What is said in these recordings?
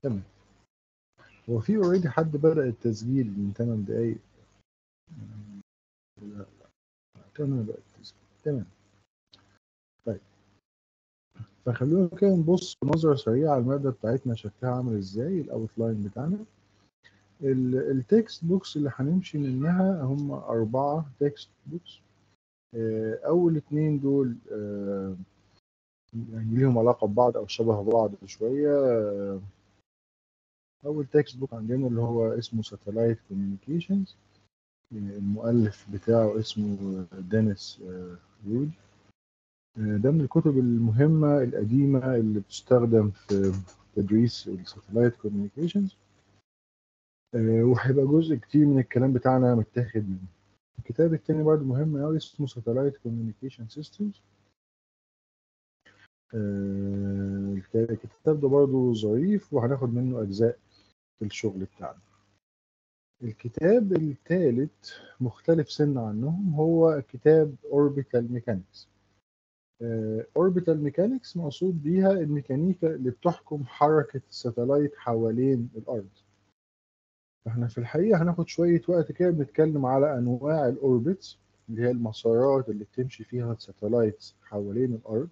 تمام هو في اوريدي حد بدأ التسجيل من 8 دقايق لا لا تمام بدأ التسجيل تمام طيب فخلونا كده نبص نظرة سريعة على المادة بتاعتنا شكلها عامل ازاي الاوتلاين بتاعنا التكست بوكس اللي هنمشي منها هم أربعة تكست بوكس أول اتنين دول آه، يعني ليهم علاقة ببعض أو شبه بعض شوية آه، أول تكست بوك عندنا اللي هو اسمه ساتلايت كوميونيكيشنز المؤلف بتاعه اسمه دينيس آه، وود آه، ده من الكتب المهمة القديمة اللي بتستخدم في تدريس الساتلايت كوميونيكيشنز وهيبقى جزء كتير من الكلام بتاعنا متاخد منه الكتاب التاني برضه مهم أوي اسمه ساتلايت كوميونيكيشن سيستمز الكتاب ده برضه ظريف وهناخد منه أجزاء في الشغل بتاعنا الكتاب الثالث مختلف سن عنهم هو كتاب Orbital Mechanics Orbital Mechanics مقصود بيها الميكانيكا اللي بتحكم حركة الساتلايت حوالين الأرض فاحنا في الحقيقة هناخد شوية وقت كده بنتكلم على أنواع الأوربتس اللي هي المسارات اللي بتمشي فيها الساتلايتس حوالين الأرض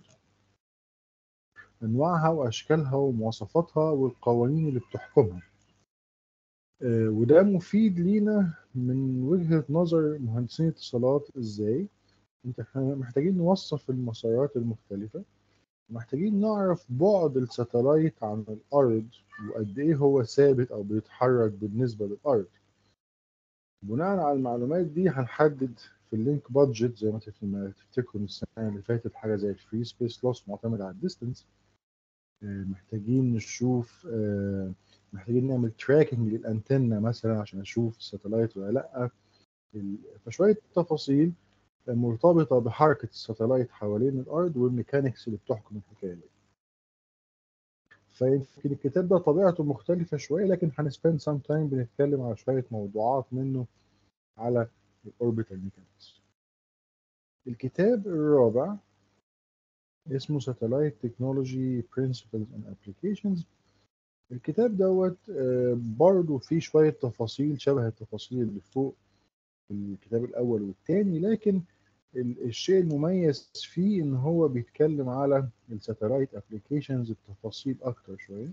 أنواعها وأشكالها ومواصفاتها والقوانين اللي بتحكمها آه، وده مفيد لينا من وجهة نظر مهندسين اتصالات ازاي انت احنا محتاجين نوصف المسارات المختلفة محتاجين نعرف بعد الساتلايت عن الأرض وقد إيه هو ثابت أو بيتحرك بالنسبة للأرض بناء على المعلومات دي هنحدد في اللينك بادجت زي ما تف- ما تفتكروا من السنة اللي فاتت حاجة زي الفري سبيس لوس معتمد على الديستنس محتاجين نشوف آه، محتاجين نعمل تراكنج للانتنة مثلا عشان اشوف الساتلايت ولا لا ال- فشوية تفاصيل مرتبطة بحركة الساتلايت حوالين الأرض والميكانيكس اللي بتحكم الحكاية دي. فيمكن الكتاب ده طبيعته مختلفة شوية لكن هنسبند سام تايم بنتكلم على شوية موضوعات منه على الأوربيتال ميكانيكس. الكتاب الرابع اسمه Satellite Technology Principles and Applications الكتاب دوت آه، برضه فيه شوية تفاصيل شبه التفاصيل اللي فوق في الكتاب الأول والثاني لكن ال- الشيء المميز فيه إن هو بيتكلم على الساتلايت ابلكيشنز بتفاصيل أكتر شوية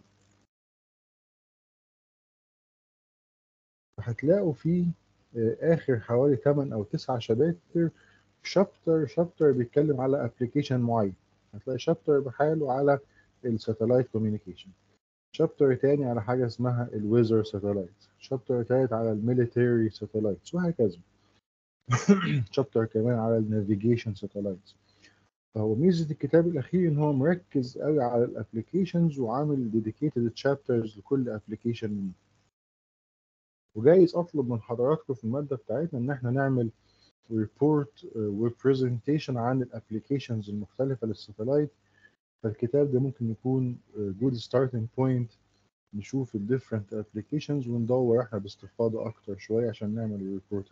هتلاقوا فيه آه، آخر حوالي 8 أو 9 شباتر شابتر شابتر بيتكلم على ابلكيشن معين هتلاقي شابتر بحاله على الساتلايت كوميونيكيشن شابتر تاني على حاجة اسمها الويزر ساتلايت شابتر تالت على الميليتري ساتلايتس وهكذا شابتر كمان على النافيجيشن ساتلايتس فهو ميزة الكتاب الأخير إن هو مركز قوي على الابلكيشنز وعامل ديديكيتد تشابترز لكل ابلكيشن منه وجايز أطلب من حضراتكم في المادة بتاعتنا إن إحنا نعمل ريبورت وبرزنتيشن عن الابلكيشنز المختلفة للساتلايت فالكتاب ده ممكن يكون جود ستارتنج بوينت نشوف الديفرنت ابلكيشنز وندور احنا باستفاضه اكتر شويه عشان نعمل الريبورت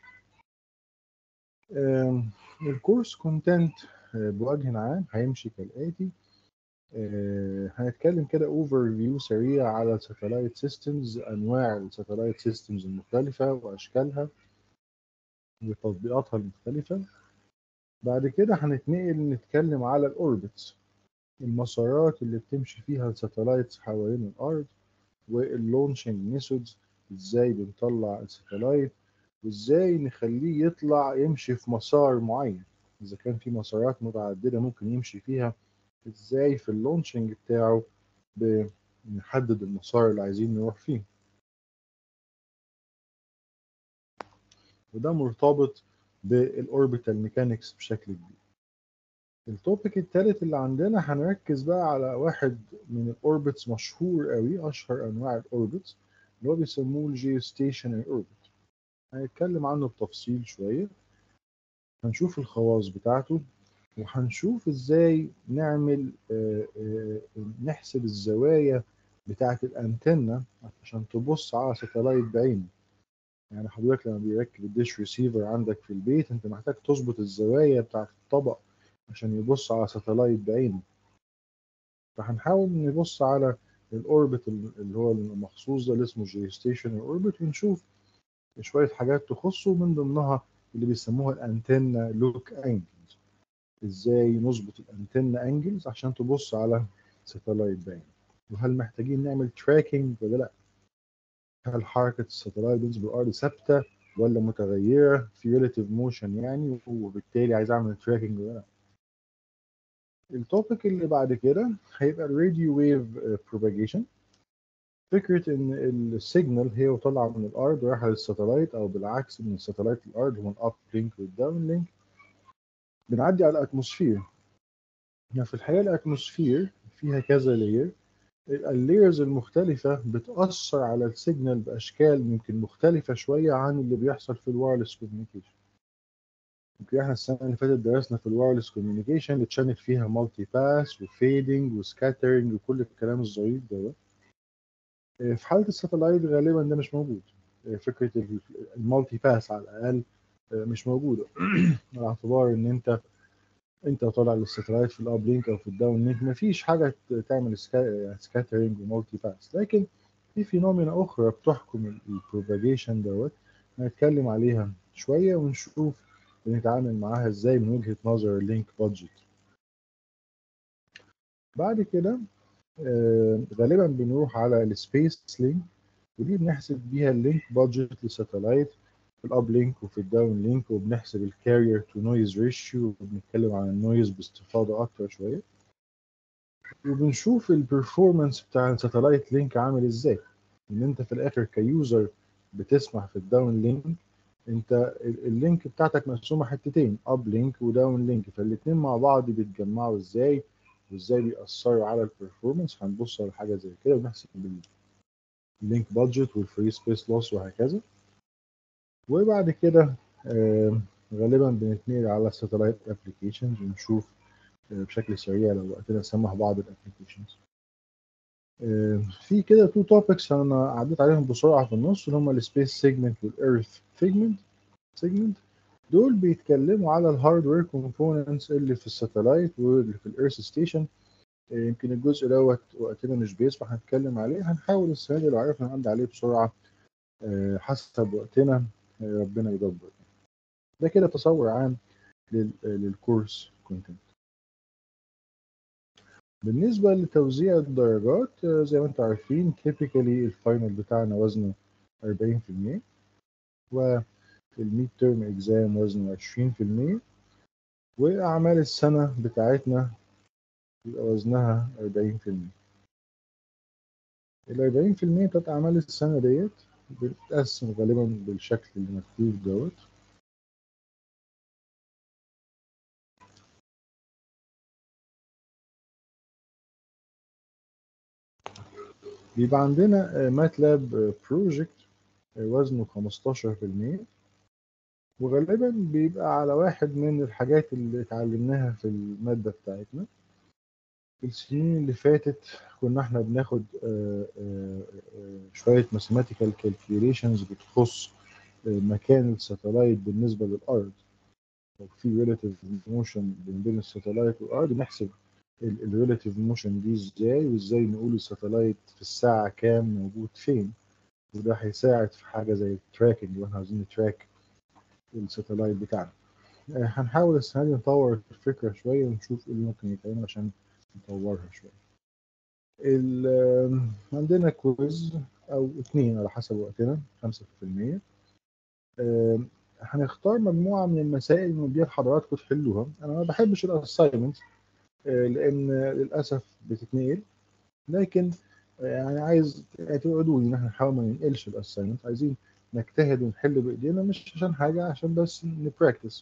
بتاعنا. الكورس كونتنت بوجه عام هيمشي كالاتي آه، هنتكلم كده اوفر فيو سريع على الساتلايت سيستمز انواع الساتلايت سيستمز المختلفه واشكالها وتطبيقاتها المختلفه بعد كده هنتنقل نتكلم على الاوربتس المسارات اللي بتمشي فيها الساتلايتس حوالين الارض واللونشنج ميثودز ازاي بنطلع الساتلايت وازاي نخليه يطلع يمشي في مسار معين اذا كان في مسارات متعدده ممكن يمشي فيها ازاي في اللونشنج بتاعه بنحدد المسار اللي عايزين نروح فيه وده مرتبط بالاوربيتال ميكانكس بشكل كبير التوبيك الثالث اللي عندنا هنركز بقى على واحد من الاوربتس مشهور قوي اشهر انواع الاوربتس اللي هو بيسموه الجيو ستيشنري اوربت هنتكلم عنه بتفصيل شويه هنشوف الخواص بتاعته وهنشوف ازاي نعمل آه، آه، نحسب الزوايا بتاعه الانتنه عشان تبص على ساتلايت بعينك يعني حضرتك لما بيركب الديش ريسيفر عندك في البيت انت محتاج تظبط الزوايا بتاعه الطبق عشان يبص على ساتلايت بعينه فهنحاول نبص على الاوربت اللي هو المخصوص ده اللي اسمه جيوستيشن اوربت ونشوف شويه حاجات تخصه من ضمنها اللي بيسموها الانتنا لوك انجلز ازاي نظبط الانتنا انجلز عشان تبص على ساتلايت باين وهل محتاجين نعمل تراكنج ولا لا هل حركه الساتلايت بالنسبه للارض ثابته ولا متغيره في ريلاتيف موشن يعني وبالتالي عايز اعمل تراكنج ولا لا التوبيك اللي بعد كده هيبقى الراديو ويف بروباجيشن فكرة إن السيجنال هي وطالعة من الأرض رايحة للساتلايت أو بالعكس من الساتلايت للأرض هو الأب لينك والداون لينك بنعدي على الأتموسفير يعني في الحقيقة الأتموسفير فيها كذا لاير اللايرز المختلفة بتأثر على السيجنال بأشكال يمكن مختلفة شوية عن اللي بيحصل في الوايرلس كوميونيكيشن يمكن احنا السنة اللي فاتت درسنا في الوايرلس كوميونيكيشن اللي اتشانل فيها مالتي باس وفيدنج وسكاترنج وكل الكلام الظريف دوت في حالة الساتلايت غالبا ده مش موجود فكرة المالتي باس على الأقل مش موجودة على اعتبار إن أنت أنت طالع للساتلايت في الأب لينك أو في الداون لينك مفيش حاجة تعمل سكاترينج ومالتي باس لكن في فينومينا أخرى بتحكم البروباجيشن دوت هنتكلم عليها شوية ونشوف بنتعامل معاها إزاي من وجهة نظر اللينك بادجت بعد كده آه غالبا بنروح على السبيس لينك ودي بنحسب بيها اللينك بادجت للساتلايت في الاب لينك وفي الداون لينك وبنحسب الكارير تو نويز ريشيو وبنتكلم عن النويز باستفاضه اكتر شويه وبنشوف البرفورمانس بتاع الساتلايت لينك عامل ازاي ان انت في الاخر كيوزر بتسمع في الداون لينك انت اللينك بتاعتك مقسومه حتتين اب لينك وداون لينك فالاثنين مع بعض بيتجمعوا ازاي وازاي بيأثروا على البرفورمانس هنبص على حاجه زي كده ونحسب اللينك بادجت والفري سبيس لوس وهكذا وبعد كده آه غالبا بنتنقل على الساتلايت ابلكيشنز ونشوف آه بشكل سريع لو وقتنا سمح بعض الابلكيشنز آه في كده تو توبكس انا عديت عليهم بسرعه في النص اللي هم السبيس سيجمنت والايرث سيجمنت سيجمنت دول بيتكلموا على الهاردوير كومبوننتس اللي في الساتلايت واللي في الايرث ستيشن يمكن الجزء دوت وقتنا مش بيسمح نتكلم عليه هنحاول السنه دي لو عرفنا نعدي عليه بسرعه حسب وقتنا ربنا يدبر ده كده تصور عام للكورس كونتنت بالنسبة لتوزيع الدرجات زي ما انتم عارفين typically الفاينل بتاعنا وزنه 40% والميد تيرم اكزام وزنه 20% وأعمال السنة بتاعتنا يبقى وزنها 40% ال 40% بتاعت أعمال السنة ديت بتتقسم غالبا بالشكل اللي مكتوب دوت بيبقى عندنا ماتلاب بروجكت وزنه 15% وغالبا بيبقى على واحد من الحاجات اللي اتعلمناها في المادة بتاعتنا السنين اللي فاتت كنا احنا بناخد شوية mathematical calculations بتخص مكان الساتلايت بالنسبة للأرض لو في relative motion بين الساتلايت والأرض نحسب الريلاتيف موشن دي ازاي وازاي نقول الساتلايت في الساعة كام موجود فين وده هيساعد في حاجة زي التراكنج واحنا عايزين نتراك الساتلايت بتاعنا هنحاول السنة دي نطور الفكرة شوية ونشوف ايه اللي ممكن يتعمل عشان نطورها شوية عندنا كويز أو اتنين على حسب وقتنا خمسة في المية هنختار مجموعة من المسائل اللي دي حضراتكم تحلوها أنا ما بحبش الأسايمنت لان للاسف بتتنقل لكن يعني عايز توعدوني ان احنا نحاول ما ننقلش الاساينمنت عايزين نجتهد ونحل بايدينا مش عشان حاجه عشان بس نبراكتس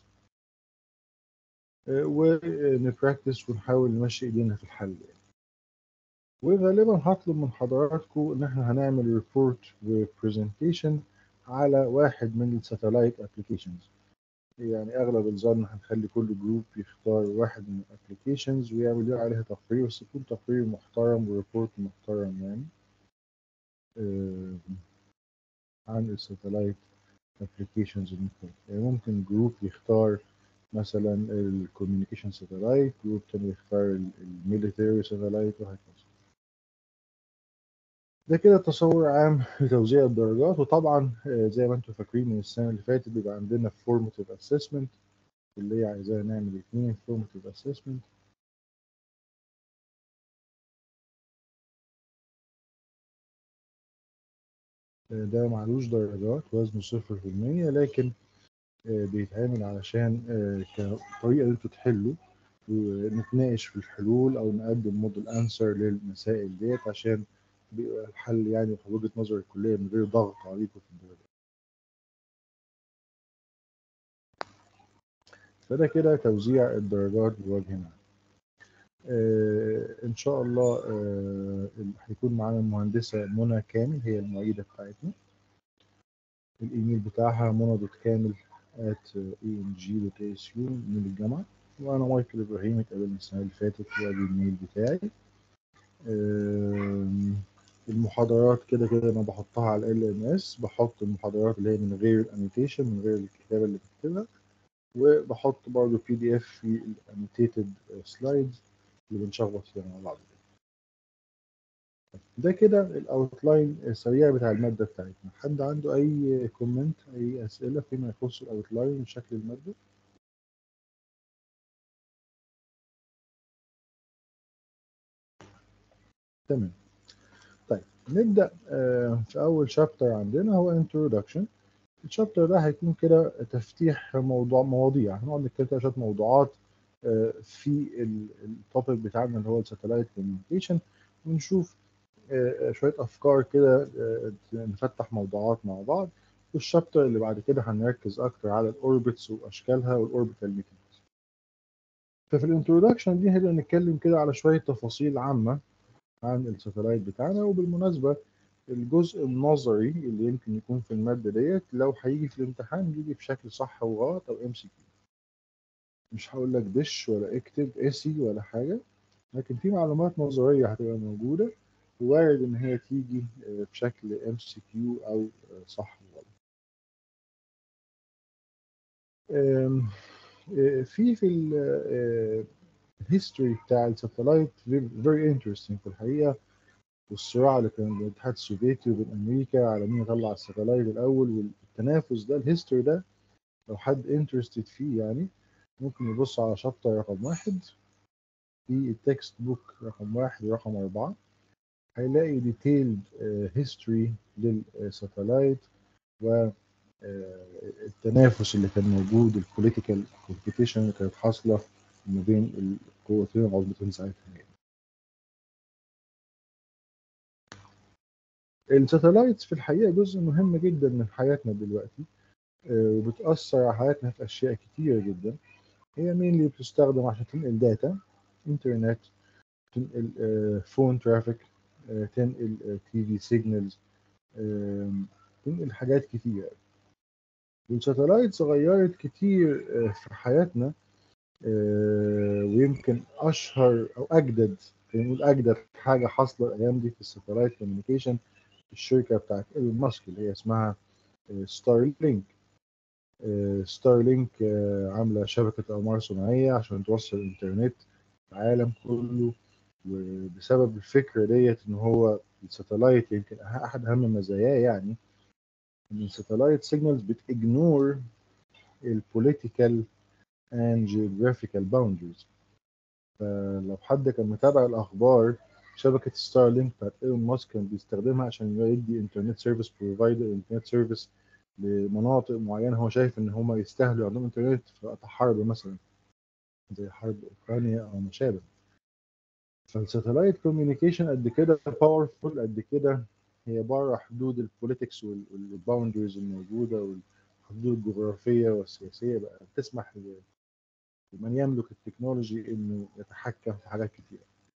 ونبراكتس ونحاول نمشي ايدينا في الحل يعني. وغالبا هطلب من حضراتكم ان احنا هنعمل ريبورت وبرزنتيشن على واحد من الساتلايت ابلكيشنز يعني اغلب الظن هنخلي كل جروب يختار واحد من الابلكيشنز ويعمل عليها تقرير بس يكون تقرير محترم وريبورت محترم يعني آه عن الساتلايت ابلكيشنز المختلفة يعني ممكن جروب يختار مثلا الكوميونيكيشن ساتلايت جروب تاني يختار الميليتري ساتلايت وهكذا ده كده تصور عام لتوزيع الدرجات وطبعا آه، زي ما انتم فاكرين من السنه اللي فاتت بيبقى عندنا فورماتيف اسسمنت اللي هي عايزانا نعمل اثنين فورماتيف اسسمنت ده معلوش درجات وزنه صفر في المية لكن آه، بيتعمل علشان آه، كطريقة انتوا تحلوا ونتناقش في الحلول او نقدم موديل انسر للمسائل ديت عشان بيبقى الحل يعني في وجهة نظر الكلية من غير ضغط عليكم في الدرجات. فده كده توزيع الدرجات بوجه عام. آه ان شاء الله آه هيكون معانا المهندسة منى كامل هي المعيدة بتاعتنا. الايميل بتاعها منى دوت كامل at emg.asu من الجامعة وأنا مايكل إبراهيم اتقابلنا السنة اللي فاتت وادي الميل بتاعي آم، المحاضرات كده كده أنا بحطها على ال ام اس بحط المحاضرات اللي هي من غير الانوتيشن من غير الكتابة اللي بكتبها وبحط برضه بي دي اف في الانوتيتد سلايدز اللي بنشخبط فيها مع بعض ده كده الاوتلاين السريع بتاع المادة بتاعتنا حد عنده اي كومنت اي اسئلة فيما يخص الاوتلاين وشكل المادة تمام طيب نبدأ آه، في أول شابتر عندنا هو introduction الشابتر ده هيكون كده تفتيح موضوع مواضيع هنقعد نتكلم كده شوية موضوعات آه، في التوبيك بتاعنا اللي هو الساتلايت كوميونيكيشن ونشوف آه، شوية أفكار كده آه، نفتح موضوعات مع بعض والشابتر اللي بعد كده هنركز أكتر على الأوربتس وأشكالها والأوربيتال ميكانيزم ففي الانترودكشن دي هنبدأ نتكلم كده على شوية تفاصيل عامة عن الساتلايت بتاعنا وبالمناسبة الجزء النظري اللي يمكن يكون في المادة ديت لو هيجي في الامتحان بيجي بشكل صح وغلط أو ام سي كيو مش هقول لك دش ولا اكتب اسي ولا حاجة لكن في معلومات نظرية هتبقى موجودة وارد إن هي تيجي آه، بشكل ام سي كيو أو آه، صح وغلط آم، آه، في في الهيستوري بتاع الساتلايت very interesting في الحقيقة والصراع اللي كان بين الاتحاد السوفيتي وبين امريكا على مين يطلع الساتلايت الاول والتنافس ده الهيستوري ده لو حد انترستد فيه يعني ممكن يبص على شابتر رقم واحد في التكست بوك رقم واحد ورقم أربعة هيلاقي ديتيلد هيستوري للساتلايت و آه، التنافس اللي كان موجود البوليتيكال كومبيتيشن اللي كانت حاصله ما بين القوتين العظمتين ساعتها يعني. الساتلايتس في الحقيقة جزء مهم جدا من حياتنا دلوقتي آه، وبتأثر على حياتنا في أشياء كتيرة جدا هي مين اللي بتستخدم عشان تنقل داتا إنترنت تنقل فون ترافيك تنقل تي في سيجنالز تنقل حاجات كتيرة والساتلايتس غيرت كتير آه، في حياتنا آه، ويمكن أشهر أو أجدد خلينا نقول أجدد حاجة حاصلة الأيام دي في الساتلايت كوميونيكيشن الشركة بتاعت ايلون ماسك اللي هي اسمها ستار لينك ستار لينك عاملة شبكة أقمار صناعية عشان توصل الإنترنت العالم كله وبسبب الفكرة ديت إن هو الساتلايت يمكن أحد أهم مزاياه يعني إن الساتلايت سيجنالز بتجنور البوليتيكال and geographical boundaries فلو حد كان متابع الأخبار شبكة ستار لينك بتاعت ايلون ماسك كان بيستخدمها عشان يدي انترنت سيرفيس بروفايدر انترنت سيرفيس لمناطق معينة هو شايف إن هما يستاهلوا عندهم انترنت في وقت حرب مثلا زي حرب أوكرانيا أو ما شابه فالساتلايت كوميونيكيشن قد كده باورفول قد كده هي بره حدود البوليتكس والباوندريز الموجودة والحدود الجغرافية والسياسية بقى بتسمح لمن يملك التكنولوجي إنه يتحكم في حاجات كتيرة.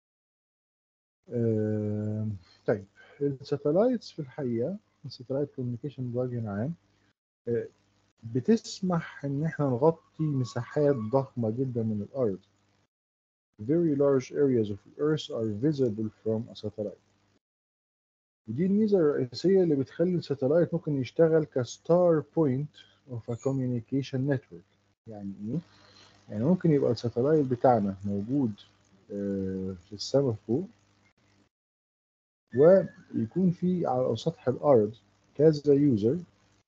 آه، طيب الساتلايتس في الحقيقة الساتلايت كوميونيكيشن بوجه عام آه، بتسمح إن إحنا نغطي مساحات ضخمة جدا من الأرض. Very large areas of the Earth are visible from a satellite. ودي الميزة الرئيسية اللي بتخلي الساتلايت ممكن يشتغل كستار بوينت of a communication network. يعني إيه؟ يعني ممكن يبقى الساتلايت بتاعنا موجود آه، في السماء فوق ويكون في على سطح الارض كذا يوزر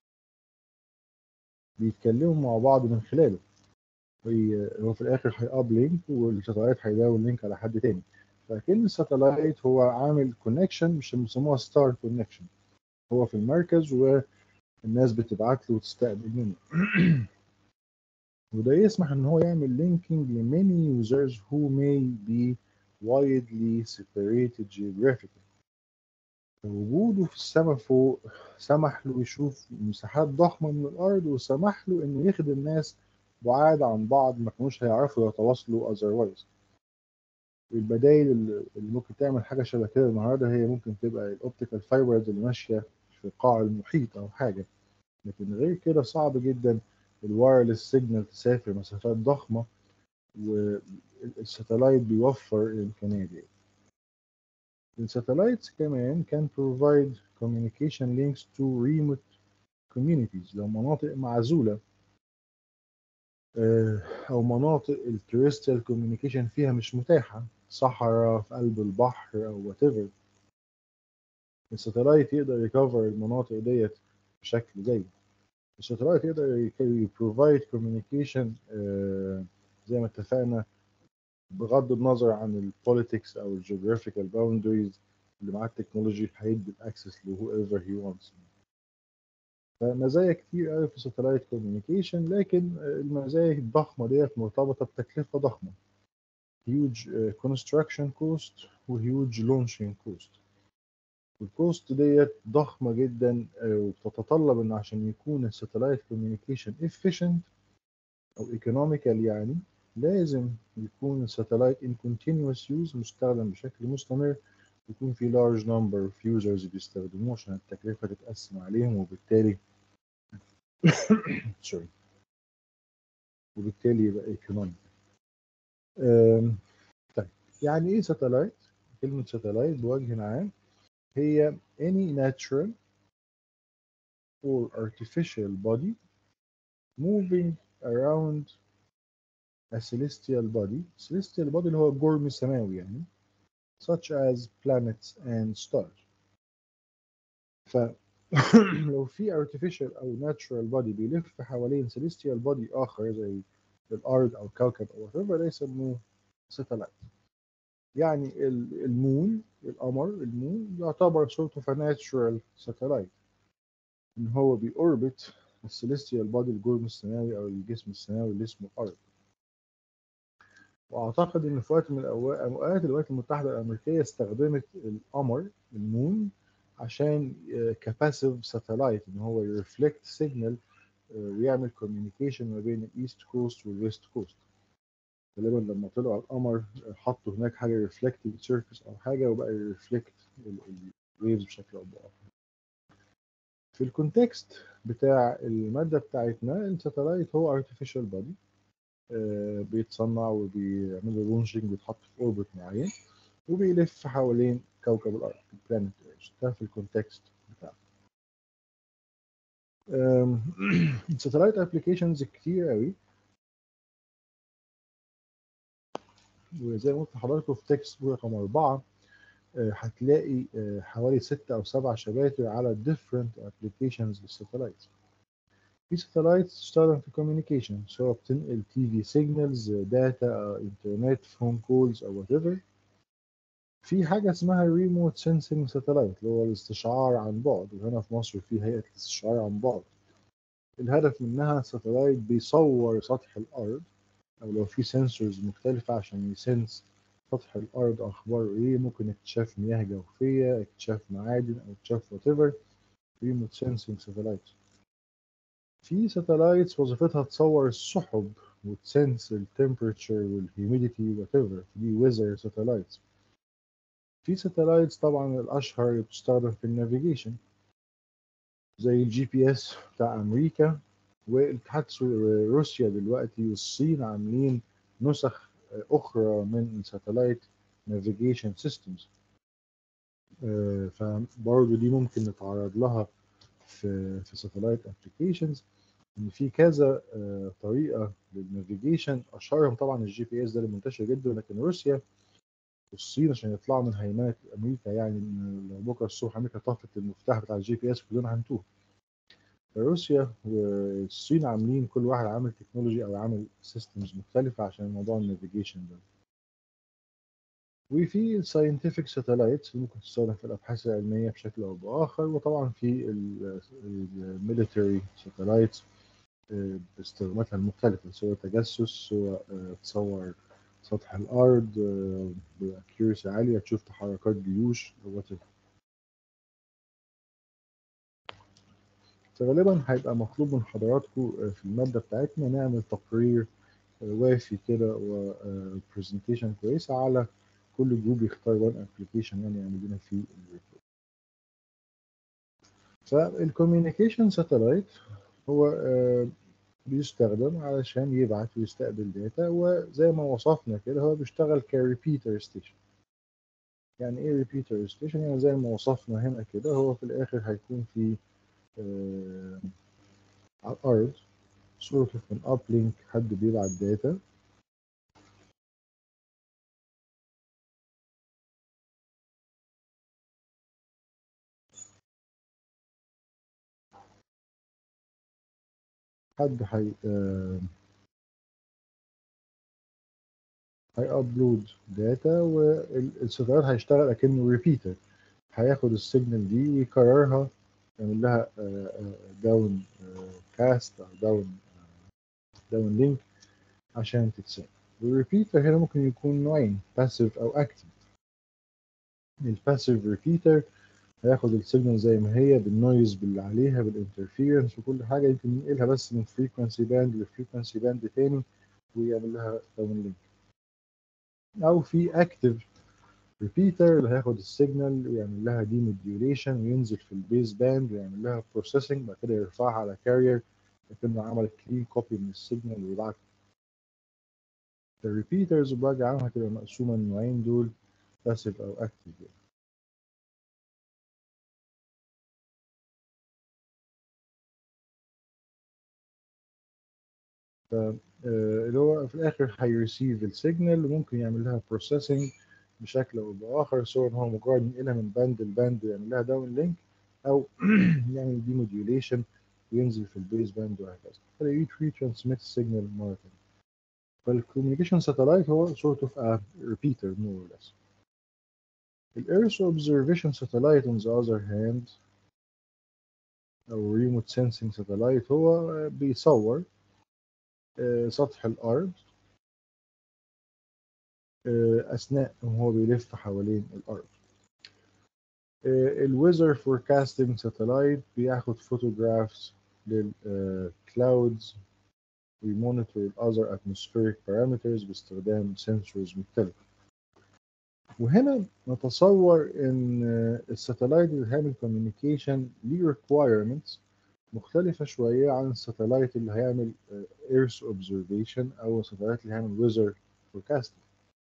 بيتكلموا مع بعض من خلاله وي- هو في الاخر هياب لينك والساتلايت هيداول لينك على حد تاني فكأن الساتلايت هو عامل كونكشن مش بيسموها ستار كونكشن هو في المركز والناس بتبعت له وتستقبل منه وده يسمح ان هو يعمل لينكينج لماني users who may be widely separated geographically وجوده في السماء فوق سمح له يشوف مساحات ضخمة من الأرض وسمح له إنه يخدم ناس بعاد عن بعض ما كانوش هيعرفوا يتواصلوا otherwise البدايل اللي اللي ممكن تعمل حاجة شبه كده النهاردة هي ممكن تبقى الأوبتيكال فايبرز اللي ماشية في قاع المحيط أو حاجة لكن غير كده صعب جدا الوايرلس سيجنال تسافر مسافات ضخمة والساتلايت بيوفر الإمكانية دي الساتلايتس كمان can provide communication links to remote communities لو مناطق معزولة آه، أو مناطق التريستيال كوميونيكيشن فيها مش متاحة صحراء في قلب البحر أو whatever الساتلايت يقدر يكفر المناطق ديت بشكل جيد الساتلايت يقدر يبروفايد كوميونيكيشن زي ما اتفقنا بغض النظر عن البوليتكس او الجيوغرافيكال باوندريز اللي معاه التكنولوجي هيدي الاكسس ل whoever he wants فمزايا كتير قوي في الساتلايت كوميونيكيشن لكن المزايا الضخمه ديت مرتبطه بتكلفه ضخمه huge uh, construction cost و huge launching cost الكوست ديت ضخمة جدا آه، وبتتطلب ان عشان يكون الساتلايت كوميونيكيشن efficient او economical يعني لازم يكون الساتلايت in continuous use مستخدم بشكل مستمر يكون في large number of users بيستخدموه عشان التكلفة تتقسم عليهم وبالتالي sorry وبالتالي يبقى economical أم، طيب يعني ايه ساتلايت؟ كلمة ساتلايت بوجه عام هي any natural or artificial body moving around a celestial body celestial body اللي هو الجرم السماوي يعني such as planets and stars فلو في artificial أو natural body بيلف حوالين celestial body آخر زي الأرض أو كوكب أو whatever ده يسموه satellite يعني ال- المون القمر المون يعتبر sort of a natural satellite ان هو بيوربت السيليستيال بادي الجرم السماوي او الجسم السماوي اللي اسمه الارض واعتقد ان في وقت من الأوا- اوقات الولايات المتحده الامريكيه استخدمت القمر المون عشان كباسيف ساتلايت ان هو يرفلكت سيجنال ويعمل كوميونيكيشن ما بين الايست كوست والويست كوست غالبا لما طلعوا على القمر آه، حطوا هناك حاجه ريفلكتنج سيرفيس او حاجه وبقى يرفلكت الويفز بشكل او باخر في الكونتكست بتاع المادة بتاعتنا الساتلايت هو artificial body آه، بيتصنع وبيعمل له لونشنج ويتحط في اوربت معين وبيلف حوالين كوكب الارض البلانيت ايرث ده في الكونتكست بتاعه الساتلايت ابلكيشنز كتير قوي وزي ما قلت لحضراتكم في تكست بوك رقم أربعة آه، هتلاقي آه، حوالي ستة أو سبع شباتر على different applications للساتلايت في ساتلايت تستخدم في كوميونيكيشن سواء بتنقل تي في سيجنالز داتا انترنت فون كولز او وات ايفر في حاجه اسمها ريموت سensing ساتلايت اللي هو الاستشعار عن بعد وهنا في مصر في هيئه الاستشعار عن بعد الهدف منها ساتلايت بيصور سطح الارض او لو في سنسورز مختلفه عشان يسنس سطح الارض اخباره ايه ممكن اكتشاف مياه جوفيه اكتشاف معادن او اكتشاف وات ايفر ريموت سensing ساتلايت في ساتلايتس وظيفتها تصور السحب وتسنس التمبريتشر والهيوميديتي وات ايفر دي ويزر ساتلايتس في ساتلايتس طبعا الاشهر اللي بتستخدم في النافيجيشن زي الجي بي اس بتاع امريكا والاتحاد السو- روسيا دلوقتي والصين عاملين نسخ اخرى من ساتلايت نافيجيشن سيستمز فبرضه دي ممكن نتعرض لها في في ساتلايت ابلكيشنز ان في كذا آه، طريقه للنافيجيشن اشهرهم طبعا الجي بي اس ده اللي منتشر جدا لكن روسيا والصين عشان يطلعوا من هيمنه امريكا يعني إن لو بكره الصبح امريكا طفت المفتاح بتاع الجي بي اس كلنا هنتوه روسيا والصين عاملين كل واحد عامل تكنولوجي او عامل سيستمز مختلفه عشان موضوع النافيجيشن ده وفي الساينتفك ساتلايتس اللي ممكن تستخدم في الابحاث العلميه بشكل او باخر وطبعا في الميليتري ساتلايتس باستخداماتها المختلفه سواء تجسس سواء آه، تصور سطح الارض آه، باكيورسي عاليه تشوف تحركات جيوش او whatever. فغالبا هيبقى مطلوب من حضراتكم آه، في الماده بتاعتنا نعمل تقرير آه، وافي كده وبرزنتيشن كويسه على كل جروب يختار وان ابلكيشن يعني يعمل لنا فيه الريبورت فالكوميونيكيشن ساتلايت هو آه، بيستخدم علشان يبعت ويستقبل داتا وزي ما وصفنا كده هو بيشتغل كريبيتر ستيشن يعني ايه ريبيتر ستيشن يعني زي ما وصفنا هنا كده هو في الاخر هيكون في آه، على الارض sort of an uplink حد بيبعت داتا حد هي آه، هيابلود داتا والسيرفر هيشتغل اكنه ريبيتر هياخد السيجنال دي ويكررها يعمل لها داون كاست او داون داون لينك عشان تتساب والريبيتر هنا ممكن يكون نوعين باسيف او اكتف الباسيف ريبيتر هياخد السيجنال زي ما هي بالنويز باللي عليها بالانترفيرنس وكل حاجه يمكن ينقلها بس من فريكونسي باند لفريكونسي باند تاني ويعمل لها داون لينك او في اكتف ريبيتر اللي هياخد السيجنال ويعمل لها دي موديوليشن وينزل في البيز باند ويعمل لها بروسيسنج بعد كده يرفعها على كارير لكنه عمل كلين كوبي من السيجنال ويبعت الريبيترز بوجه عام هتبقى مقسومه النوعين دول باسيف او اكتف يعني. ف آه، اللي هو في الاخر هيريسيف السيجنال وممكن يعمل لها بروسيسنج بشكل او باخر سواء ان هو مجرد ينقلها من باند لباند ويعمل لها داون لينك او يعمل دي موديوليشن وينزل في البيز باند وهكذا فده ترانسميت السيجنال مره ثانيه فالكوميونيكيشن ساتلايت هو sort of a repeater more or less الإيرث observation satellite on the other hand أو remote sensing satellite هو بيصور آه، سطح الأرض آه، أثناء ما هو بيلف حوالين الأرض الويذر فوركاستنج ساتلايت بياخد فوتوغرافز للكلاودز ويمونيتور الاذر اتموسفيريك بارامترز باستخدام سنسورز مختلفه وهنا نتصور ان الساتلايت اللي هيعمل كوميونيكيشن ليه ريكوايرمنتس مختلفة شوية عن الساتلايت اللي هيعمل ايرث اوبزرفيشن او الساتلايت اللي هيعمل ويذر فوركاستنج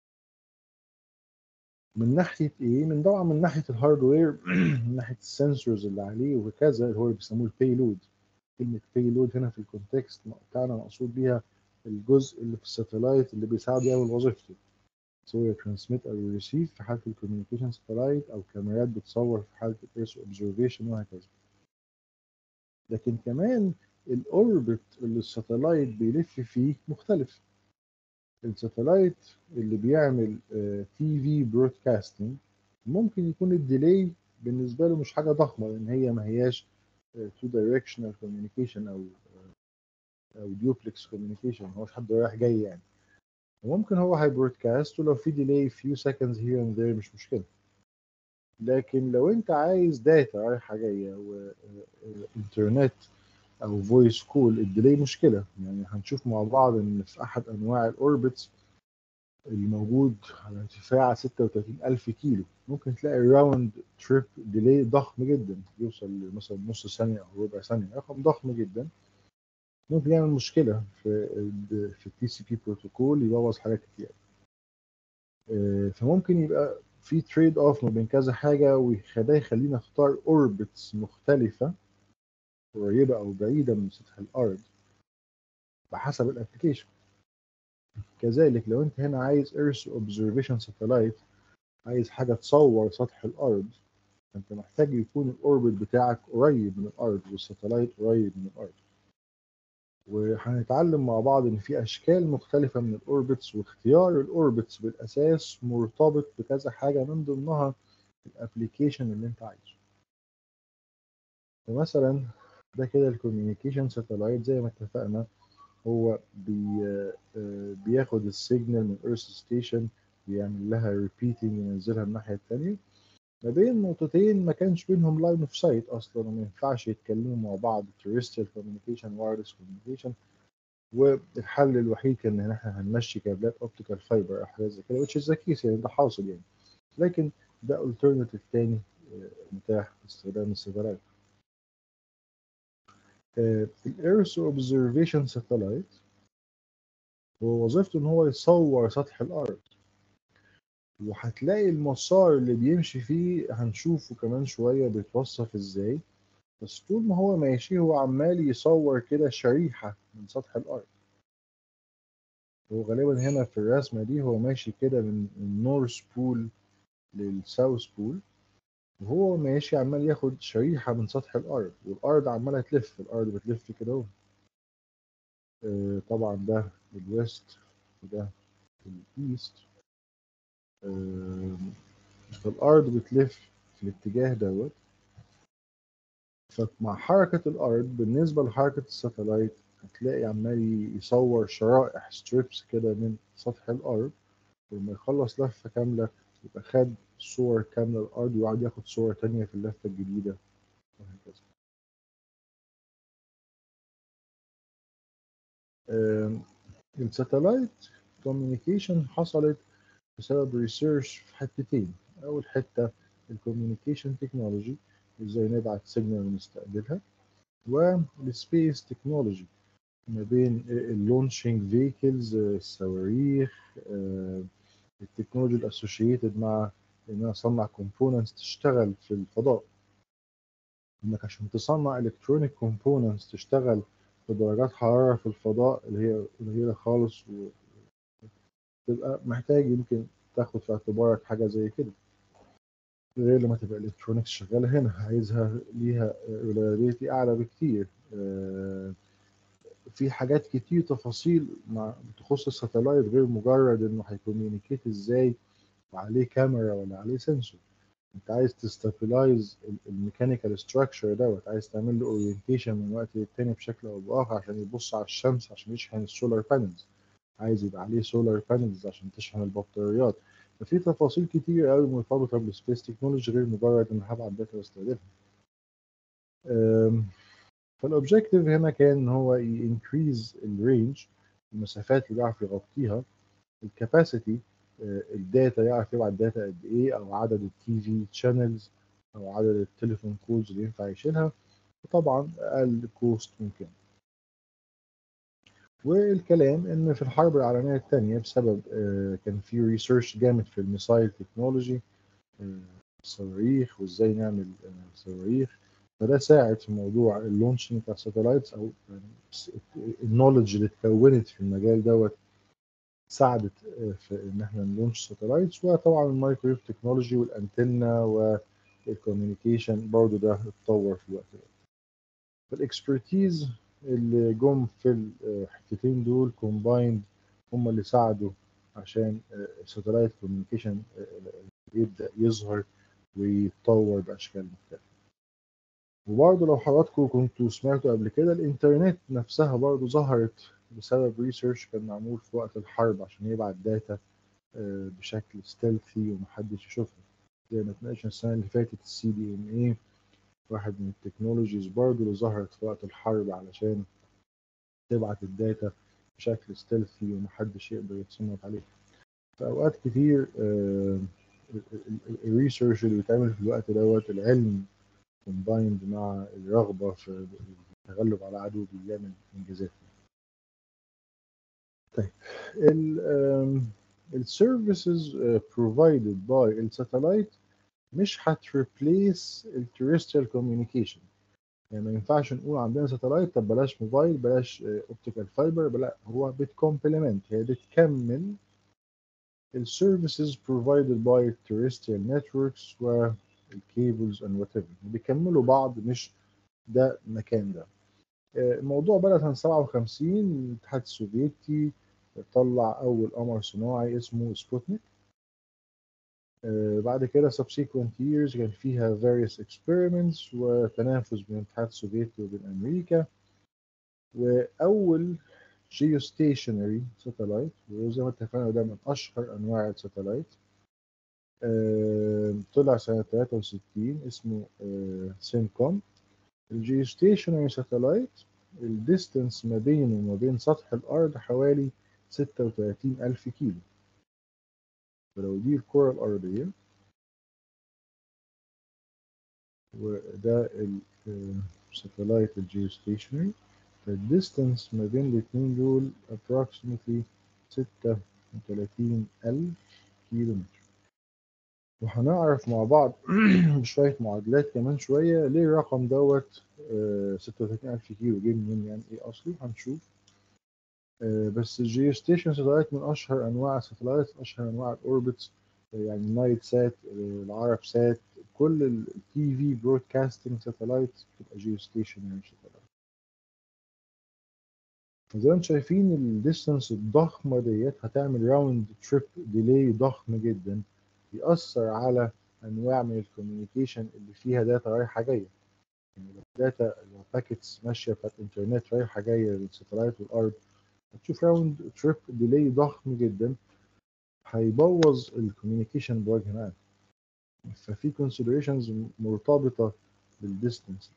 من ناحية ايه؟ من طبعا من ناحية الهاردوير من ناحية السنسورز اللي عليه وهكذا اللي هو بيسموه البيلود كلمة بيلود هنا في الكونتكست بتاعنا مقصود بيها الجزء اللي في الساتلايت اللي بيساعد يعمل وظيفته سواء ترانسميت او ريسيف في حالة الكوميونيكيشن ساتلايت او كاميرات بتصور في حالة الايرث اوبزرفيشن وهكذا لكن كمان الاوربت اللي الساتلايت بيلف فيه مختلف الساتلايت اللي بيعمل تي في برودكاستنج ممكن يكون الديلي بالنسبه له مش حاجه ضخمه لان هي ما هياش تو دايركشنال كوميونيكيشن او آه، او ديوبلكس كوميونيكيشن هو مش حد رايح جاي يعني وممكن هو هاي برودكاست ولو في ديلي فيو سكندز هير اند ذير مش مشكله لكن لو انت عايز داتا رايحه جايه وانترنت او فويس كول الديلي مشكله يعني هنشوف مع بعض ان في احد انواع الاوربتس الموجود على ارتفاع 36000 كيلو ممكن تلاقي راوند تريب ديلي ضخم جدا يوصل مثلا نص ثانيه او ربع ثانيه رقم ضخم جدا ممكن يعمل مشكله في ال في التي سي بي بروتوكول يبوظ حاجات كتير آه، فممكن يبقى في تريد اوف ما بين كذا حاجه وده يخلينا نختار اوربتس مختلفه قريبه او بعيده من سطح الارض بحسب الابلكيشن كذلك لو انت هنا عايز ايرث اوبزرفيشن ساتلايت عايز حاجة تصور سطح الأرض فأنت محتاج يكون الأوربت بتاعك قريب من الأرض والساتلايت قريب من الأرض وهنتعلم مع بعض إن في أشكال مختلفة من الأوربتس واختيار الأوربتس بالأساس مرتبط بكذا حاجة من ضمنها الأبليكيشن اللي أنت عايزه فمثلا ده كده الكوميونيكيشن ساتلايت زي ما اتفقنا هو بي بياخد السيجنال من ايرث ستيشن بيعمل لها ريبيتنج ينزلها الناحيه الثانيه ما بين نقطتين ما كانش بينهم لاين اوف سايت اصلا وما ينفعش يتكلموا مع بعض terrestrial communication wireless communication والحل الوحيد كان ان احنا هنمشي كابلات اوبتيكال فايبر او حاجات زي كده which is the case يعني ده حاصل يعني لكن ده alternative تاني متاح باستخدام الساتلايت الايرث اوبزرفيشن ساتلايت هو وظيفته ان هو يصور سطح الارض وهتلاقي المسار اللي بيمشي فيه هنشوفه كمان شويه بيتوصف ازاي بس طول ما هو ماشي هو عمال يصور كده شريحه من سطح الارض هو غالبا هنا في الرسمه دي هو ماشي كده من النورث بول للساوث بول وهو ماشي عمال ياخد شريحة من سطح الأرض والأرض عمالة تلف الأرض بتلف كده أهو آه طبعا ده الويست وده الإيست آه فالأرض بتلف في الاتجاه دوت فمع حركة الأرض بالنسبة لحركة الساتلايت هتلاقي عمال يصور شرائح ستريبس كده من سطح الأرض ولما يخلص لفة كاملة يبقى خد صور كاملة الأرض ويقعد ياخد صور تانية في اللفة الجديدة وهكذا. الساتلايت كوميونيكيشن حصلت بسبب ريسيرش في حتتين أول حتة الكوميونيكيشن تكنولوجي ازاي نبعت سيجنال ونستقبلها والسبيس تكنولوجي ما بين اللونشنج فيكلز الصواريخ التكنولوجي الاسوشيتد مع ان انا اصنع كومبوننتس تشتغل في الفضاء انك عشان تصنع الكترونيك كومبوننتس تشتغل في درجات حراره في الفضاء اللي هي قليله خالص وتبقى محتاج يمكن تاخد في اعتبارك حاجه زي كده غير لما تبقى الكترونكس شغاله هنا عايزها ليها ريلايبيلتي اعلى بكتير في حاجات كتير تفاصيل مع تخص الساتلايت غير مجرد انه هيكوميونيكيت ازاي وعليه كاميرا ولا عليه سنسور انت عايز تستابلايز الميكانيكال ستراكشر دوت عايز تعمل له اورينتيشن من وقت للتاني بشكل او باخر عشان يبص على الشمس عشان يشحن السولار بانلز عايز يبقى عليه سولار بانلز عشان تشحن البطاريات ففي تفاصيل كتير قوي مرتبطه بالسبيس تكنولوجي غير مجرد ان هبعت داتا واستخدمها فالاوبجيكتيف هنا كان ان هو ينكريز الرينج المسافات اللي يعرف يغطيها الكاباسيتي الداتا يعرف يبعت داتا قد ايه او عدد التي في شانلز او عدد التليفون كولز اللي ينفع يشيلها وطبعا اقل كوست ممكن والكلام ان في الحرب العالميه الثانيه بسبب كان في ريسيرش جامد في الميسايل تكنولوجي الصواريخ وازاي نعمل صواريخ فده ساعد في موضوع اللونشنج بتاع الساتلايتس او النولج اللي اتكونت في المجال دوت ساعدت في ان احنا نلونش ساتلايتس وطبعا المايكرويف تكنولوجي والانتنه والكوميونيكيشن برضه ده اتطور في الوقت ده فالاكسبرتيز اللي جم في الحتتين دول كومبايند هم اللي ساعدوا عشان الساتلايت كوميونيكيشن يبدا يظهر ويتطور باشكال مختلفه وبرضه لو حضراتكم كنتوا سمعتوا قبل كده الانترنت نفسها برضه ظهرت بسبب ريسيرش كان معمول في وقت الحرب عشان يبعت داتا بشكل ستيلثي ومحدش يشوفها زي ما اتناقشنا السنه اللي فاتت السي دي ام اي واحد من التكنولوجيز برضه اللي ظهرت في وقت الحرب علشان تبعت الداتا بشكل ستيلثي ومحدش يقدر يتصنت عليه في اوقات كتير الريسيرش اللي بيتعمل في الوقت دوت العلم كومبايند مع الرغبه في التغلب على عدو بيعمل انجازات طيب السيرفيسز provided by الساتلايت مش هتريبليس التريستريال كوميونيكيشن يعني ما ينفعش نقول عندنا ساتلايت طب بلاش موبايل بلاش اوبتيكال فايبر لا هو بتكومبلمنت هي بتكمل السيرفيسز provided by terrestrial networks والكيبلز and whatever بيكملوا بعض مش ده مكان ده الموضوع بدأ سنة 57 الاتحاد السوفيتي طلع أول قمر صناعي اسمه سبوتنيك بعد كده subsequent years كان فيها various experiments وتنافس بين الاتحاد السوفيتي وبين أمريكا وأول geostationary satellite وزي ما اتفقنا ده من أشهر أنواع الساتلايت طلع سنة 63 اسمه سينكوم الجيوستيشنري ساتلايت الديستنس ما بينه وما بين سطح الأرض حوالي 36 ألف كيلو فلو دي الكرة الأرضية وده الساتلايت الجيوستيشنري فالديستنس ما بين الاتنين دول approximately 36 ألف كيلو متر وهنعرف مع بعض بشوية معادلات كمان شوية ليه الرقم دوت ستة وتلاتين ألف كيلو جه منين يعني إيه أصله هنشوف آه بس الجيو ستيشن ساتلايت من أشهر أنواع الساتلايت أشهر أنواع الأوربتس يعني النايت سات العرب سات كل التي في برودكاستنج ساتلايت بتبقى جيو ستيشن يعني ساتلايت زي ما انتم شايفين الديستانس الضخمة ديت هتعمل راوند تريب ديلي ضخم جدا بيأثر على أنواع من الكوميونيكيشن اللي فيها داتا رايحة جاية يعني لو داتا لو باكيتس ماشية بتاعت الإنترنت رايحة جاية للساتلايت والأرض هتشوف راوند تريب ديلي ضخم جدا هيبوظ الكوميونيكيشن بوجه عام ففي considerations مرتبطة بالديستنس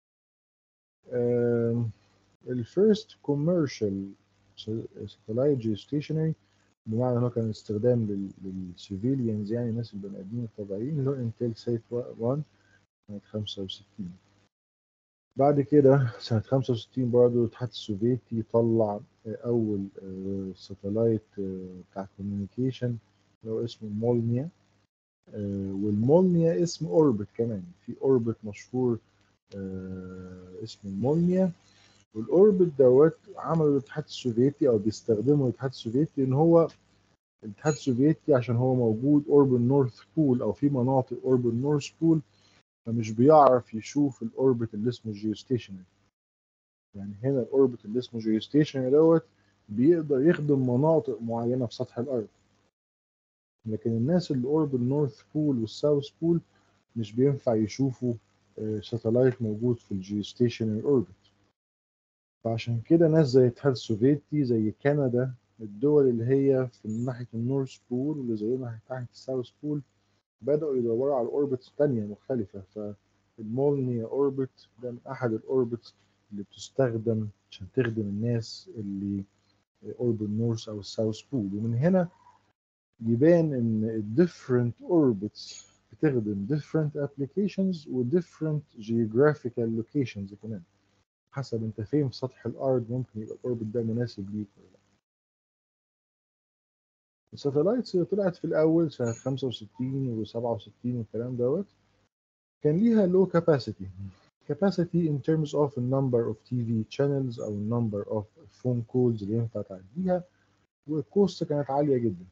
الفيرست كوميرشال ساتلايت جيوستيشنري بمعنى ان هو كان استخدام للسيفيليانز يعني الناس البني ادمين الطبيعيين اللي هو انتل سيت 1 سنة 65 بعد كده سنة 65 برضه الاتحاد السوفيتي طلع أول ساتلايت بتاع كوميونيكيشن اللي هو اسمه مولنيا والمولنيا اسم اوربت كمان في اوربت مشهور اسمه المولنيا والاوربت دوت عمله الاتحاد السوفيتي او بيستخدمه الاتحاد السوفيتي ان هو الاتحاد السوفيتي عشان هو موجود قرب النورث بول او في مناطق قرب النورث بول فمش بيعرف يشوف الاوربت اللي اسمه جيوستيشنري يعني هنا الاوربت اللي اسمه جيوستيشنري دوت بيقدر يخدم مناطق معينه في سطح الارض لكن الناس اللي قرب النورث بول والساوث بول مش بينفع يشوفوا ساتلايت موجود في الجيوستيشنري اوربت فعشان كده ناس زي الاتحاد السوفيتي زي كندا الدول اللي هي في ناحية النورث بول واللي زينا ناحية الساوث بول بدأوا يدوروا على اوربتس تانية مختلفة فالمولنيا اوربت ده من أحد الاوربتس اللي بتستخدم عشان تخدم الناس اللي قرب النورث أو الساوث بول ومن هنا يبان إن different orbits بتخدم different applications و different geographical locations كمان حسب انت فين في سطح الارض ممكن يبقى الاوربت ده مناسب ليك ولا لا الساتلايتس اللي طلعت في الاول سنه 65 و67 والكلام دوت كان ليها low capacity capacity in terms of the number of TV channels او number of phone calls اللي ينفع تعديها والكوست كانت عاليه جدا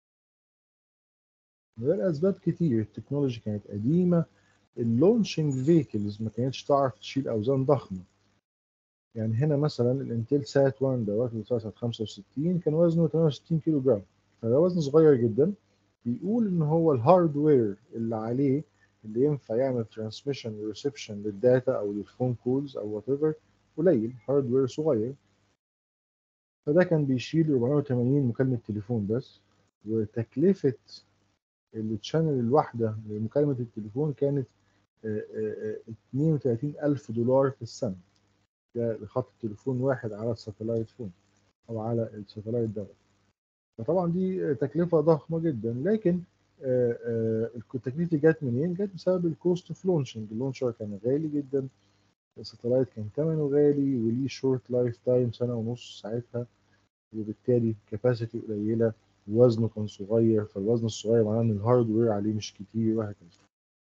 وده لاسباب كتير التكنولوجي كانت قديمه اللونشنج فيكلز ما كانتش تعرف تشيل اوزان ضخمه يعني هنا مثلا الانتل سات 1 دوت اللي طلع سنه 65 كان وزنه 68 كيلو جرام فده وزن صغير جدا بيقول ان هو الهاردوير اللي عليه اللي ينفع يعمل ترانسميشن وريسبشن للداتا او للفون كولز او وات ايفر قليل هاردوير صغير فده كان بيشيل 480 مكالمة تليفون بس وتكلفة التشانل الواحدة لمكالمة التليفون كانت 32 ألف دولار في السنة ده لخط تليفون واحد على الساتلايت فون أو على الساتلايت دوت فطبعا دي تكلفة ضخمة جدا لكن التكلفة جت منين؟ جت بسبب الكوست اوف لونشنج اللونشر كان غالي جدا الساتلايت كان ثمنه غالي وليه شورت لايف تايم سنة ونص ساعتها وبالتالي كاباسيتي قليلة وزنه كان صغير فالوزن الصغير معناه ان الهاردوير عليه مش كتير وهكذا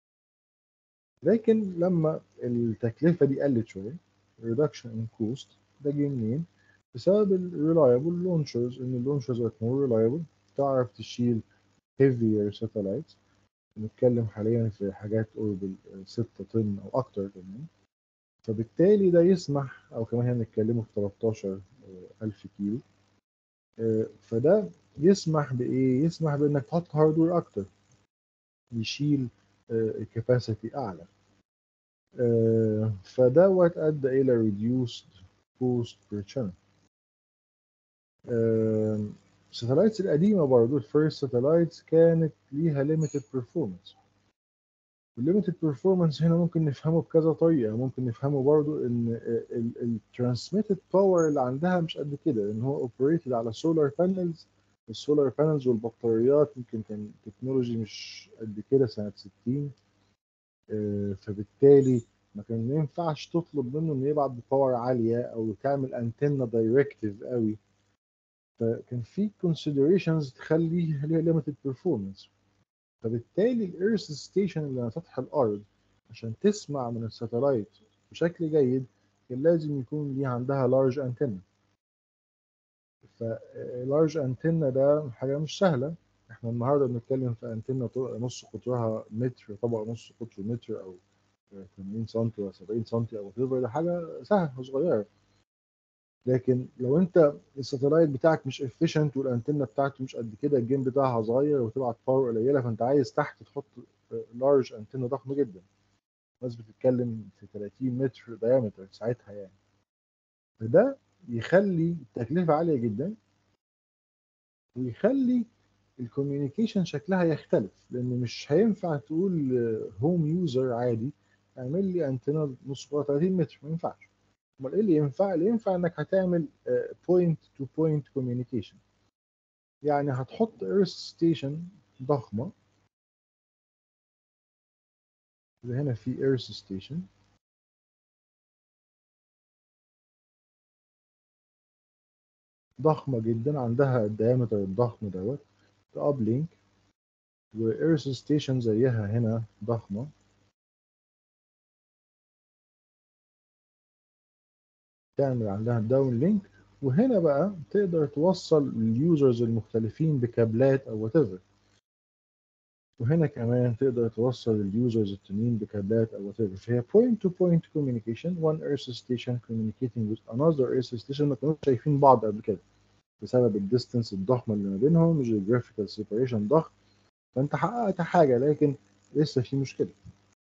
لكن لما التكلفة دي قلت شوية reduction in cost ده جه منين؟ بسبب ال reliable launchers ان اللونشرز بقت more reliable تعرف تشيل heavier satellites بنتكلم حاليا في حاجات قرب 6 طن او اكتر كمان فبالتالي ده يسمح او كمان هنتكلموا في 13 ألف كيلو فده يسمح بايه يسمح بانك تحط هاردوير اكتر يشيل كاباسيتي اعلى فدوت ادى الى reduced cost per channel الساتلايتس القديمه برضو الفيرست ساتلايتس كانت ليها limited performance الليميتد performance هنا ممكن نفهمه بكذا طريقه ممكن نفهمه برضو ان الترانسميتد باور اللي عندها مش قد كده لان هو اوبريتد على سولار بانلز السولار بانلز والبطاريات يمكن كان تكنولوجي مش قد كده سنه 60 فبالتالي ما كان ما ينفعش تطلب منه انه يبعت بباور عاليه او تعمل انتنه دايركتيف قوي فكان في considerations تخلي ليها limited performance فبالتالي الايرث ستيشن اللي على سطح الارض عشان تسمع من الساتلايت بشكل جيد كان لازم يكون ليها عندها لارج انتنة فلارج انتنة ده حاجة مش سهلة احنا النهارده بنتكلم في انتنة نص قطرها متر طبق نص قطره متر او 80 سم ولا 70 سم او whatever ده حاجة سهلة صغيرة لكن لو انت الساتلايت بتاعك مش افيشنت والانتنه بتاعته مش قد كده الجيم بتاعها صغير وتبعت باور قليله فانت عايز تحت تحط لارج انتنه ضخمه جدا الناس بتتكلم في 30 متر دايمتر ساعتها يعني فده يخلي التكلفه عاليه جدا ويخلي الكوميونيكيشن شكلها يختلف لان مش هينفع تقول هوم يوزر عادي اعمل لي انتنه نص 30 متر ما ينفعش امال ايه اللي ينفع؟ اللي ينفع انك هتعمل بوينت تو بوينت كوميونيكيشن يعني هتحط ايرث ستيشن ضخمه اللي هنا في ايرث ستيشن ضخمه جدا عندها الديامتر الضخم دوت اب لينك وايرث ستيشن زيها هنا ضخمه تعمل عندها داون لينك وهنا بقى تقدر توصل اليوزرز المختلفين بكابلات او وات ايفر وهنا كمان تقدر توصل اليوزرز التانيين بكابلات او وات ايفر فهي point to point communication one earth station communicating with another earth station ما كانوش شايفين بعض قبل كده بسبب الديستنس الضخمه اللي ما بينهم جيوغرافيكال سيبريشن ضخم فانت حققت حاجه لكن لسه في مشكله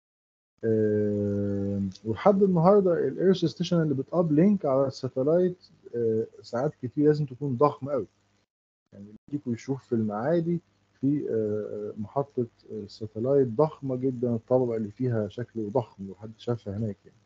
أه ولحد النهارده الايرث ستيشن اللي بتاب لينك على الساتلايت أه ساعات كتير لازم تكون ضخم قوي يعني يجيكوا يشوف في المعادي في أه محطة ساتلايت ضخمة جدا الطبقة اللي فيها شكله ضخم وحد شافها هناك يعني.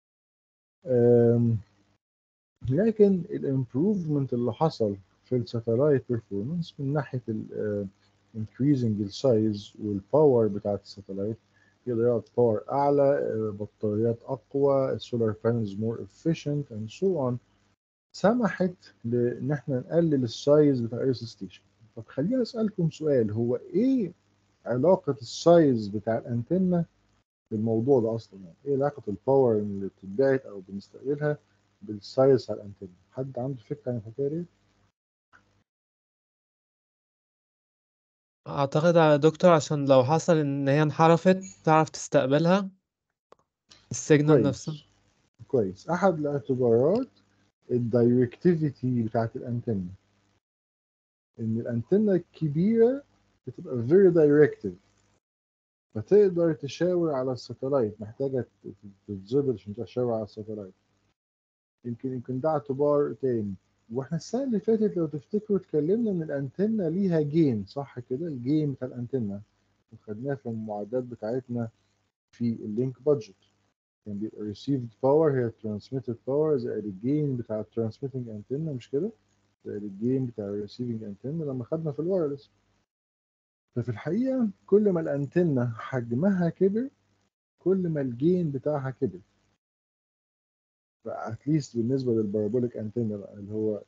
لكن الامبروفمنت اللي حصل في الساتلايت بيرفورمانس من ناحية increasing السايز والباور بتاعت الساتلايت يقدر يقعد باور اعلى بطاريات اقوى السولار بانلز مور efficient and so on سمحت ان احنا نقلل السايز بتاع ايرث ستيشن طب خليني اسالكم سؤال هو ايه علاقه السايز بتاع الانتنه بالموضوع ده اصلا يعني ايه علاقه الباور اللي بتتبعت او بنستقبلها بالسايز بتاع الانتنه حد عنده فكره عن الحكايه دي اعتقد يا دكتور عشان لو حصل ان هي انحرفت تعرف تستقبلها السيجنال نفسه كويس كويس احد الاعتبارات الدايركتيفيتي بتاعت الانتنه ان الانتنه الكبيره بتبقى very directive فتقدر تشاور على الساتلايت محتاجه تتظبط عشان تشاور على الساتلايت يمكن يمكن ده اعتبار تاني واحنا السنه اللي فاتت لو تفتكروا اتكلمنا ان الانتنه ليها جين صح كده الجين بتاع الانتنه وخدناه في المعدات بتاعتنا في اللينك بادجت كان بيبقى received باور هي transmitted باور زائد الجين بتاع الترانسميتنج انتنه مش كده زائد الجين بتاع الريسيفنج انتنه لما خدنا في الوايرلس ففي الحقيقه كل ما الانتنه حجمها كبر كل ما الجين بتاعها كبر اتليست بالنسبه للبارابوليك انتنه بقى اللي هو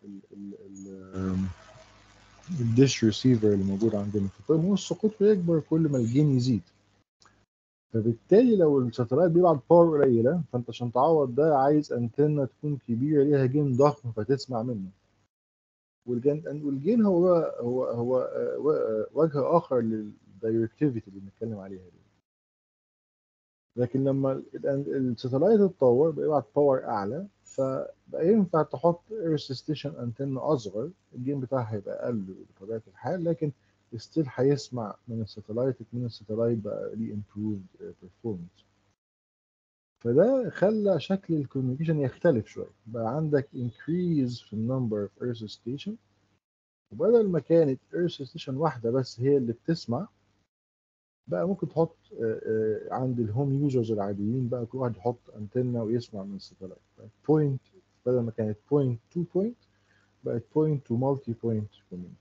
الديش ريسيفر اللي موجود عندنا فكل ما السقوط يكبر كل ما الجين يزيد فبالتالي لو الساتلايت بيبعت باور قليله فانت عشان تعوض ده عايز انتنه تكون كبيره ليها جين ضخم فتسمع منه والجين والجين هو هو هو آه، و- آه، وجه اخر للدايركتيفيتي اللي بنتكلم عليها دي لكن لما الساتلايت اتطور بقى يبعت باور اعلى فبقى ينفع تحط ايرث ستيشن انتن اصغر الجين بتاعها هيبقى اقل بطبيعه الحال لكن ستيل هيسمع من الساتلايت من الساتلايت بقى ليه improved performance فده خلى شكل الكوميونيكيشن يختلف شويه بقى عندك increase في النمبر of earth station وبدل ما كانت earth station واحده بس هي اللي بتسمع بقى ممكن تحط آه، آه، عند الهوم يوزرز العاديين بقى كل واحد يحط انتنه ويسمع من الساتلايت بوينت بدل ما كانت بوينت تو بوينت بقت بوينت تو مالتي بوينت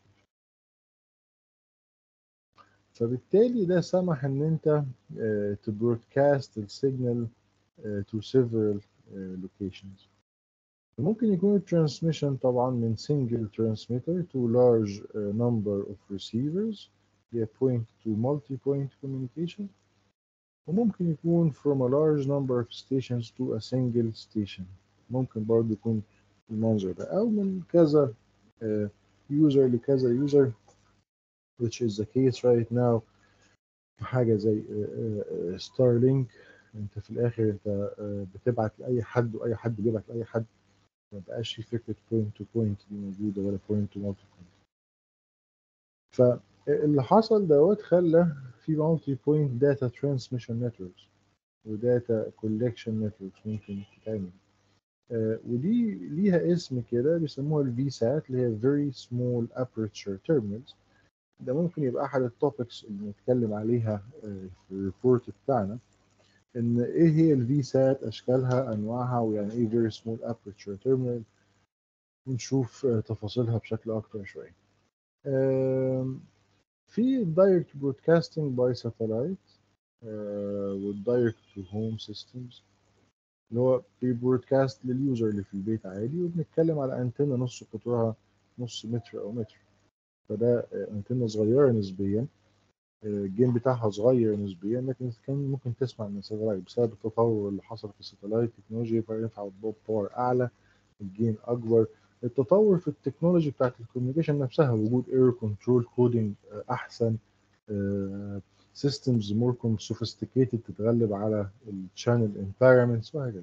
فبالتالي ده سمح ان انت تبرودكاست السيجنال to several uh, locations ممكن يكون الترانسميشن طبعا من single transmitter to large uh, number of receivers هي point to multi-point communication وممكن يكون from a large number of stations to a single station ممكن برضه يكون المنظر ده أو من كذا uh, user لكذا user which is the case right now في حاجة زي ستارلينك انت في الاخر انت آه، بتبعت لاي حد واي حد بيبعت لاي حد ما بقاش في فكره بوينت تو بوينت دي موجوده ولا بوينت تو مالتي بوينت فاللي حصل دوت خلى في مالتي بوينت داتا ترانسميشن نتوركس وداتا كولكشن نتوركس ممكن تتعمل آه، ودي ليها اسم كده بيسموها الفي سات اللي هي Very Small Aperture Terminals ده ممكن يبقى احد التوبكس اللي نتكلم عليها آه، في الريبورت بتاعنا ان ايه هي الفي سات اشكالها انواعها ويعني ايه فيري سمول ابرتشر تيرمينال ونشوف آه، تفاصيلها بشكل اكتر شويه آم، في الدايركت برودكاستنج باي ساتلايت والدايركت تو هوم سيستمز اللي هو بيبرودكاست لليوزر اللي في البيت عادي وبنتكلم على انتنه نص قطرها نص متر او متر فده آه، انتنه صغيره نسبيا الجيم بتاعها صغير نسبيا لكن كان ممكن تسمع من الساتلايت بسبب التطور اللي حصل في الساتلايت تكنولوجيا بقى ينفع تضرب باور اعلى الجيم اكبر التطور في التكنولوجي بتاعت الكوميونيكيشن نفسها وجود اير كنترول كودينج احسن سيستمز مور سوفيستيكيتد تتغلب على الشانل انفايرمنتس وهكذا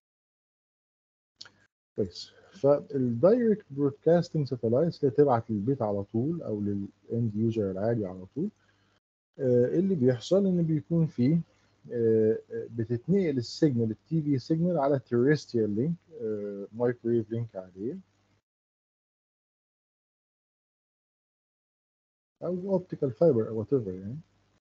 كويس فالدايركت برودكاستنج ساتلايتس اللي تبعت للبيت على طول او للاند يوزر العادي على طول آه، اللي بيحصل ان بيكون فيه آه، آه، بتتنقل السيجنال التي في سيجنال على تيرستريال لينك مايكرويف لينك عاديه او اوبتيكال فايبر او وات ايفر يعني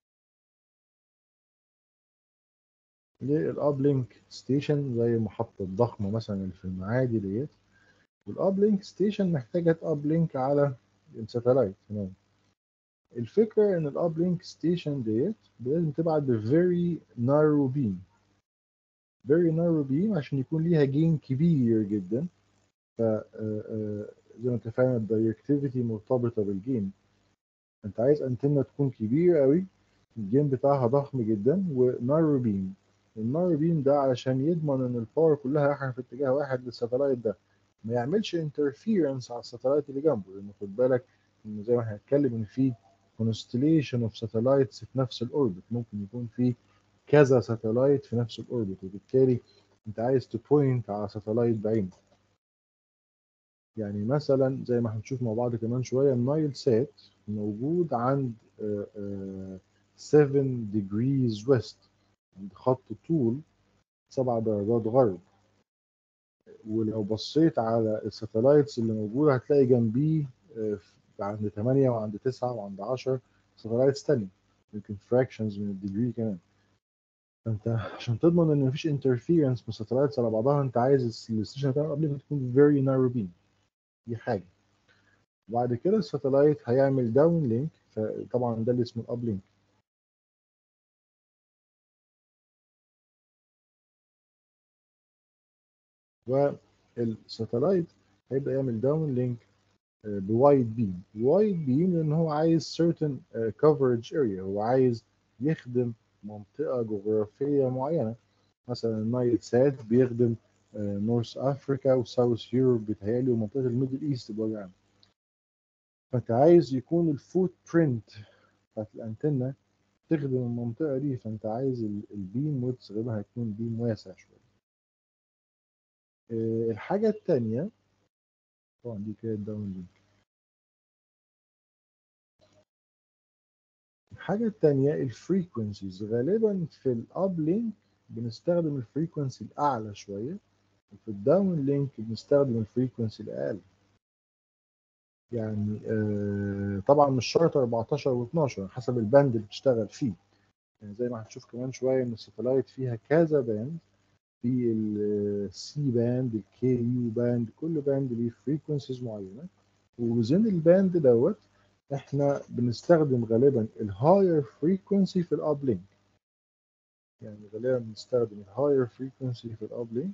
للاب لينك ستيشن زي محطه ضخمه مثلا اللي في المعادي ديت والاب لينك ستيشن محتاجه تاب لينك على الساتلايت تمام الفكره ان الاب لينك ستيشن ديت لازم تبعت بفيري نارو بيم فيري نارو بيم عشان يكون ليها جين كبير جدا ف آه، آه، زي ما انت فاهم الدايركتيفيتي مرتبطه بالجين انت عايز انتنه تكون كبيره قوي الجين بتاعها ضخم جدا ونارو بيم النارو بيم ده علشان يضمن ان الباور كلها رايحه في اتجاه واحد للساتلايت ده ما يعملش انترفيرنس على الساتلايت اللي جنبه لان خد بالك ان زي ما هنتكلم ان في constellation اوف ساتلايتس في نفس الاوربت ممكن يكون في كذا ساتلايت في نفس الاوربت وبالتالي انت عايز تبوينت على ساتلايت بعينه يعني مثلا زي ما هنشوف مع بعض كمان شويه النايل سات موجود عند آه، آه، 7 degrees west عند خط طول 7 درجات غرب ولو بصيت على الساتلايتس اللي موجوده هتلاقي جنبيه آه، عند 8 وعند 9 وعند 10 ساتلايتس تانية يمكن فراكشنز من الديجري كمان فانت عشان تضمن ان مفيش انترفيرنس من الساتلايتس على بعضها انت عايز الستيشن بتاعك قبل ما تكون فيري نارو بيم دي حاجه وبعد كده الساتلايت هيعمل داون لينك فطبعا ده اللي اسمه الاب لينك والساتلايت هيبدا يعمل داون لينك بوايد بيم وايد بيم لان هو عايز certain uh, coverage area هو عايز يخدم منطقه جغرافيه معينه مثلا النايل سات بيخدم نورث افريكا وساوث يوروب بيتهيألي ومنطقه الميدل ايست بوجه عام فانت عايز يكون الفوت برنت بتاعت الانتنة تخدم المنطقة دي فانت عايز ال- البيم ويدث غالبا هيكون بيم واسع شوية آه، الحاجة التانية طبعا دي كده داون لينك الحاجة التانية الفريكونسيز غالبا في الاب لينك بنستخدم الفريكونسي الأعلى شوية وفي الداون لينك بنستخدم الفريكونسي الأقل يعني آه طبعا مش شرط 14 و12 حسب الباند اللي بتشتغل فيه يعني زي ما هنشوف كمان شوية إن الساتلايت فيها كذا باند في السي باند الكي يو باند كل باند ليه فريكونسيز معينة وزين الباند دوت احنا بنستخدم غالبا الهاير فريكونسي في الاب لينك يعني غالبا بنستخدم الهاير فريكونسي في الاب لينك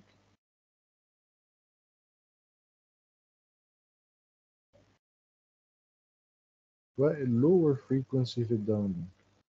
واللور فريكونسي في الداون لينك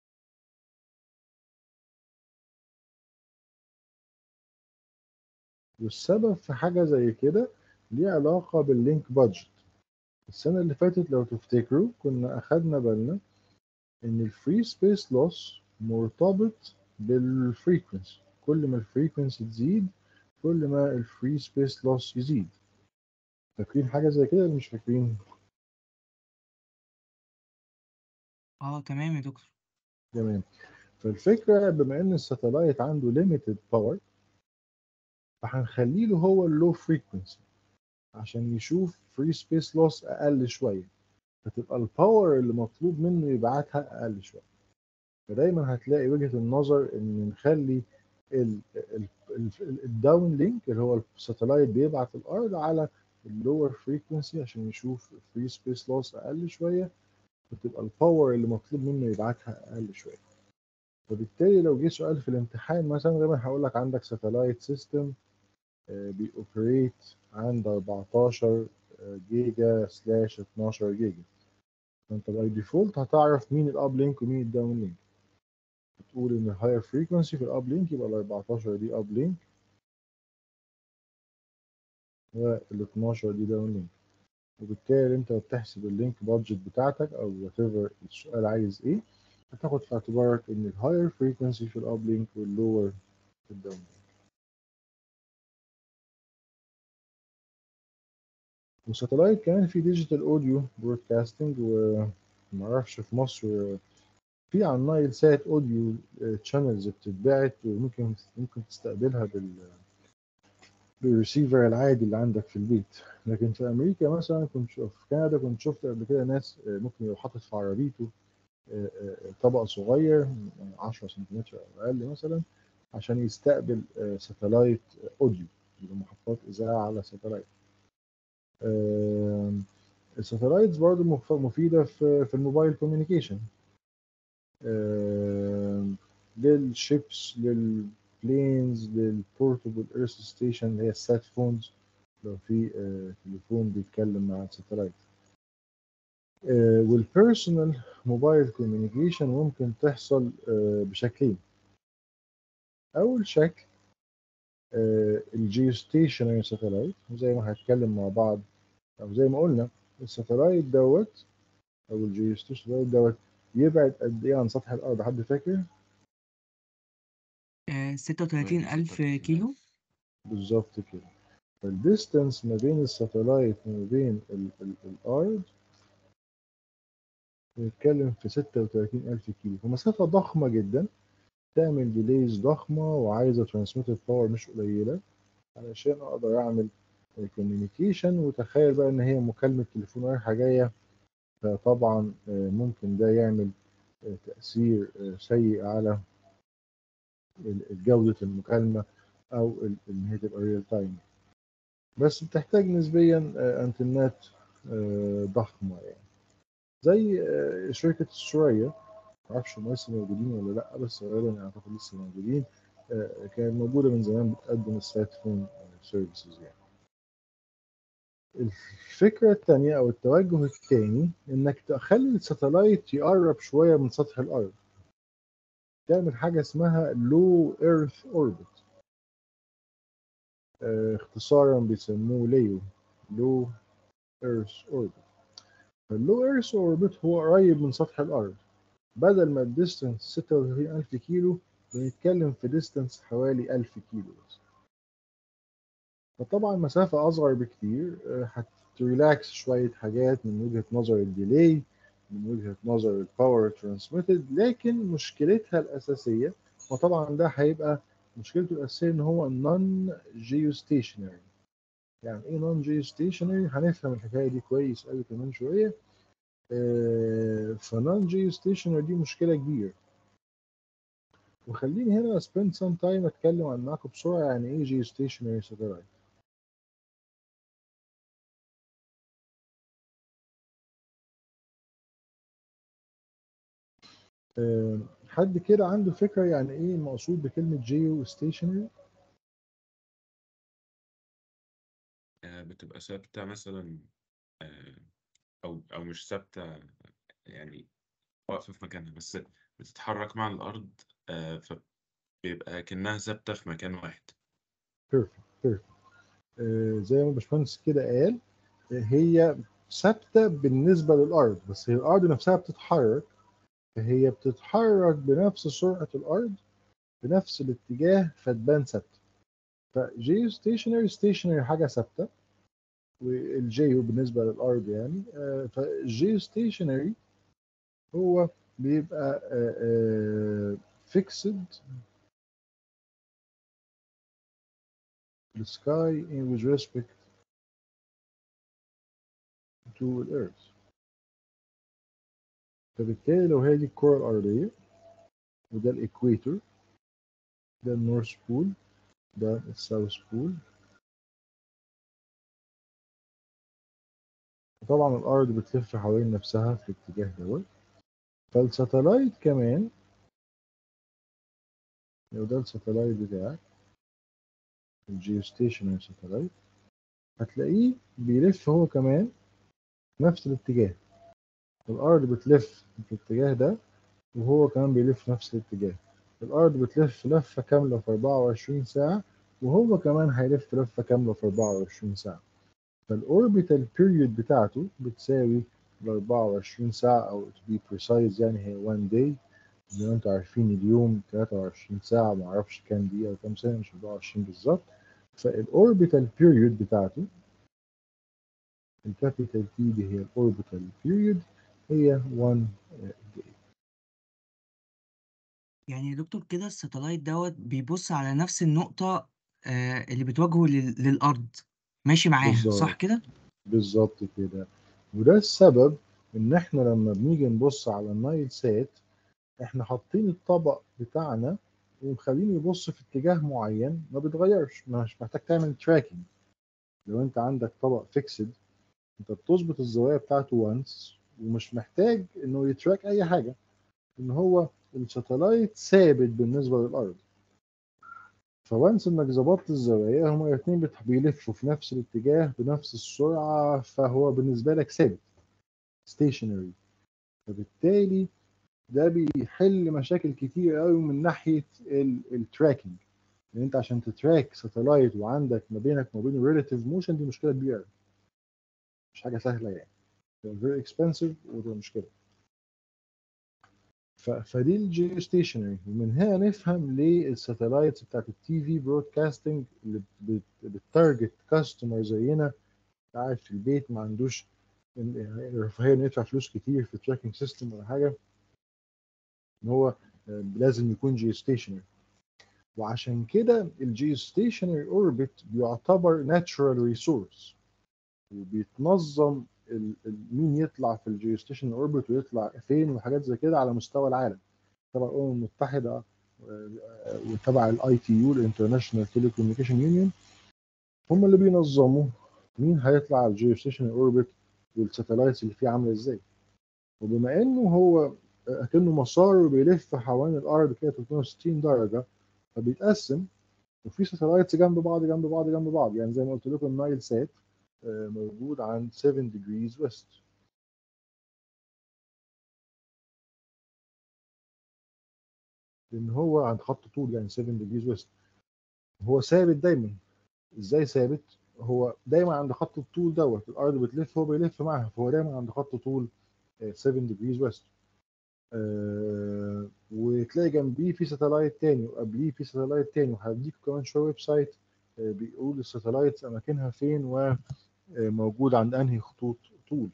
والسبب في حاجة زي كده ليه علاقة باللينك بادجت السنة اللي فاتت لو تفتكروا كنا أخدنا بالنا إن الفري سبيس لوس مرتبط بالفريكونسي كل ما الفريكونسي تزيد كل ما الفري سبيس لوس يزيد فاكرين حاجة زي كده ولا مش فاكرين؟ اه تمام يا دكتور تمام فالفكرة بما إن الساتلايت عنده limited باور فهنخلي له هو اللو فريكونسي عشان يشوف فري سبيس لوس أقل شوية فتبقى الباور اللي مطلوب منه يبعتها أقل شوية فدايما هتلاقي وجهة النظر إن نخلي الداون لينك اللي هو الساتلايت بيبعت الأرض على اللور فريكونسي عشان يشوف فري سبيس لوس أقل شوية فتبقى الباور اللي مطلوب منه يبعتها أقل شوية فبالتالي لو جه سؤال في الامتحان مثلا غالبا هقول لك عندك ساتلايت سيستم بيوبريت عند 14 جيجا سلاش 12 جيجا فانت باي ديفولت هتعرف مين الاب لينك ومين الداون لينك بتقول ان الهاير فريكونسي في الاب لينك يبقى ال 14 دي اب لينك وال 12 دي داون لينك وبالتالي انت بتحسب اللينك بادجت بتاعتك او وات ايفر السؤال عايز ايه هتاخد في اعتبارك ان الهاير فريكونسي في الاب لينك واللور في الداون لينك وساتلايت كمان في ديجيتال اوديو برودكاستنج ومعرفش في مصر في على النايل سات اوديو تشانلز بتتبعت وممكن ممكن تستقبلها بال بالريسيفر العادي اللي عندك في البيت لكن في امريكا مثلا كنت في كندا كنت شفت قبل كده ناس ممكن يبقى حاطط في عربيته طبق صغير 10 سنتيمتر او اقل مثلا عشان يستقبل ساتلايت اوديو يبقى محطات اذاعه على ساتلايت الساتلايتس برضه مفيده في في الموبايل كوميونيكيشن للشيبس للبلينز للبورتبل ايرث ستيشن اللي هي السات فونز لو في تليفون بيتكلم مع الساتلايت والبيرسونال موبايل كوميونيكيشن ممكن تحصل بشكلين اول شكل الجيو ستيشنري ساتلايت زي ما هنتكلم مع بعض او زي ما قلنا الساتلايت دوت او الجيو ستيشن دوت يبعد قد ايه عن سطح الارض حد فاكر؟ آه 36000 كيلو بالظبط كده فالديستانس ما بين الساتلايت وما بين ال ال الارض بنتكلم في 36000 كيلو فمسافة ضخمة جدا تعمل ديليز ضخمة وعايزة ترانسميتد باور مش قليلة علشان اقدر اعمل كوميونيكيشن وتخيل بقى ان هي مكالمة تليفون رايحة جاية فطبعا ممكن ده يعمل تأثير سيء على جودة المكالمة أو إن هي تبقى ريل تايم بس بتحتاج نسبيا أنتنات ضخمة يعني زي شركة السورية معرفش هم لسه موجودين ولا لأ بس غالبا أعتقد لسه موجودين كانت موجودة من زمان بتقدم السات فون سيرفيسز يعني الفكرة الثانية أو التوجه الثاني إنك تخلي الساتلايت يقرب شوية من سطح الأرض تعمل حاجة اسمها لو ايرث اوربت اختصارا بيسموه ليو لو ايرث اوربت فاللو ايرث اوربت هو قريب من سطح الارض بدل ما الديستنس 36000 كيلو بنتكلم في ديستنس حوالي 1000 كيلو بس فطبعا مسافة أصغر بكتير هتريلاكس شوية حاجات من وجهة نظر الديلي من وجهة نظر الباور ترانسميتد لكن مشكلتها الأساسية وطبعا ده هيبقى مشكلته الأساسية إن هو نون جيوستيشنري يعني إيه نون جيوستيشنري هنفهم الحكاية دي كويس أوي كمان شوية فنون جيوستيشنري دي مشكلة كبيرة وخليني هنا spend some time اتكلم عن معاكم بسرعه يعني ايه geostationary satellite أه حد كده عنده فكره يعني ايه المقصود بكلمه geostationary بتبقى ثابتة مثلا أو أو مش ثابتة يعني واقفة في مكانها بس بتتحرك مع الأرض فبيبقى كأنها ثابتة في مكان واحد بيرفكت بيرفكت أه زي ما الباشمهندس كده قال هي ثابته بالنسبه للارض بس هي الارض نفسها بتتحرك فهي بتتحرك بنفس سرعه الارض بنفس الاتجاه فتبان ثابته فجيو ستيشنري ستيشنري حاجه ثابته والجيو بالنسبه للارض يعني أه فالجيو ستيشنري هو بيبقى فيكسد the sky in with respect to the earth فبالتالي لو هي دي الكرة الأرضية وده الإكويتور ده النورث بول ده الساوث بول طبعا الأرض بتلف حوالين نفسها في الاتجاه دوت فالساتلايت كمان لو ده الساتلايت بتاعك الجيوستيشنري ساتلايت هتلاقيه بيلف هو كمان نفس الاتجاه الأرض بتلف في الاتجاه ده وهو كمان بيلف نفس الاتجاه الأرض بتلف لفة كاملة في 24 ساعة وهو كمان هيلف لفة كاملة في 24 ساعة فالأوربيتال بيريود بتاعته بتساوي ال 24 ساعة أو to be precise يعني هي 1 day زي ما انتم عارفين اليوم 23 ساعة معرفش كام دقيقة وكام ثانية مش 24 بالظبط فالأوربيتال بيريود بتاعته الكابيتال تي دي هي الأوربيتال بيريود هي 1 day يعني يا دكتور كده الساتلايت دوت بيبص على نفس النقطة آه اللي بتواجهه لل- للأرض ماشي معاها بالظبط. صح كده؟ بالظبط كده وده السبب ان احنا لما بنيجي نبص على النايل سات احنا حاطين الطبق بتاعنا ومخلينه يبص في اتجاه معين ما بيتغيرش مش محتاج تعمل تراكنج لو انت عندك طبق فيكسد انت بتظبط الزوايا بتاعته وانس ومش محتاج انه يتراك اي حاجه ان هو الساتلايت ثابت بالنسبه للارض فوانس انك ظبطت الزوايا هما الاثنين بت- بيلفوا في نفس الاتجاه بنفس السرعه فهو بالنسبه لك ثابت ستيشنري فبالتالي ده بيحل مشاكل كتير قوي من ناحيه التراكنج لان انت عشان تتراك ساتلايت وعندك ما بينك وما بينه ريلاتيف موشن دي مشكله كبيره قوي مش حاجه سهله يعني فيري اكسبنسيف وده مشكله ف- فدي الجيو ستيشنري ومن هنا نفهم ليه الساتلايتس بتاعت التي في برودكاستنج اللي بت- بتارجت كاستمر زينا قاعد في البيت ما عندوش الرفاهيه انه يدفع فلوس كتير في تراكنج سيستم ولا حاجه ان هو آه، لازم يكون جيو ستيشنري وعشان كده الجيو ستيشنري اوربت بيعتبر ناتشورال ريسورس وبيتنظم ال- ال- مين يطلع في الجيو ستيشن اوربت ويطلع فين وحاجات زي كده على مستوى العالم تبع الامم المتحده آه، وتبع الاي تي يو الانترناشونال تيليكوميونيكيشن يونيون هم اللي بينظموا مين هيطلع على الجيو ستيشن اوربت والساتلايتس اللي فيه عامله ازاي وبما انه هو اكنه مسار بيلف حوالين الارض كده 360 درجه فبيتقسم وفي ساتلايتس جنب بعض جنب بعض جنب بعض يعني زي ما قلت لكم النايل سات آه، موجود عن 7 degrees west لان هو عند خط طول يعني 7 degrees west هو ثابت دايما ازاي ثابت هو دايما عند خط الطول دوت الارض بتلف هو بيلف معاها فهو دايما عند خط طول آه، 7 degrees west آه، وتلاقي جنبيه في ساتلايت تاني وقبليه في ساتلايت تاني وهديكوا كمان شويه ويب سايت آه، بيقول الساتلايتس اماكنها فين وموجود عند انهي خطوط طول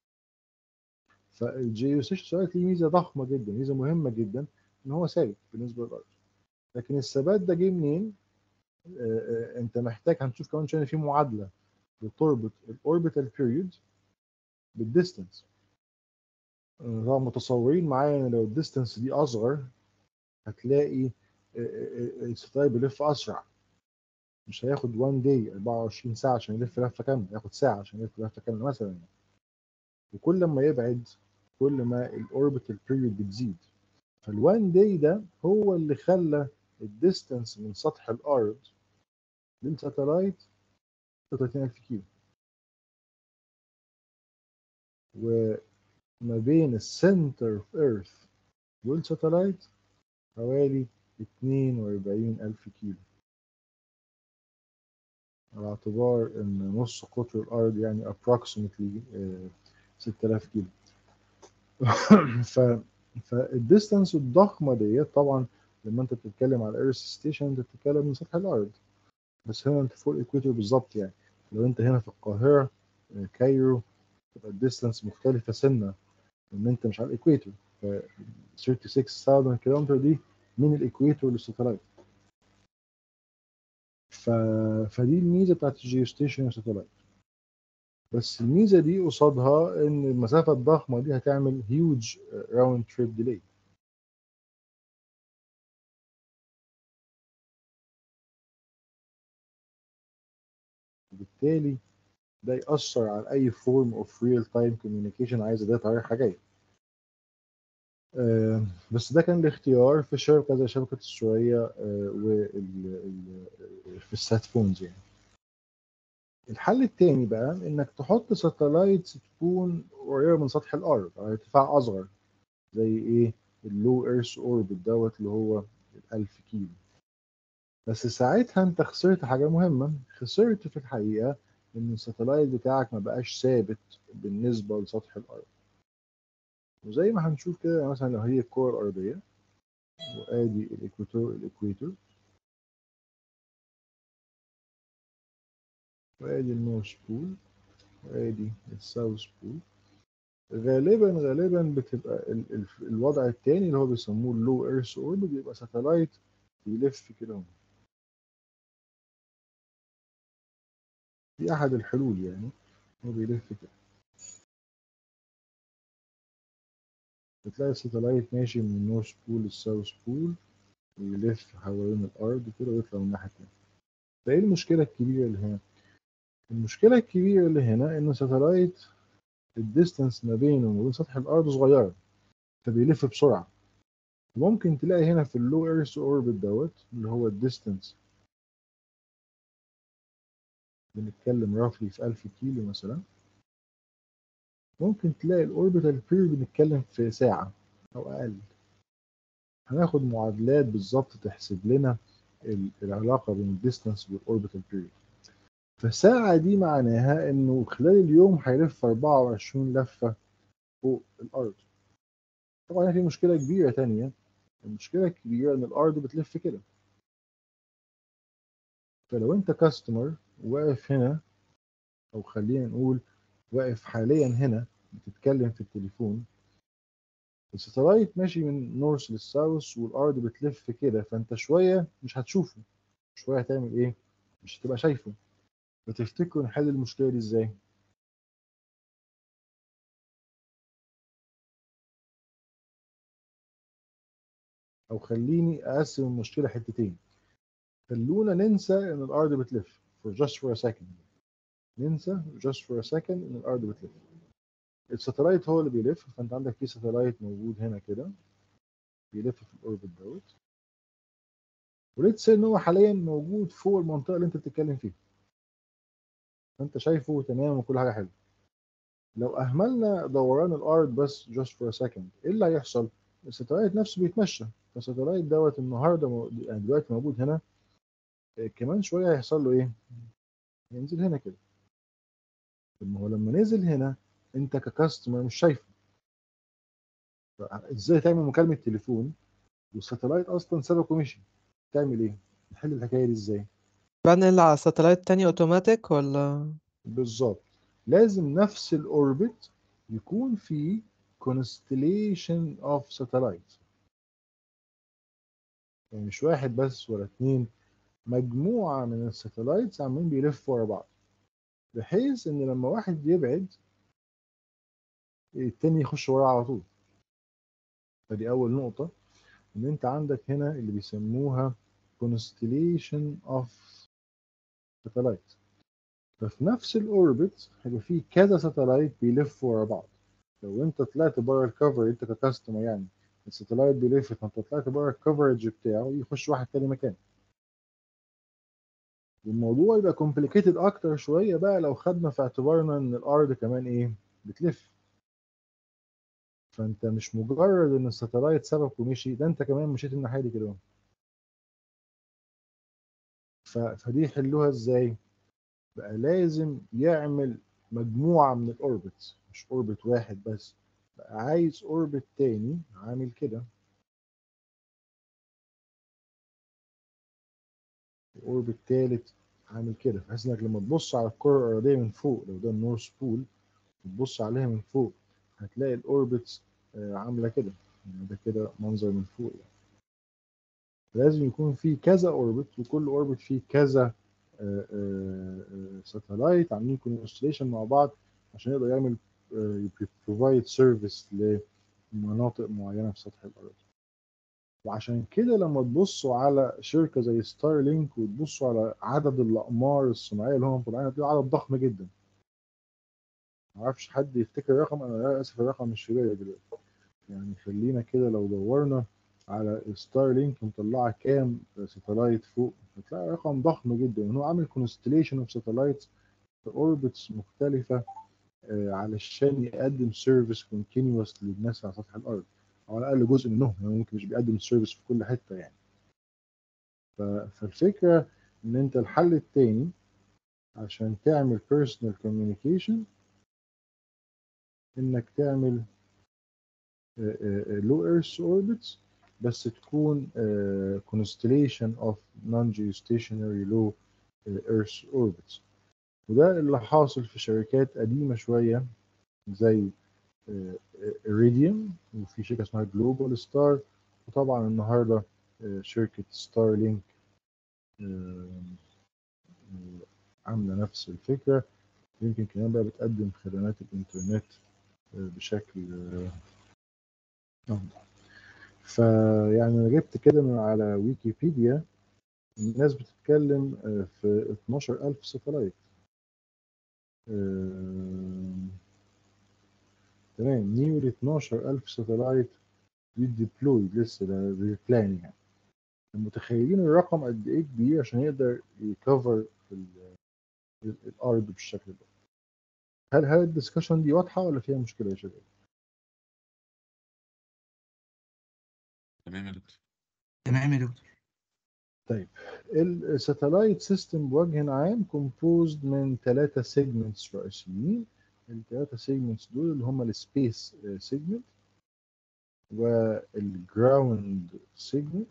فالجيوستيشن ساتلايت ليه ميزه ضخمه جدا ميزه مهمه جدا ان هو ثابت بالنسبه للارض لكن الثبات ده جه منين؟ آه، آه، انت محتاج هنشوف كمان شويه إن في معادله بتربط الاوربيتال بيريود بالديستنس طبعا متصورين معايا ان لو الديستنس دي اصغر هتلاقي الستايل بيلف اسرع مش هياخد 1 داي 24 ساعه عشان يلف لفه كامله ياخد ساعه عشان يلف لفه كامله مثلا وكل ما يبعد كل ما الاوربيتال بيريود بتزيد فال1 داي ده هو اللي خلى الديستنس من سطح الارض للساتلايت 33000 كيلو وما بين السنتر اوف ايرث والساتلايت حوالي 42000 كيلو على اعتبار ان نص قطر الارض يعني approximately آه، 6000 كيلو ف فالديستانس الضخمه ديت طبعا لما انت بتتكلم على ايرث ستيشن انت بتتكلم من سطح الارض بس هنا انت فوق الاكويتور بالظبط يعني لو انت هنا في القاهره آه، كايرو تبقى الديستانس مختلفه سنه ان انت مش على الاكويتور ف 36000 كيلومتر دي من الاكويتور للساتلايت ف... فدي الميزه بتاعت الجيوستيشن والساتلايت بس الميزه دي قصادها ان المسافه الضخمه دي هتعمل هيوج راوند تريب ديلي وبالتالي ده يأثر على أي فورم اوف ريل تايم كوميونيكيشن عايزة داتا رايحة جاية. آه، بس ده كان الاختيار في شركة زي شبكة السورية وال ال- في السات فونز يعني. الحل التاني بقى انك تحط ساتلايتس تكون قريبة من سطح الأرض على ارتفاع أصغر زي ايه اللو ايرث اوربت دوت اللي هو الألف كيلو. بس ساعتها انت خسرت حاجة مهمة خسرت في الحقيقة ان الساتلايت بتاعك ما بقاش ثابت بالنسبة لسطح الأرض. وزي ما هنشوف كده مثلا لو هي الكرة الأرضية وادي الاكواتور الاكويتور وادي النورث بول وادي الساوث بول غالبا غالبا بتبقى ال ال الوضع التاني اللي هو بيسموه اللو ايرث اوربت بيبقى ساتلايت بيلف كده اهو. دي احد الحلول يعني هو بيلف كده بتلاقي الساتلايت ماشي من النورث بول للساوث بول ويلف حوالين الارض كده ويطلع من الناحيه التانيه فايه المشكله الكبيره اللي هنا المشكله الكبيره اللي هنا ان الساتلايت الديستانس ما بينه وما بين سطح الارض صغيره فبيلف بسرعه ممكن تلاقي هنا في اللو ايرث اوربت دوت اللي هو الديستانس بنتكلم رافلي في 1000 كيلو مثلا ممكن تلاقي الاوربيتال بيريود بنتكلم في ساعه او اقل هناخد معادلات بالظبط تحسب لنا ال- العلاقه بين الديستانس والاوربيتال بيريود فالساعه دي معناها انه خلال اليوم هيلف 24 لفه فوق الارض طبعا في مشكله كبيره تانية المشكله الكبيره ان الارض بتلف كده فلو انت كاستمر واقف هنا او خلينا نقول واقف حاليا هنا بتتكلم في التليفون الساتلايت ماشي من نورث للساوث والارض بتلف كده فانت شويه مش هتشوفه شويه هتعمل ايه مش هتبقى شايفه فتفتكروا نحل المشكله دي ازاي او خليني اقسم المشكله حتتين خلونا ننسى ان الارض بتلف for just for a second ننسى just for a second ان الارض بتلف الساتلايت هو اللي بيلف فانت عندك في ساتلايت موجود هنا كده بيلف في الاوربت دوت وليتس ان هو حاليا موجود فوق المنطقه اللي انت بتتكلم فيها فانت شايفه تمام وكل حاجه حلوه لو اهملنا دوران الارض بس just for a second ايه اللي هيحصل الساتلايت نفسه بيتمشى فالساتلايت دوت النهارده مو... يعني دلوقتي موجود هنا آه، كمان شويه هيحصل له ايه ينزل هنا كده طب ما هو لما نزل هنا انت ككاستمر مش شايفه ازاي تعمل مكالمه تليفون والساتلايت اصلا سبك ومشي تعمل ايه نحل الحكايه دي ازاي بنقل على ساتلايت تاني اوتوماتيك ولا بالظبط لازم نفس الاوربت يكون فيه constellation of satellites يعني مش واحد بس ولا اتنين مجموعة من الساتلايتس عمالين بيلفوا ورا بعض بحيث ان لما واحد يبعد التاني يخش وراه على طول فدي اول نقطة ان انت عندك هنا اللي بيسموها constellation of satellites ففي نفس الاوربت هيبقى فيه كذا ساتلايت بيلفوا ورا بعض لو انت طلعت بره الكفر انت ككاستمر يعني الساتلايت بيلف فانت طلعت بره الكفرج بتاعه يخش واحد تاني مكان والموضوع يبقى كومبليكيتد اكتر شويه بقى لو خدنا في اعتبارنا ان الارض كمان ايه بتلف فانت مش مجرد ان الساتلايت سبك ومشي ده انت كمان مشيت الناحيه دي كده ف- فدي يحلوها ازاي بقى لازم يعمل مجموعه من الاوربتس مش اوربت واحد بس بقى عايز اوربت تاني عامل كده اوربت تالت عامل كده بحيث انك لما تبص على الكره الارضيه من فوق لو ده النورث بول تبص عليها من فوق هتلاقي الاوربتس آه، عامله كده يعني ده كده منظر من فوق يعني لازم يكون في كذا اوربت وكل اوربت فيه كذا ساتلايت عاملين كونستليشن مع بعض عشان يقدر يعمل بروفايد سيرفيس لمناطق معينه في سطح الارض وعشان كده لما تبصوا على شركه زي ستار لينك وتبصوا على عدد الاقمار الصناعيه اللي هم مطلعينها دي عدد ضخم جدا معرفش حد يفتكر رقم انا للاسف الرقم مش في بالي دلوقتي يعني خلينا كده لو دورنا على ستار لينك مطلعه كام ساتلايت فوق هتلاقي رقم ضخم جدا هو عامل كونستليشن اوف ساتلايتس في اوربتس مختلفه آه، علشان يقدم سيرفيس كونتينوس للناس على سطح الارض او على الاقل جزء منهم يعني ممكن مش بيقدم سيرفيس في كل حته يعني ف- فالفكره ان انت الحل التاني عشان تعمل personal communication انك تعمل low earth orbits بس تكون آه، constellation of non-geostationary low earth orbits وده اللي حاصل في شركات قديمة شوية زي اريديوم وفي شركة اسمها جلوبال ستار وطبعا النهاردة آه، شركة ستار لينك عاملة نفس الفكرة يمكن كمان بقى بتقدم خدمات الإنترنت آه، بشكل آه، أفضل فيعني أنا جبت كده من على ويكيبيديا الناس بتتكلم آه، في 12000 ساتلايت آه، تمام نيوري 12000 ساتلايت ديبلويد لسه ده بلان يعني متخيلين الرقم قد ايه كبير عشان يقدر يكفر الارض بالشكل ده هل هل الدسكشن دي واضحه ولا فيها مشكله يا شباب؟ تمام يا دكتور تمام يا دكتور الساتلايت سيستم بوجه عام كومبوزد من ثلاثة سيجمنتس رئيسيين الثلاثة سيجمنتس دول اللي هم السبيس سيجمنت والجراوند سيجمنت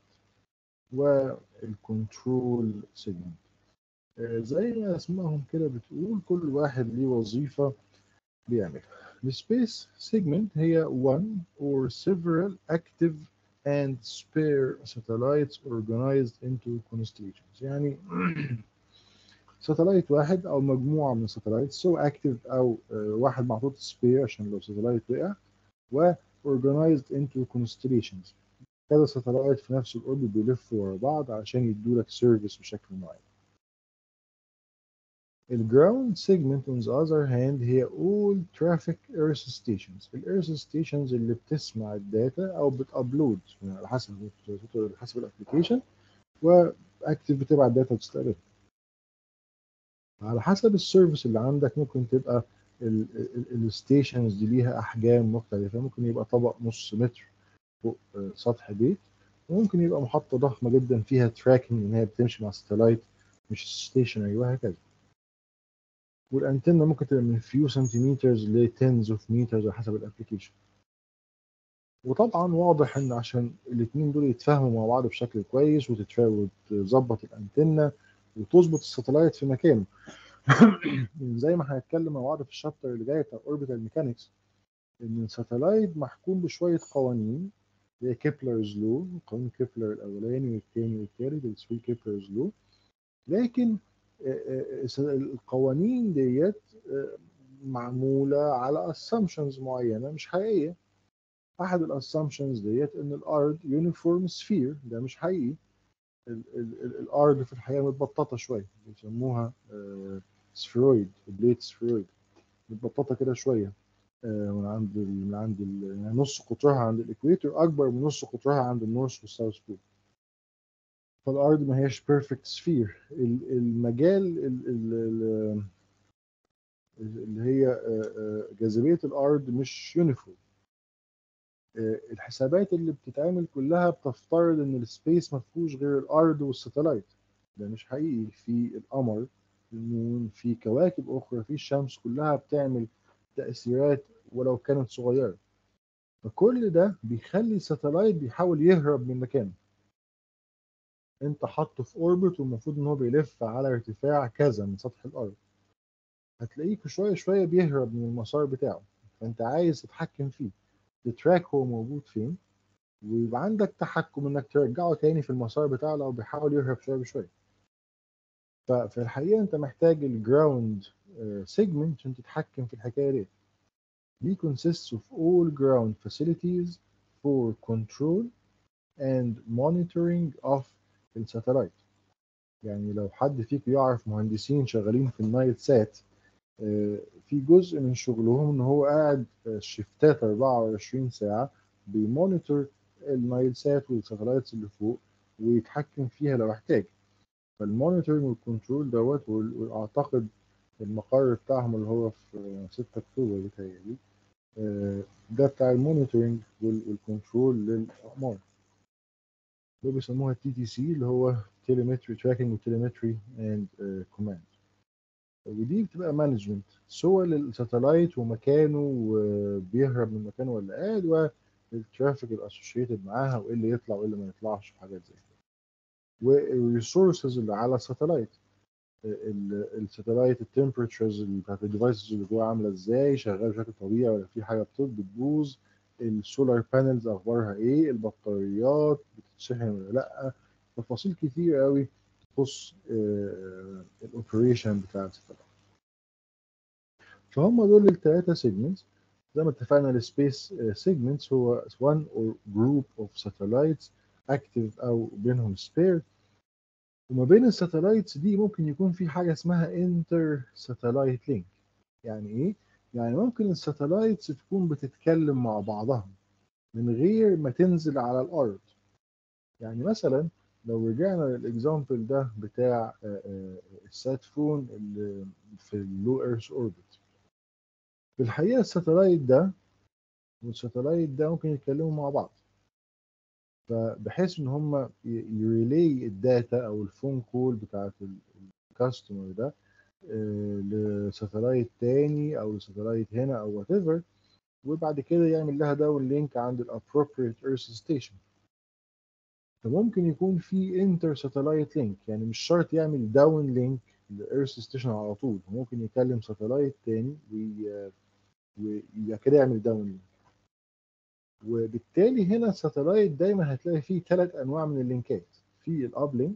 والكنترول سيجمنت زي ما اسمائهم كده بتقول كل واحد ليه وظيفة بيعملها السبيس سيجمنت هي one or several active and spare satellites organized into constellations يعني ساتلايت واحد او مجموعه من الساتلايت سو اكتف او آه، واحد محطوط سبير عشان لو ساتلايت وقع و organized into constellations كذا ساتلايت في نفس الاوربت بيلفوا ورا بعض عشان يدوا لك سيرفيس بشكل معين الجراوند segment on the other hand هي all traffic earth stations الايرث ستيشنز اللي بتسمع الداتا او بتابلود على حسب على حسب الابلكيشن واكتف بتبعت داتا وتستقبلها على حسب السيرفيس اللي عندك ممكن تبقى الستيشنز دي ليها احجام مختلفه ممكن يبقى طبق نص متر فوق آه، سطح بيت وممكن يبقى محطه ضخمه جدا فيها تراكنج ان هي بتمشي مع ستلايت مش ستيشنري وهكذا والانتنه ممكن تبقى من فيو سنتيمترز ل تنز اوف مترز على حسب الابلكيشن وطبعا واضح ان عشان الاثنين دول يتفاهموا مع بعض بشكل كويس وتتفا- وتظبط الانتنه وتظبط الساتلايت في مكانه زي ما هنتكلم مع بعض في الشابتر اللي جاي بتاع اوربيتال ميكانكس ان الساتلايت محكوم بشويه قوانين زي كيبلرز لو قانون كيبلر الاولاني والثاني والثالث ال 3 كيبلرز لو لكن آه، آه، القوانين ديت آه، معموله على assumptions معينه مش حقيقيه احد الاسامبشنز ديت ان الارض يونيفورم سفير ده مش حقيقي ال ال ال الارض في الحقيقه متبططه شويه بيسموها سفيرويد بليت سفيرويد متبططه كده شويه آه، من عند ال من عند ال يعني نص قطرها عند الاكويتور اكبر من نص قطرها عند النورث والساوث بول فالارض ما هياش بيرفكت سفير المجال ال- ال- ال- اللي هي آه، آه، جاذبيه الارض مش يونيفورم الحسابات اللي بتتعمل كلها بتفترض ان السبيس ما فيهوش غير الارض والساتلايت ده مش حقيقي في القمر في النون في كواكب اخرى في الشمس كلها بتعمل تاثيرات ولو كانت صغيره فكل ده بيخلي الساتلايت بيحاول يهرب من مكانه انت حاطه في اوربت والمفروض ان هو بيلف على ارتفاع كذا من سطح الارض هتلاقيه شويه شويه بيهرب من المسار بتاعه فانت عايز تتحكم فيه التراك هو موجود فين ويبقى عندك تحكم انك ترجعه تاني في المسار بتاعه لو بيحاول يهرب شويه بشويه ففي الحقيقه انت محتاج الجراوند سيجمنت عشان تتحكم في الحكايه دي دي consists of all ground facilities for control and monitoring of الساتلايت يعني لو حد فيكم يعرف مهندسين شغالين في النايل سات آه، في جزء من شغلهم ان هو قاعد آه، شيفتات 24 ساعه بيمونيتور النايل سات والساتلايتس اللي فوق ويتحكم فيها لو احتاج فالمونيتورنج والكنترول دوت وال- واعتقد المقر بتاعهم اللي هو في آه، 6 اكتوبر بيتهيألي آه، ده بتاع المونيتورنج والكنترول للاقمار اللي بيسموها تي تي سي اللي هو تيليمتري تراكنج وتيليمتري اند كوماند ودي بتبقى مانجمنت سواء للساتلايت ومكانه وبيهرب من مكانه ولا قاعد والترافيك الاسوشيتد معاها وايه اللي يطلع وايه اللي ما يطلعش وحاجات زي كده والريسورسز اللي على الساتلايت الساتلايت التمبريتشرز بتاعت الديفايسز اللي جوه عامله ازاي شغال بشكل طبيعي ولا في حاجه بت- بتبوظ السولار بانلز اخبارها ايه البطاريات بتتشحن ولا لا تفاصيل كتير قوي تخص الاوبريشن بتاع الساتلايت فهم دول الثلاثه سيجمنتس زي ما اتفقنا السبيس سيجمنتس هو one or group of satellites active او بينهم spare وما بين الساتلايتس دي ممكن يكون في حاجه اسمها انتر ساتلايت لينك يعني ايه يعني ممكن الساتلايتس تكون بتتكلم مع بعضها من غير ما تنزل على الارض يعني مثلا لو رجعنا للاكزامبل ده بتاع آه، آه، السات فون اللي في اللو ايرث اوربت في الحقيقه الساتلايت ده والساتلايت ده ممكن يتكلموا مع بعض فبحيث ان هم يريلي الداتا او الفون كول بتاعت الكاستمر ده آه، لساتلايت تاني او لساتلايت هنا او وات ايفر وبعد كده يعمل لها داون لينك عند الابروبريت ايرث ستيشن فممكن يكون في انتر ساتلايت لينك يعني مش شرط يعمل داون لينك للايرث ستيشن على طول ممكن يكلم ساتلايت تاني وي- ويبقى كده يعمل داون لينك وبالتالي هنا الساتلايت دايما هتلاقي فيه ثلاث انواع من اللينكات في الاب لينك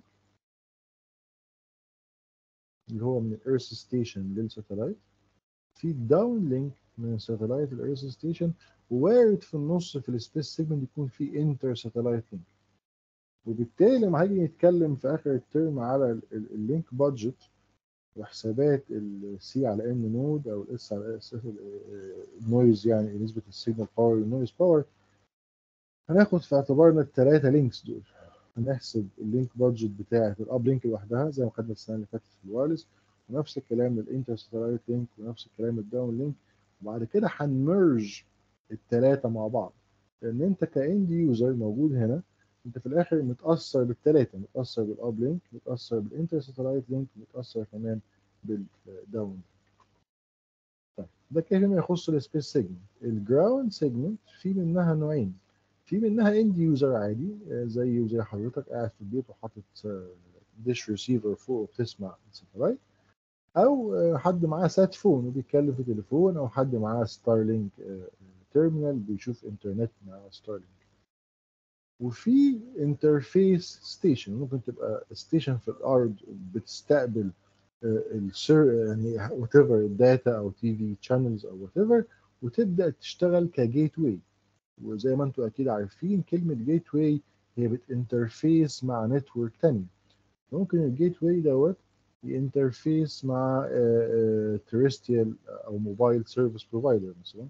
اللي هو من الايرث ستيشن للساتلايت في الداون لينك من الساتلايت للايرث ستيشن ووارد في النص في السبيس سيجمنت يكون في انتر ساتلايت لينك وبالتالي لما هاجي نتكلم في اخر الترم على ال- ال- اللينك بادجت وحسابات السي على ان نود او الاس على اس النويز يعني نسبه السيجنال باور والنويز باور هناخد في اعتبارنا الثلاثه لينكس دول هنحسب اللينك بادجت بتاعه الاب لينك لوحدها زي ما خدنا السنه اللي فاتت في الوايرلس ونفس الكلام للانتر ساتلايت لينك ونفس الكلام للداون لينك وبعد كده هنمرج الثلاثه مع بعض لان انت كاند يوزر موجود هنا انت في الاخر متاثر بالثلاثه متاثر بالاب لينك متاثر بالانتر ساتلايت لينك متاثر كمان بالداون ده كده فيما يخص السبيس سيجمنت الجراوند سيجمنت في منها نوعين في منها اند يوزر عادي آه، زي وزي حضرتك قاعد في البيت وحاطط ديش ريسيفر فوق وبتسمع الساتلايت او آه، حد معاه سات فون وبيتكلم في تليفون او حد معاه ستارلينك تيرمينال بيشوف انترنت مع ستارلينك وفي انترفيس ستيشن ممكن تبقى ستيشن في الارض بتستقبل السير يعني وات ايفر الداتا او تي في شانلز او وات ايفر وتبدا تشتغل كجيت واي وزي ما انتم اكيد عارفين كلمه جيت واي هي بتانترفيس مع نتورك تانية ممكن الجيت واي دوت ينترفيس مع تريستيال او موبايل سيرفيس بروفايدر مثلا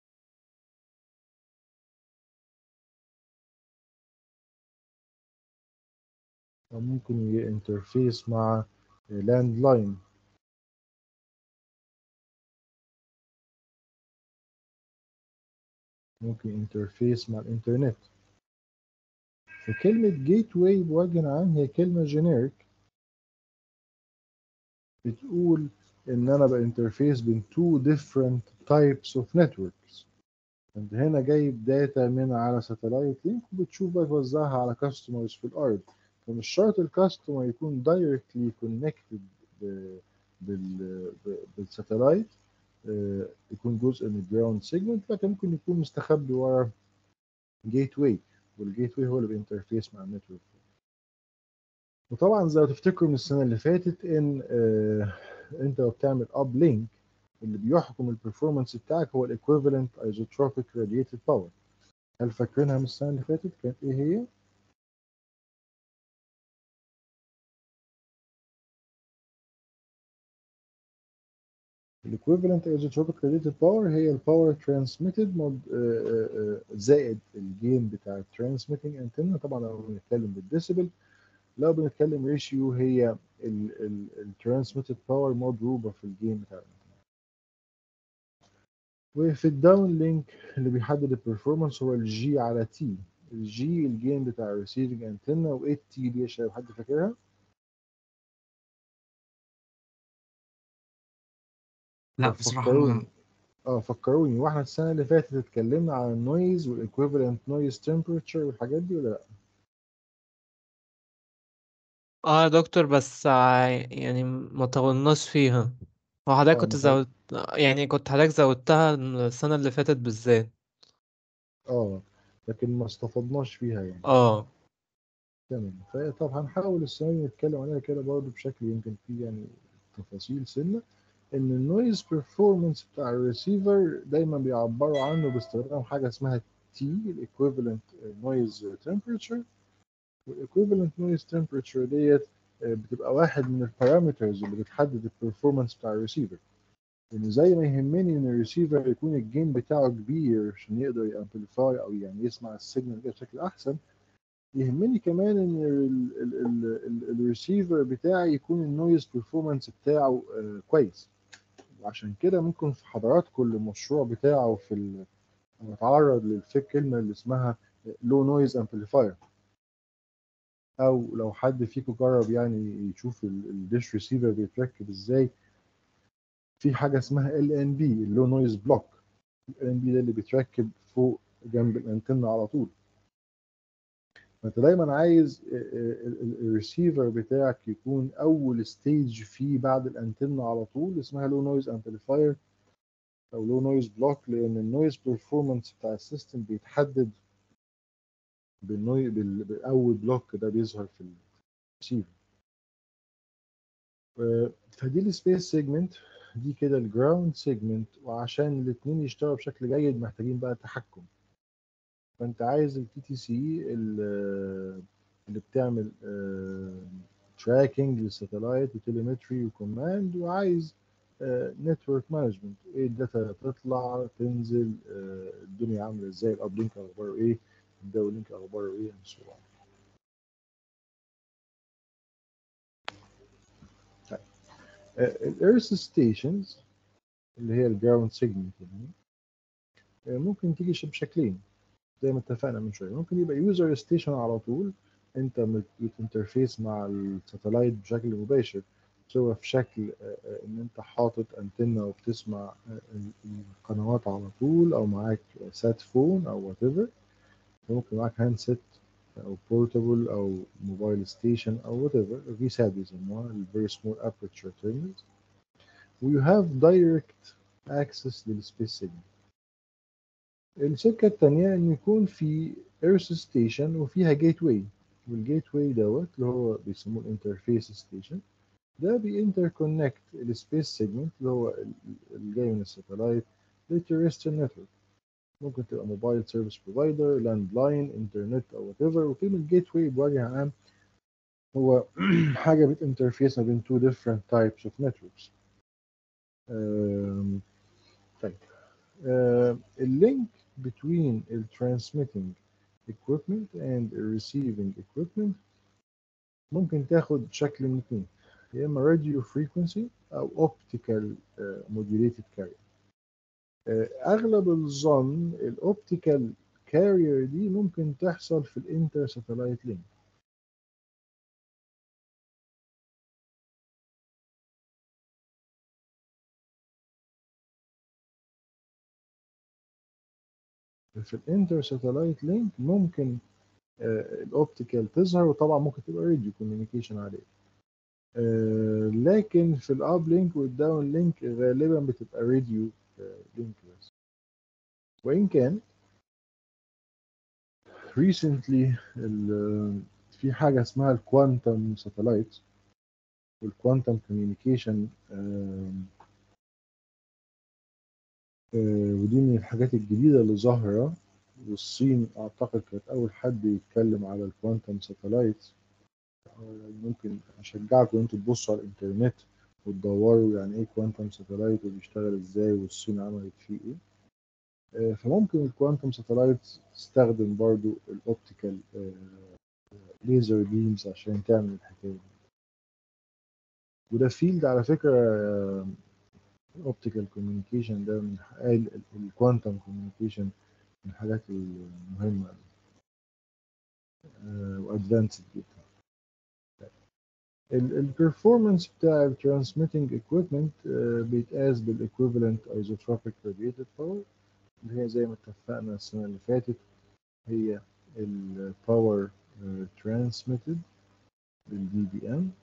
أو ممكن ينترفيس مع لاند لاين ممكن انترفيس مع الانترنت فكلمة جيت واي بوجه عام هي كلمة جينيريك بتقول إن أنا بانترفيس بين two different types of networks أنت هنا جايب داتا من على ساتلايت لينك وبتشوف بقى توزعها على كاستمرز في الأرض فمش شرط الكاستمر يكون دايركتلي كونكتد بالساتلايت آه، يكون جزء من الجراوند سيجمنت لكن ممكن يكون مستخبي ورا جيت واي والجيت واي هو اللي بينترفيس مع النتورك وطبعا زي ما تفتكروا من السنه اللي فاتت ان آه، انت لو بتعمل اب لينك اللي بيحكم البرفورمانس بتاعك هو الايكويفالنت ايزوتروبيك راديتد باور هل فاكرينها من السنه اللي فاتت كانت ايه هي؟ الايكويفالنت ايزوتروبيك راديتد باور هي الباور ترانسميتد زائد الجين بتاع الترانسميتنج انتنا طبعا لو بنتكلم بالديسيبل لو بنتكلم ريشيو هي الترانسميتد باور مضروبه في الجين بتاع الانتنا وفي الداون لينك اللي بيحدد البرفورمانس هو الجي على تي الجي الجين بتاع الريسيفنج انتنا وايه التي دي يا شباب حد فاكرها؟ لا طب بصراحة فكروني اه فكروني واحنا السنه اللي فاتت اتكلمنا عن النويز والايكويفالنت نويز تمبريتشر والحاجات دي ولا لا؟ اه يا دكتور بس ع- يعني ما طولناش فيها هو حضرتك اه كنت ما زود يعني كنت حضرتك زودتها السنة اللي فاتت بالذات اه لكن ما استفدناش فيها يعني اه تمام فطب هنحاول السنه دي نتكلم عليها كده برضه بشكل يمكن فيه يعني تفاصيل سنه ان النويز بيرفورمانس بتاع الريسيفر دايما بيعبروا عنه باستخدام حاجه اسمها تي الايكويفالنت نويز تمبريتشر والايكويفالنت نويز تمبريتشر ديت آه، بتبقى واحد من البارامترز اللي بتحدد البرفورمانس بتاع الريسيفر ان زي ما يهمني ان الريسيفر يكون الجين بتاعه كبير عشان يقدر يامبليفاي او يعني يسمع السيجنال ده بشكل احسن يهمني كمان ان الريسيفر بتاعي يكون النويز بيرفورمانس بتاعه آه، كويس وعشان كده ممكن في حضراتكم المشروع بتاعه في ال- نتعرض للكلمه اللي اسمها لو نويز امبليفاير او لو حد فيكم جرب يعني يشوف الديش ريسيفر بيتركب ازاي في حاجه اسمها ال ان بي اللو نويز بلوك ال ان بي ده اللي بيتركب فوق جنب الانتنه على طول فانت دايما عايز الريسيفر بتاعك يكون اول ستيج فيه بعد الانتنه على طول اسمها لو نويز امبليفاير او لو نويز بلوك لان النويز بيرفورمانس بتاع السيستم بيتحدد بالنوي بال- باول بلوك ده بيظهر في الريسيفر فدي السبيس سيجمنت دي كده الجراوند سيجمنت وعشان الاثنين يشتغلوا بشكل جيد محتاجين بقى تحكم فانت عايز التي تي سي اللي بتعمل تراكنج للساتلايت وتليمتري وكوماند وعايز نتورك مانجمنت ايه الداتا تطلع تنزل آه، الدنيا عامله ازاي الاب لينك اخباره ايه الداون لينك اخباره ايه and so on. طيب الايرث ستيشنز اللي هي الجراوند سيجمنت يعني آه، ممكن تيجي ش- بشكلين زي ما اتفقنا من شويه ممكن يبقى يوزر ستيشن على طول انت بت- بتنترفيس مع الساتلايت بشكل مباشر سواء في شكل آه، آه، ان انت حاطط انتنة وبتسمع آه، ال- القنوات على طول او معاك سات فون او وات ايفر ممكن معاك هاندسيت او بورتابل او موبايل ستيشن او وات ايفر في سات بيسموها الفيري سمول ابرتشر تيرمينالز ويو هاف دايركت اكسس للسبيس سيجنال السكة التانية إن يكون في ايرث ستيشن وفيها جيت واي والجيت واي دوت اللي هو بيسموه الانترفيس ستيشن ده بينتركونكت السبيس سيجمنت اللي هو ال- اللي جاي من الساتلايت للترستريال نتورك ممكن تبقى موبايل سيرفيس بروفايدر لاند لاين انترنت او وات ايفر وكلمة جيت واي بوجه عام هو حاجة بتنترفيس ما بين two different types of networks أم، طيب uh, a link between the transmitting equipment and the receiving equipment ممكن تاخد شكل من اتنين يا اما radio frequency او optical uh, modulated carrier uh, اغلب الظن الاوبتيكال كارير دي ممكن تحصل في الانتر ساتلايت لينك في الانتر ساتلايت لينك ممكن آه، الاوبتيكال تظهر وطبعا ممكن تبقى راديو كوميونيكيشن عليه آه، لكن في الاب لينك والداون لينك غالبا بتبقى راديو لينك بس وان كان recently ال- في حاجه اسمها الكوانتم ساتلايت والكوانتم كوميونيكيشن ودي من الحاجات الجديده اللي ظاهره والصين اعتقد كانت اول حد يتكلم على الكوانتم ساتلايت ممكن اشجعكم ان انتوا تبصوا على الانترنت وتدوروا يعني ايه كوانتم ساتلايت وبيشتغل ازاي والصين عملت فيه ايه آه، فممكن الكوانتم ساتلايت تستخدم برضو الاوبتيكال ليزر بيمز عشان تعمل الحكايه دي وده فيلد على فكره الاوبتيكال كوميونيكيشن ده من الكوانتم كوميونيكيشن من الحاجات المهمه وادفانسد جدا البرفورمانس بتاع الترانسميتنج ايكويبمنت بيتقاس بالايكويفالنت ايزوتروبيك راديتد باور اللي هي زي ما اتفقنا السنه اللي فاتت هي الباور ترانسميتد بالدي بي ام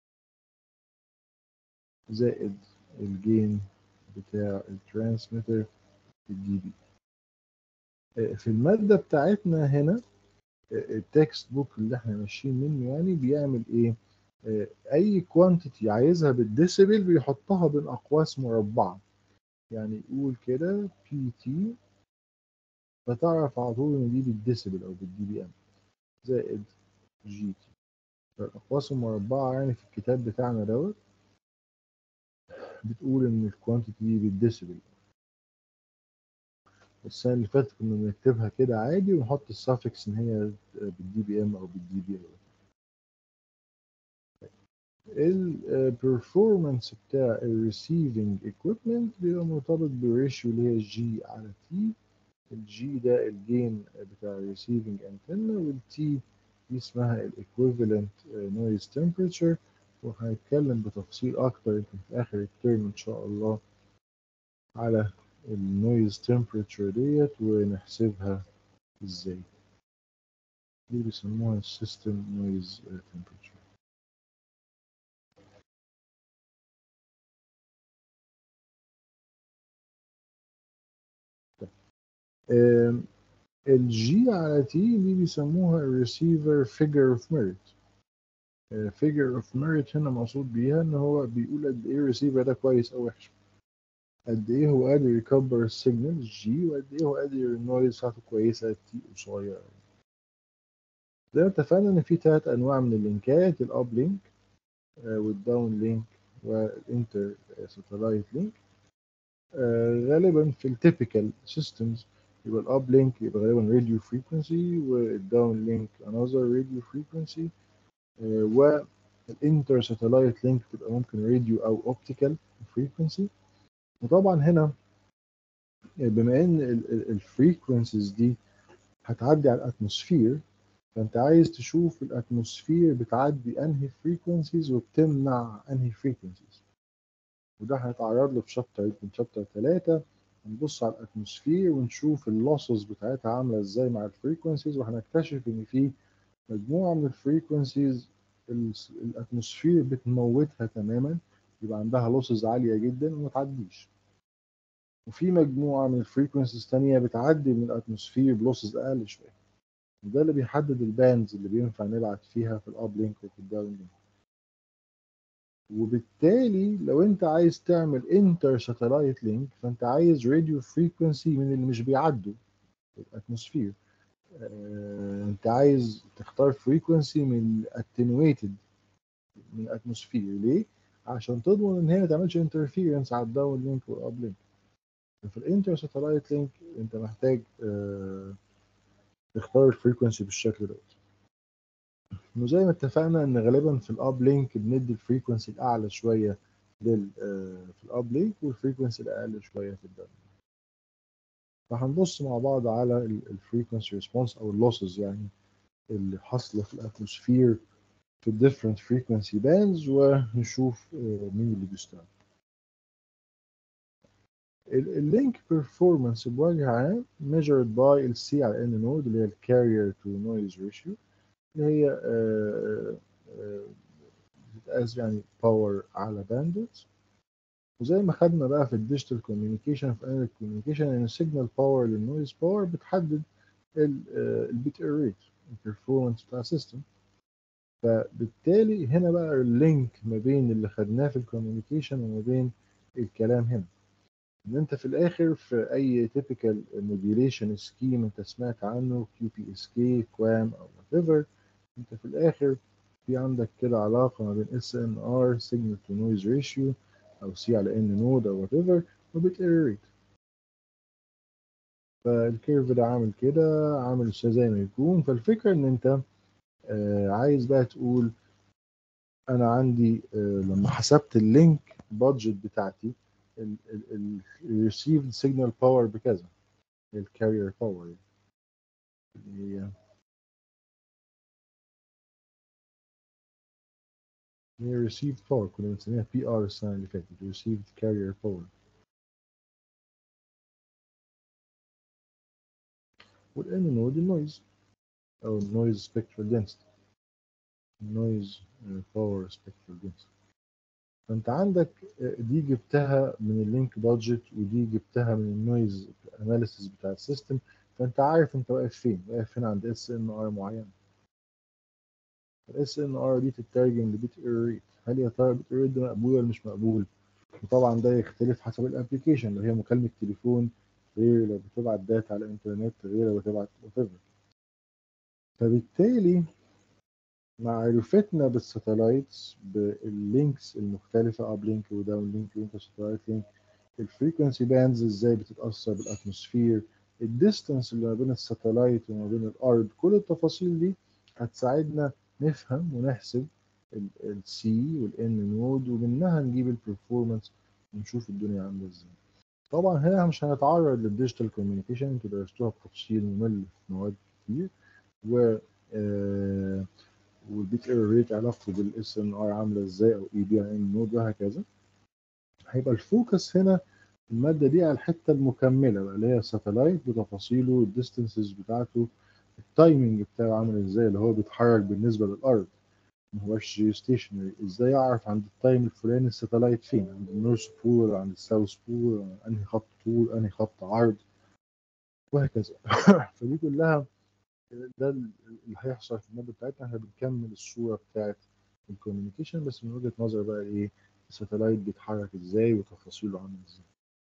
زائد الجين بتاع الترانسميتر الدي بي في الماده بتاعتنا هنا التكست بوك اللي احنا ماشيين منه يعني بيعمل ايه آه، اي كوانتيتي عايزها بالديسيبل بيحطها بين اقواس مربعه يعني يقول كده بي تي فتعرف على طول ان دي بالديسيبل او بالدي بي ام زائد جي تي فالاقواس المربعه يعني في الكتاب بتاعنا دوت بتقول ان الكوانتيتي دي بالديسيبل السنه اللي فاتت كنا بنكتبها كده عادي ونحط السافكس ان هي بالدي بي ام او بالدي بي ام البرفورمانس بتاع الريسيفنج ايكويبمنت بيبقى مرتبط بالريشيو اللي هي جي على تي الجي ده الجين بتاع الريسيفنج انتنا والتي دي اسمها الايكويفالنت نويز تمبريتشر وهنتكلم بتفصيل اكتر يمكن في اخر الترم ان شاء الله على النويز تمبريتشر ديت ونحسبها ازاي دي بيسموها السيستم نويز تمبريتشر الجي على تي دي بيسموها الريسيفر فيجر اوف ميريت فيجر اوف ميريت هنا مقصود بيها ان هو بيقول قد ايه الريسيفر ده كويس او وحش قد ايه هو قادر يكبر السيجنال جي وقد ايه هو قادر النويز بتاعته كويسه تي قصيره زي ما اتفقنا ان في ثلاث انواع من اللينكات الاب لينك والداون لينك والانتر ساتلايت لينك غالبا في التيبيكال سيستمز يبقى الاب لينك يبقى غالبا راديو فريكونسي والداون لينك انذر راديو فريكونسي والانتر ساتلايت لينك تبقى ممكن راديو او اوبتيكال فريكونسي وطبعا هنا بما ان الفريكونسيز دي هتعدي على الاتموسفير فانت عايز تشوف الاتموسفير بتعدي انهي فريكونسيز وبتمنع انهي فريكونسيز وده هنتعرض له في شابتر يمكن شابتر 3 هنبص على الاتموسفير ونشوف اللوسز بتاعتها عامله ازاي مع الفريكونسيز وهنكتشف ان في مجموعه من الفريكونسيز الاتموسفير بتموتها تماما يبقى عندها لوسز عاليه جدا وما تعديش وفي مجموعه من الفريكونسيز تانية بتعدي من الاتموسفير بلوسز اقل شويه وده اللي بيحدد الباندز اللي بينفع نبعت فيها في الاب لينك وفي الداون لينك وبالتالي لو انت عايز تعمل انتر ساتلايت لينك فانت عايز راديو فريكونسي من اللي مش بيعدوا في الاتموسفير آه، انت عايز تختار فريكونسي من اتنويتد من الاتموسفير ليه؟ عشان تضمن ان هي ما تعملش انترفيرنس على الداون لينك والاب لينك في الانتر ساتلايت لينك انت محتاج آه، تختار الفريكونسي بالشكل دوت وزي ما اتفقنا ان غالبا في الاب لينك بندي الفريكونسي الاعلى شويه لل آه، في الاب لينك والفريكونسي الاقل شويه في الداون فهنبص مع بعض على الفريكونسي ريسبونس او اللوسز يعني اللي حاصله في الاتموسفير في الديفرنت فريكونسي باندز ونشوف آه، مين اللي بيستخدم اللينك بيرفورمانس بوجه عام measured by ال C على N node اللي هي ال carrier to noise ratio اللي هي آه، آه، بتتقاس يعني باور على باندويث وزي ما خدنا بقى في الديجيتال كوميونيكيشن في انال كوميونيكيشن ان السيجنال باور للنويز باور بتحدد البيت ريت البرفورمانس بتاع السيستم فبالتالي هنا بقى اللينك ما بين اللي خدناه في الكوميونيكيشن وما بين الكلام هنا ان انت في الاخر في اي تيبيكال موديوليشن سكيم انت سمعت عنه كيو بي اس كي كوام او وات ايفر انت في الاخر في عندك كده علاقه ما بين اس ان ار سيجنال تو نويز ريشيو او سي على ان نود او وات ايفر وبتقريت فالكيرف ده عامل كده عامل زي ما يكون فالفكره ان انت آه عايز بقى تقول انا عندي آه لما حسبت اللينك بادجت بتاعتي الريسيفد سيجنال باور بكذا الكارير باور اللي هي هي received power كنا بنسميها بي ار السنة اللي فاتت received carrier power والان نود النويز أو noise spectral density noise power spectral density فأنت عندك دي جبتها من اللينك بادجت ودي جبتها من النويز اناليسيس بتاع السيستم فأنت عارف أنت واقف فين واقف هنا عند اس ان ار معين الاس ان ار دي تترجم لبيت ريت هل يا ترى بيت ريت ده مقبول ولا مش مقبول وطبعا ده يختلف حسب الابلكيشن لو هي مكالمه تليفون غير لو بتبعت داتا على الانترنت غير لو بتبعت وات فبالتالي معرفتنا بالساتلايتس باللينكس المختلفه اب لينك وداون لينك وانتر ساتلايت لينك الفريكونسي باندز ازاي بتتاثر بالاتموسفير الديستانس اللي ما بين الساتلايت وما بين الارض كل التفاصيل دي هتساعدنا نفهم ونحسب السي والان نود ومنها نجيب البرفورمانس ونشوف الدنيا عامله ازاي طبعا هنا مش هنتعرض للديجيتال كوميونيكيشن انتوا درستوها بتفصيل ممل في مواد كتير و آه والبيت ايرور ريت علاقته بالاس ان ار عامله ازاي او اي بي ان نود وهكذا هيبقى الفوكس هنا الماده دي على الحته المكمله بقى اللي هي الساتلايت بتفاصيله الديستنسز بتاعته التايمنج بتاعه عامل ازاي اللي هو بيتحرك بالنسبه للارض ما هوش جيو ستيشنري ازاي اعرف عند التايم الفلاني الساتلايت فين عند النورث بول عند الساوث بول انهي خط طول انهي خط عرض وهكذا فدي كلها ده اللي هيحصل في الماده بتاعتنا احنا بنكمل الصوره بتاعت الكوميونيكيشن بس من وجهه نظر بقى ايه الساتلايت بيتحرك ازاي وتفاصيله عامله ازاي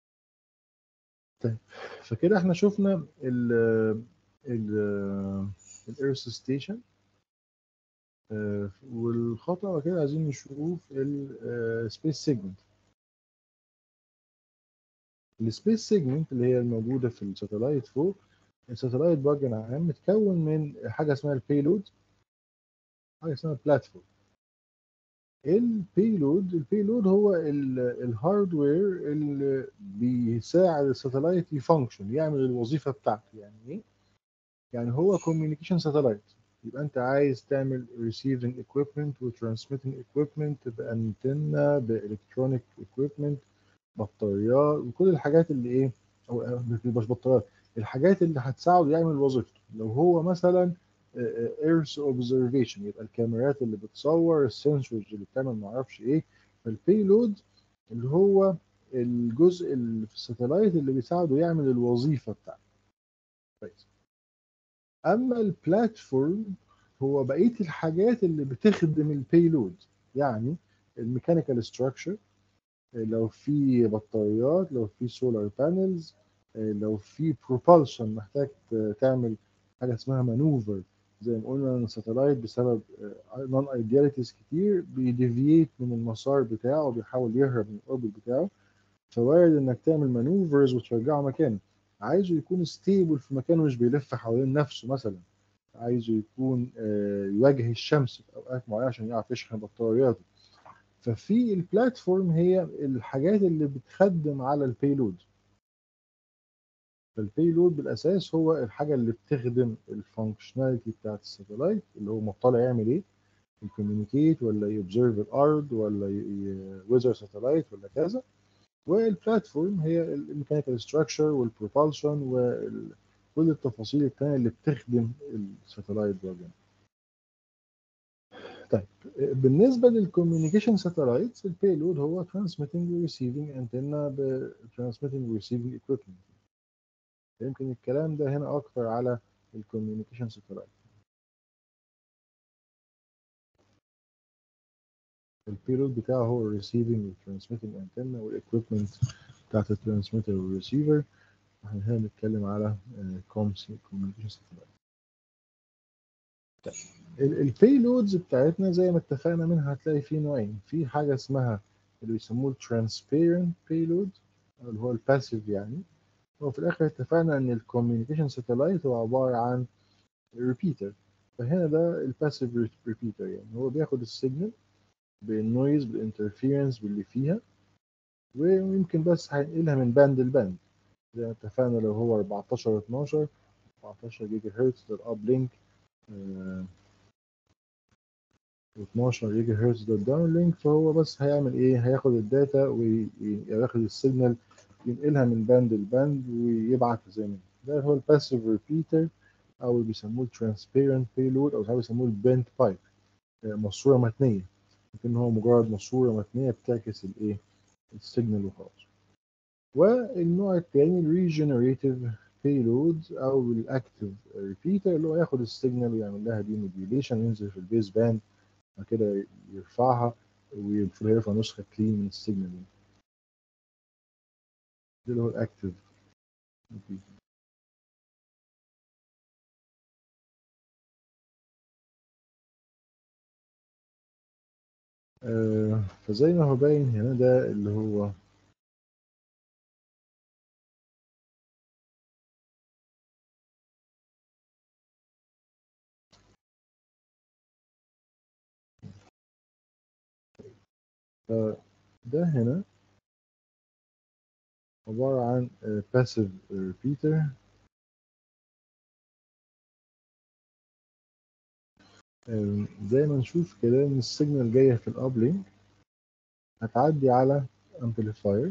طيب فكده احنا شفنا ال الايرث ستيشن والخطوه كده عايزين نشوف السبيس سيجمنت السبيس سيجمنت اللي هي الموجوده في الساتلايت فوق الساتلايت بوجه عام متكون من حاجه اسمها البيلود حاجه اسمها البلاتفورم البيلود البيلود هو الهاردوير اللي بيساعد الساتلايت يفانكشن يعمل الوظيفه بتاعته يعني ايه يعني هو كوميونيكيشن ساتلايت يبقى انت عايز تعمل receiving equipment و transmitting equipment بانتنة بالكترونيك equipment بطاريات وكل الحاجات اللي ايه او أو مش بطاريات الحاجات اللي هتساعده يعمل وظيفته لو هو مثلا ايرث اوبزرفيشن يبقى الكاميرات اللي بتصور السنسورز اللي بتعمل ما اعرفش ايه فالبيلود اللي هو الجزء اللي في الساتلايت اللي بيساعده يعمل الوظيفه بتاعته كويس اما البلاتفورم هو بقيه الحاجات اللي بتخدم البيلود يعني الميكانيكال ستراكشر لو في بطاريات لو في سولار بانلز لو في بروبالشن محتاج تعمل حاجه اسمها مانوفر زي ما قلنا ان الساتلايت بسبب نون ايدياليتيز كتير بيديفييت من المسار بتاعه وبيحاول يهرب من الاوربت بتاعه فوارد انك تعمل مانوفرز وترجعه مكانه عايزه يكون ستيبل في مكانه مش بيلف حوالين نفسه مثلا عايزه يكون يواجه الشمس في اوقات معينه عشان يعرف يشحن بطارياته ففي البلاتفورم هي الحاجات اللي بتخدم على البيلود فالبيلود بالاساس هو الحاجه اللي بتخدم الفانكشناليتي بتاعت الساتلايت اللي هو مطلع يعمل ايه يكوميونيكيت ولا يوبزرف الارض ولا ويزر ساتلايت ولا كذا والبلاتفورم هي الميكانيكال ستراكشر والبروبالشن وكل التفاصيل التانية اللي بتخدم الساتلايت ده طيب بالنسبة للكوميونيكيشن ساتلايتس البيلود هو transmitting و receiving antenna ب transmitting و receiving equipment يمكن الكلام ده هنا أكتر على الكوميونيكيشن ساتلايت البيلود بتاعه هو الريسيفنج والترانسميتنج انتنا والاكويبمنت بتاعت الترانسميتر والريسيفر احنا هنا بنتكلم على كوميونيكيشن ساتلايت البيلودز بتاعتنا زي ما اتفقنا منها هتلاقي فيه نوعين في حاجه اسمها اللي بيسموه الترانسبيرنت بيلود اللي هو الباسيف يعني وفي الاخر اتفقنا ان الكوميونيكيشن ساتلايت هو عباره عن ريبيتر فهنا ده الباسيف ريبيتر يعني هو بياخد السيجنال بالنويز بالانترفيرنس باللي فيها ويمكن بس هينقلها من باند لباند زي ما اتفقنا لو هو 14 12 14 جيجا هرتز ده الاب لينك و12 جيجا هرتز ده الداون لينك فهو بس هيعمل ايه هياخد الداتا وياخد السيجنال ينقلها من باند لباند ويبعتها زي ما ده هو الباسيف ريبيتر او اللي بيسموه الترانسبيرنت بيلود او ساعات بيسموه البنت بايب ماسوره متنيه لكن هو مجرد ماسوره متنيه بتعكس الايه السيجنال وخلاص والنوع الثاني الريجنريتيف بيلود او الاكتيف ريبيتر اللي هو ياخد السيجنال ويعمل لها دي موديوليشن ينزل في البيس باند بعد كده يرفعها ويبقى يرفع نسخه كلين من السيجنال دي ده اللي هو الاكتيف آه فزي ما هو باين هنا ده اللي هو ده هنا عبارة عن passive repeater زي ما نشوف كده ان السيجنال جاية في الابلينك هتعدي على amplifier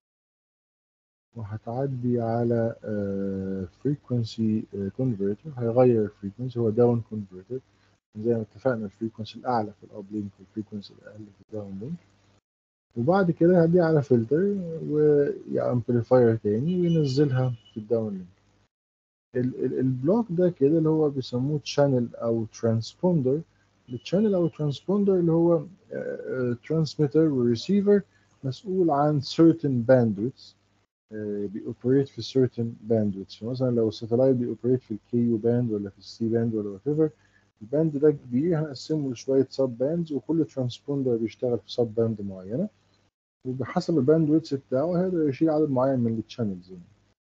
وهتعدي على frequency converter هيغير frequency هو down converter زي ما اتفقنا الفريكونسي الاعلى في الابلينك والفريكونسي الاقل في الداون لينك وبعد كده هدي على فلتر وامبليفاير تاني وينزلها في الداون لينك البلوك ده كده اللي هو بيسموه تشانل او ترانسبوندر التشانل او ترانسبوندر اللي هو ترانسميتر وريسيفر مسؤول عن certain bandwidths بيوبريت في certain bandwidths فمثلا لو الساتلايت بيوبريت في الكيو باند ولا في السي باند ولا وات ايفر الباند ده كبير هنقسمه لشويه سب باندز وكل ترانسبوندر بيشتغل في سب باند معينه وبحسب الباند ويتس بتاعه هيقدر يشيل عدد معين من التشانلز يعني.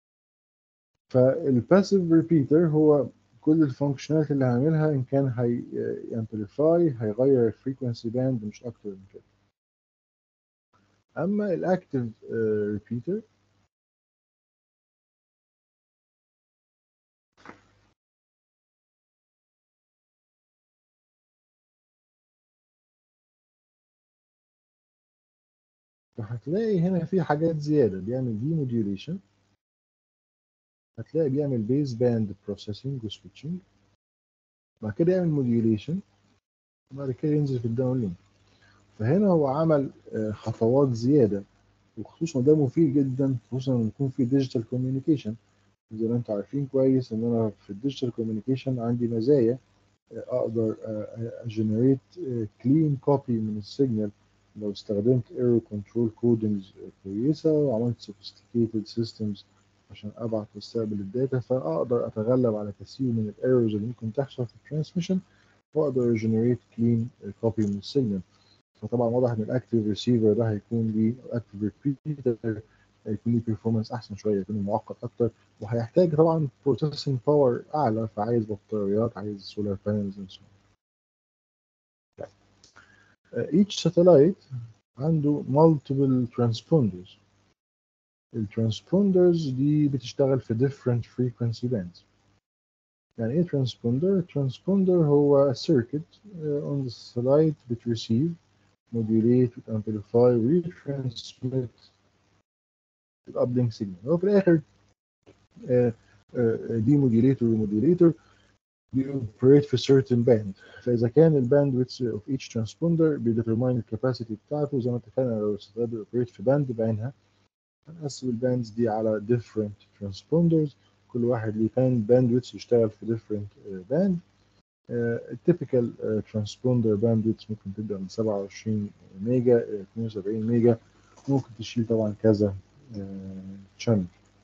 فالباسيف ريبيتر هو كل الفانكشناليتي اللي هعملها ان كان هي امبليفاي هيغير الفريكونسي باند مش اكتر من كده اما الاكتيف ريبيتر فهتلاقي هنا في حاجات زيادة بيعمل دي موديوليشن هتلاقي بيعمل بيز باند بروسيسنج وسويتشنج بعد كده يعمل موديوليشن وبعد كده ينزل في الداون لينك فهنا هو عمل آه، خطوات زيادة وخصوصا ده مفيد جدا خصوصا لما يكون في ديجيتال كوميونيكيشن زي ما انتم عارفين كويس ان انا في الديجيتال كوميونيكيشن عندي مزايا آه، اقدر اجنريت كلين كوبي من السيجنال لو استخدمت ايرور كنترول كودنجز كويسه وعملت sophisticated systems عشان ابعت واستقبل الداتا فاقدر اتغلب على كثير من الايرورز اللي ممكن تحصل في الترانسميشن واقدر اجنريت كلين كوبي من السيجنال فطبعا واضح ان الاكتيف ريسيفر ده هيكون ليه اكتيف ريبيتر هيكون ليه بيرفورمانس احسن شويه هيكون معقد اكتر وهيحتاج طبعا بروسيسنج باور اعلى فعايز بطاريات عايز سولار بانلز and so on. each satellite عنده multiple transponders الترانسبوندرز دي بتشتغل في different frequency bands يعني ايه transponder؟ transponder هو circuit uh, on the satellite بتreceive modulate amplify retransmit الابلينك signal هو في الاخر uh, uh, دي modulator وموديوليتور بيوبريت في certain band فاذا كان الباند width of each transponder بيديترماين الكاباسيتي بتاعته زي ما اتفقنا لو الستات بيوبريت في باند بعينها هنقسم الباندز دي على different transponders كل واحد ليه باند باندويتس يشتغل في different باند التيبيكال ترانسبوندر باندويتس ممكن تبدا من 27 ميجا إلى 72 ميجا ممكن تشيل طبعا كذا شانل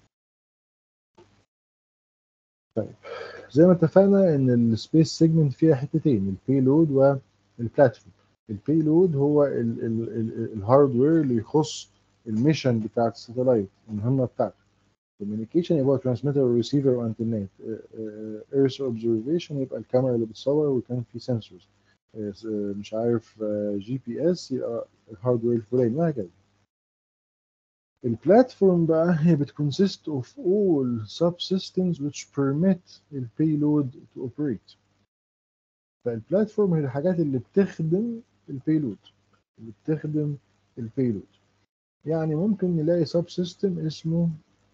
طيب زي ما اتفقنا ان السبيس سيجمنت فيها حتتين البيلود والبلاتفورم البيلود هو الهاردوير اللي يخص الميشن بتاعت الساتلايت المهمه بتاعته كوميونيكيشن يبقى ترانسميتر وريسيفر وانترنت ايرث اوبزرفيشن يبقى الكاميرا اللي بتصور وكان في سنسورز مش عارف جي بي اس يبقى الهاردوير الفلاني وهكذا البلاتفورم بقى هي بتكونسيست of all subsystems which permit the payload to operate فالبلاتفورم هي الحاجات اللي بتخدم البيلود اللي بتخدم البيلود يعني ممكن نلاقي سب سيستم اسمه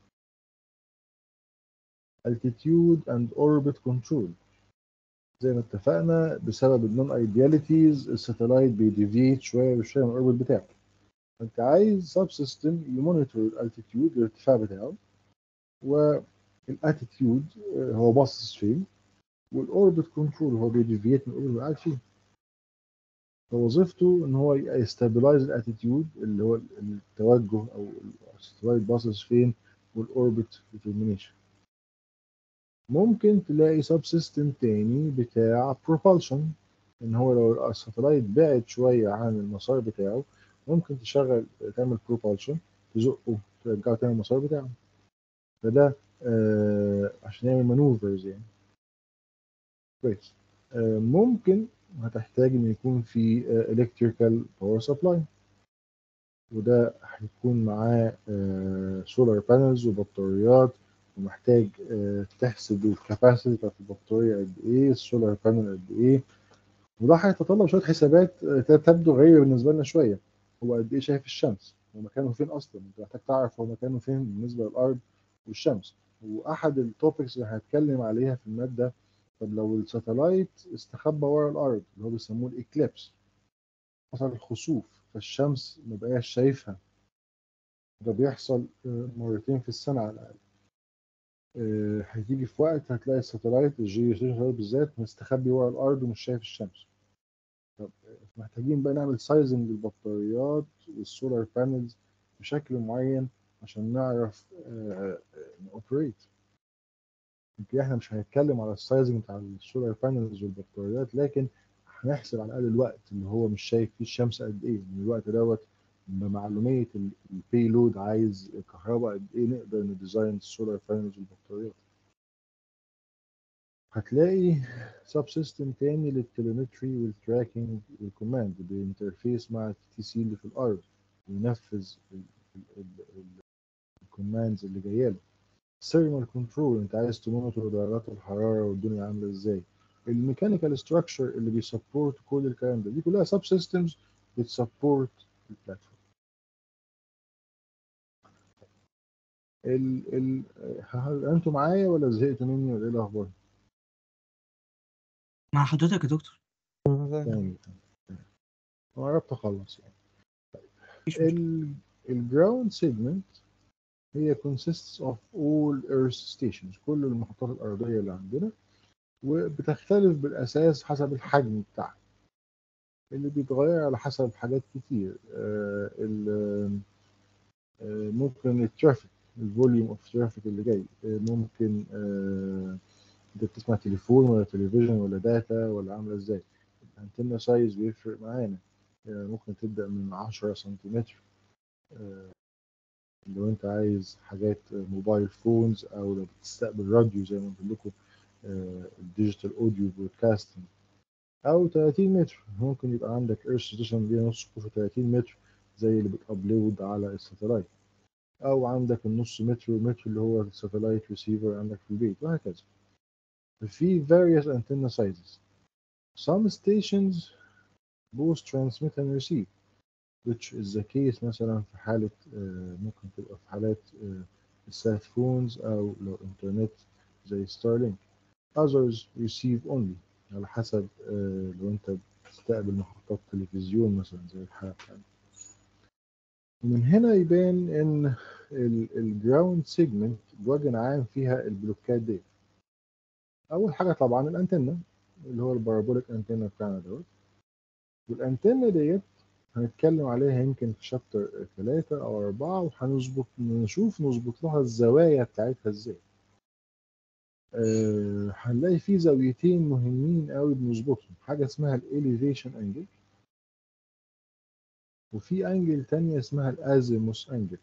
altitude and orbit control زي ما اتفقنا بسبب النون ايدياليتيز الساتلايت بيديفيت شويه بشويه من الاوربت بتاعه انت عايز سب سيستم يمونيتور الالتيتيود الارتفاع بتاعه والاتيتيود هو باصص فين والاوربت كنترول هو بيديفيت من الاوربت قاعد فين فوظيفته ان هو يستابلايز الاتيتيود اللي هو التوجه او الساتلايت باصص فين والاوربت ديترمينيشن ممكن تلاقي سب سيستم تاني بتاع بروبالشن ان هو لو الساتلايت بعد شويه عن المسار بتاعه ممكن تشغل تعمل بروبالشن تزقه ترجعه تاني المسار بتاعه فده آه عشان يعمل مانوفرز يعني كويس آه ممكن هتحتاج ان يكون في الكتريكال باور سبلاي وده هيكون معاه سولار بانلز وبطاريات ومحتاج آه تحسب الكاباسيتي بتاعت البطاريه قد ايه السولار بانل قد ايه وده هيتطلب شويه حسابات تبدو غريبه بالنسبه لنا شويه هو قد ايه شايف الشمس هو مكانه فين اصلا انت محتاج تعرف هو مكانه فين بالنسبه للارض والشمس واحد التوبكس اللي هنتكلم عليها في الماده طب لو الساتلايت استخبى ورا الارض اللي هو بيسموه الاكليبس حصل خسوف فالشمس ما بقاش شايفها ده بيحصل مرتين في السنه على الاقل هتيجي في وقت هتلاقي الساتلايت الجيو ستيشن بالذات مستخبي ورا الارض ومش شايف الشمس طب محتاجين بقى نعمل سايزنج للبطاريات والسولار بانلز بشكل معين عشان نعرف نوبريت يمكن احنا مش هنتكلم على السايزنج بتاع السولار بانلز والبطاريات لكن هنحسب على الاقل الوقت اللي هو مش شايف فيه الشمس قد ايه من الوقت دوت بمعلوميه البيلود عايز كهرباء قد ايه نقدر نديزاين السولار بانلز والبطاريات هتلاقي سب سيستم تاني للتليمتري والتراكنج والكوماند بينترفيس مع التي تي سي اللي في الارض وينفذ الكوماندز اللي جايه له ثيرمال كنترول انت عايز تمونيتور درجات الحراره والدنيا عامله ازاي الميكانيكال ستراكشر اللي بيسبورت كل الكلام ده دي كلها سب سيستمز بتسبورت البلاتفورم ال ال هل انتوا معايا ولا زهقتوا مني ولا ايه الاخبار؟ مع حضرتك يا دكتور تمام انا قربت اخلص يعني مفيش مشكلة ال الجراوند سيجمنت هي consists of all earth stations كل المحطات الأرضية اللي عندنا وبتختلف بالأساس حسب الحجم بتاعها اللي بيتغير على حسب حاجات كتير آه ال- آه ممكن الترافيك الفوليوم اوف ترافيك اللي جاي آه ممكن آه انت بتسمع تليفون ولا تلفزيون ولا داتا ولا عامله ازاي الانتنة سايز بيفرق معانا آه ممكن تبدأ من 10 سنتيمتر آه لو انت عايز حاجات موبايل فونز او لو بتستقبل راديو زي ما قلت لكم الديجيتال اوديو برودكاستنج او 30 متر ممكن يبقى عندك ايرث ستيشن ليها نص كوفي 30 متر زي اللي بتابلود على الساتلايت او عندك النص متر ومتر اللي هو الساتلايت ريسيفر عندك في البيت وهكذا في various antenna sizes some stations both transmit and receive which is the case مثلا في حالة آه، ممكن تبقى في حالات آه، السات فونز أو لو إنترنت زي ستارلينك others receive only على حسب آه، لو أنت بتستقبل محطات تلفزيون مثلا زي الحالة بتاعتنا ومن هنا يبان إن الجراوند سيجمنت بوجه عام فيها البلوكات دي أول حاجة طبعا الأنتنة اللي هو البارابوليك أنتنة بتاعنا دوت والأنتنة ديت هنتكلم عليها يمكن في شابتر ثلاثة أو أربعة وهنظبط نشوف نظبط لها الزوايا بتاعتها إزاي. أه هنلاقي في زاويتين مهمين قوي بنظبطهم حاجة اسمها الإليفيشن أنجل وفي أنجل تانية اسمها الأزيموس أنجل.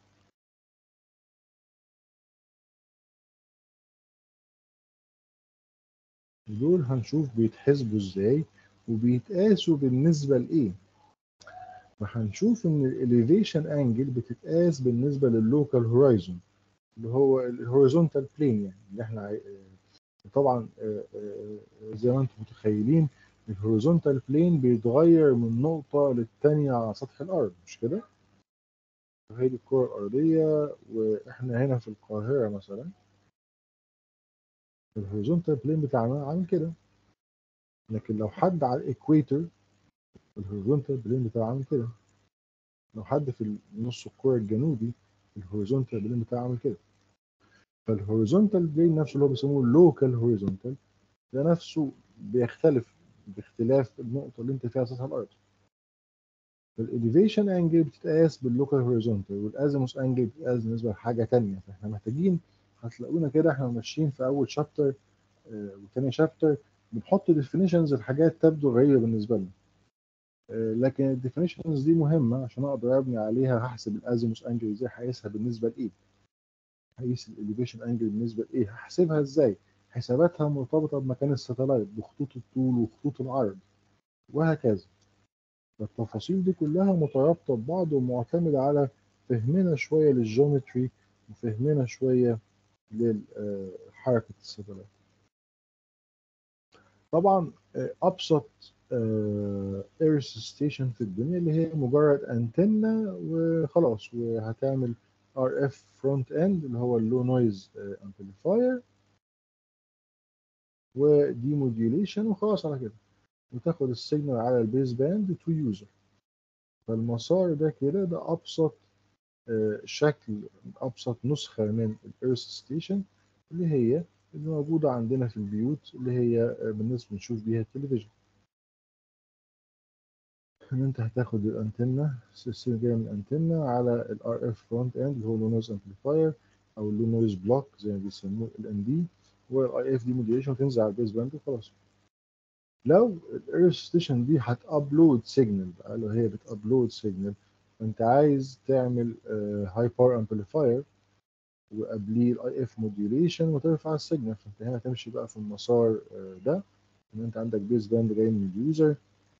دول هنشوف بيتحسبوا إزاي وبيتقاسوا بالنسبة لإيه. فهنشوف ان الاليفيشن انجل بتتقاس بالنسبه لللوكال هورايزون اللي هو الهوريزونتال بلين يعني اللي احنا عاي- آه، طبعا آه، آه، زي ما انتم متخيلين الهوريزونتال بلين بيتغير من نقطه للتانيه على سطح الارض مش كده؟ هي دي الكره الارضيه واحنا هنا في القاهره مثلا الهوريزونتال بلين بتاعنا عامل كده لكن لو حد على الايكويتر الهوريزونتال بلين بتاعه عامل كده لو حد في نص الكرة الجنوبي الهوريزونتال بلين بتاعه عامل كده فالهوريزونتال بلين نفسه اللي هو بيسموه اللوكال هوريزونتال ده نفسه بيختلف باختلاف النقطة اللي انت فيها سطح الأرض فالإليفيشن أنجل بتتقاس باللوكال هوريزونتال والأزيموس أنجل بتتقاس بالنسبة لحاجة تانية فاحنا محتاجين هتلاقونا كده احنا ماشيين في أول شابتر وتاني شابتر بنحط ديفينيشنز الحاجات تبدو غريبة بالنسبة لنا آه، لكن الديفينيشنز دي مهمة عشان أقدر أبني عليها هحسب الأزيموس أنجل إزاي هقيسها بالنسبة لإيه هقيس الإليفيشن أنجل بالنسبة لإيه هحسبها إزاي حساباتها مرتبطة بمكان الساتلايت بخطوط الطول وخطوط العرض وهكذا التفاصيل دي كلها مترابطة ببعض ومعتمدة على فهمنا شوية للجيومتري وفهمنا شوية لحركة الساتلايت طبعا آه، أبسط ايرث ستيشن في الدنيا اللي هي مجرد انتنة وخلاص وهتعمل ار اف فرونت اند اللي هو اللو نويز امبليفاير ودي موديوليشن وخلاص على كده وتاخد السيجنال على البيز باند تو يوزر فالمسار ده كده ده ابسط آه، شكل ابسط نسخه من الايرث ستيشن اللي هي اللي موجوده عندنا في البيوت اللي هي آه، بالنسبه نشوف بيها التلفزيون ان انت هتاخد الانتنه السلسله جايه من الانتنه على الار اف فرونت اند اللي هو لو نويز امبليفاير او اللو نويز بلوك زي ما بيسموه ال ان دي والاي اف دي موديوليشن وتنزل على البيز باند وخلاص لو الايرث ستيشن دي هتابلود سيجنال بقى لو هي بتابلود سيجنال فانت عايز تعمل هاي باور امبليفاير وقبليه الاي اف موديوليشن وترفع السيجنال فانت هنا تمشي بقى في المسار آه، ده ان انت عندك بيز باند جاي من اليوزر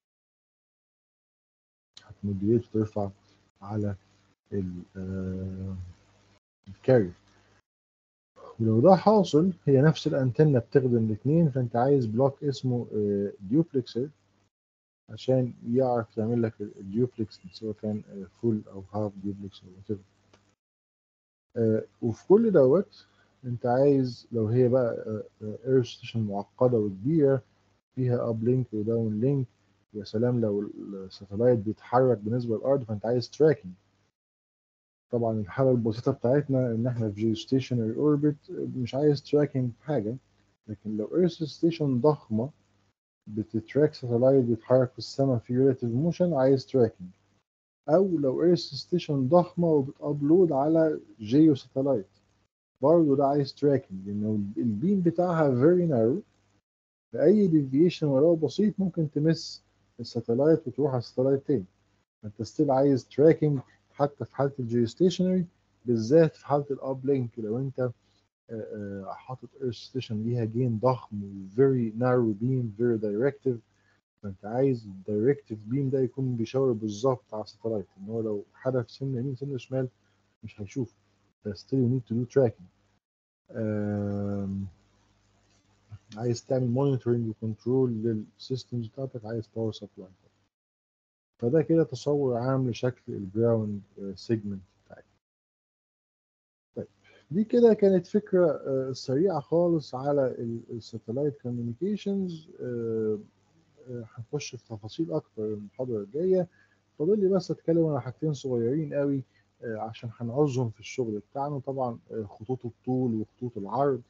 هتموديليت وترفع على ال- آه، الكارير ولو ده حاصل هي نفس الانتنة بتخدم الاثنين فانت عايز بلوك اسمه ديوبلكسر عشان يعرف يعمل لك الديوبلكس سواء كان فول او هاف ديوبلكس او whatever آه، وفي كل دوت انت عايز لو هي بقى اير ستيشن معقده وكبيره فيها اب لينك وداون لينك يا سلام لو الساتلايت بيتحرك بالنسبه للارض فانت عايز تراكنج طبعا الحاله البسيطه بتاعتنا ان احنا في جيو ستيشنري اوربت مش عايز تراكنج في حاجه لكن لو ايرث ستيشن ضخمه بتتراك ساتلايت بيتحرك في السماء في ريلاتيف موشن عايز تراكنج او لو ايرث ستيشن ضخمه وبتابلود على جيو ساتلايت برضه ده عايز تراكنج لانه البيم بتاعها فيري نارو فاي ديفيشن ولو بسيط ممكن تمس الساتلايت وتروح على الساتلايت تاني فانت ستيل عايز تراكنج حتى في حاله الجيو ستيشنري بالذات في حاله الاب لينك لو انت آه، آه، حاطط ايرث ستيشن ليها جين ضخم وفيري نارو بيم فيري دايركتيف فانت عايز الدايركتيف بيم ده يكون بيشاور بالظبط على الساتلايت ان هو لو حدف سن يمين سن شمال مش هيشوف فستيل يو نيد تو دو تراكنج عايز تعمل مونيتورنج وكنترول للسيستمز بتاعتك عايز باور سبلاي فده كده تصور عام لشكل الجراوند سيجمنت بتاعتك طيب دي كده كانت فكرة آه، سريعة خالص على الساتلايت كوميونيكيشنز هنخش في تفاصيل أكتر المحاضرة الجاية فاضل لي بس أتكلم على حاجتين صغيرين قوي آه، عشان هنعوزهم في الشغل بتاعنا طبعا آه، خطوط الطول وخطوط العرض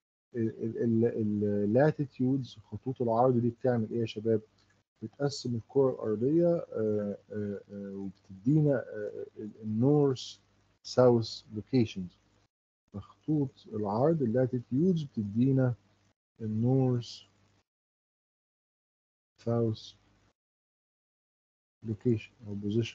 اللاتيتيودز خطوط العرض دي بتعمل ايه يا شباب بتقسم الكرة الأرضية آه، آه، آه، وبتدينا النورث ساوث لوكيشنز فخطوط العرض اللاتيتيودز بتدينا النورث ساوث لوكيشن أو بوزيشن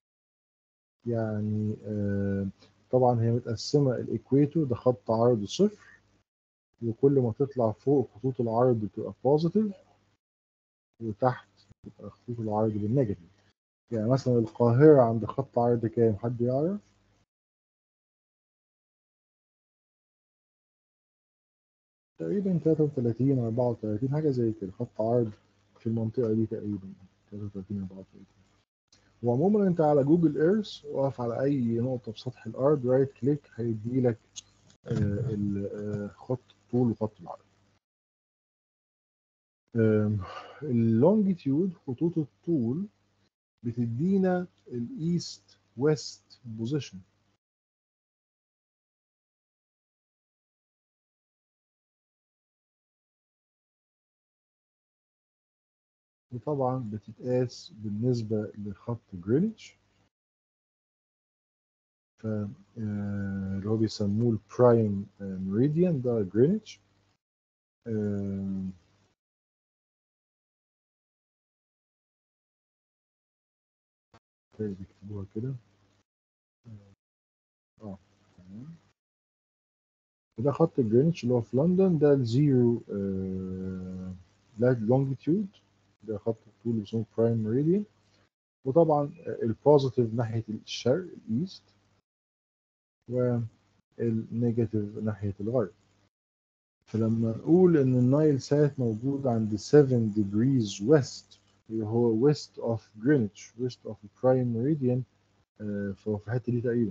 يعني آه، طبعا هي متقسمة الإكويتور ده خط عرض صفر وكل ما تطلع فوق خطوط العرض بتبقى بوزيتيف وتحت تبقى خطوط العرض بالنيجاتيف يعني مثلا القاهرة عند خط عرض كام حد يعرف؟ تقريبا 33 34 حاجة زي كده خط عرض في المنطقة دي تقريبا 33 34 وعموما انت على جوجل ايرث واقف على اي نقطة في سطح الارض رايت كليك هيديلك آه، ال- آه، خط الطول وخط العرض اللونجيتيود خطوط الطول بتدينا الايست ويست بوزيشن وطبعا بتتقاس بالنسبة لخط جرينتش ف آه، اللي هو بيسموه البرايم ميريديان ده جرينتش آه، تلاقي بيكتبوها كده اه تمام وده خط جرينتش اللي هو في لندن ده الزيرو لونجيتيود ده خط الطول اللي بيسموه برايم ميريديان وطبعا البوزيتيف ناحية الشرق الايست والنيجاتيف ناحية الغرب فلما نقول ان النايل سات موجود عند 7 degrees west اللي هو west of Greenwich west of the prime meridian آه، فهو في الحتة دي تقريبا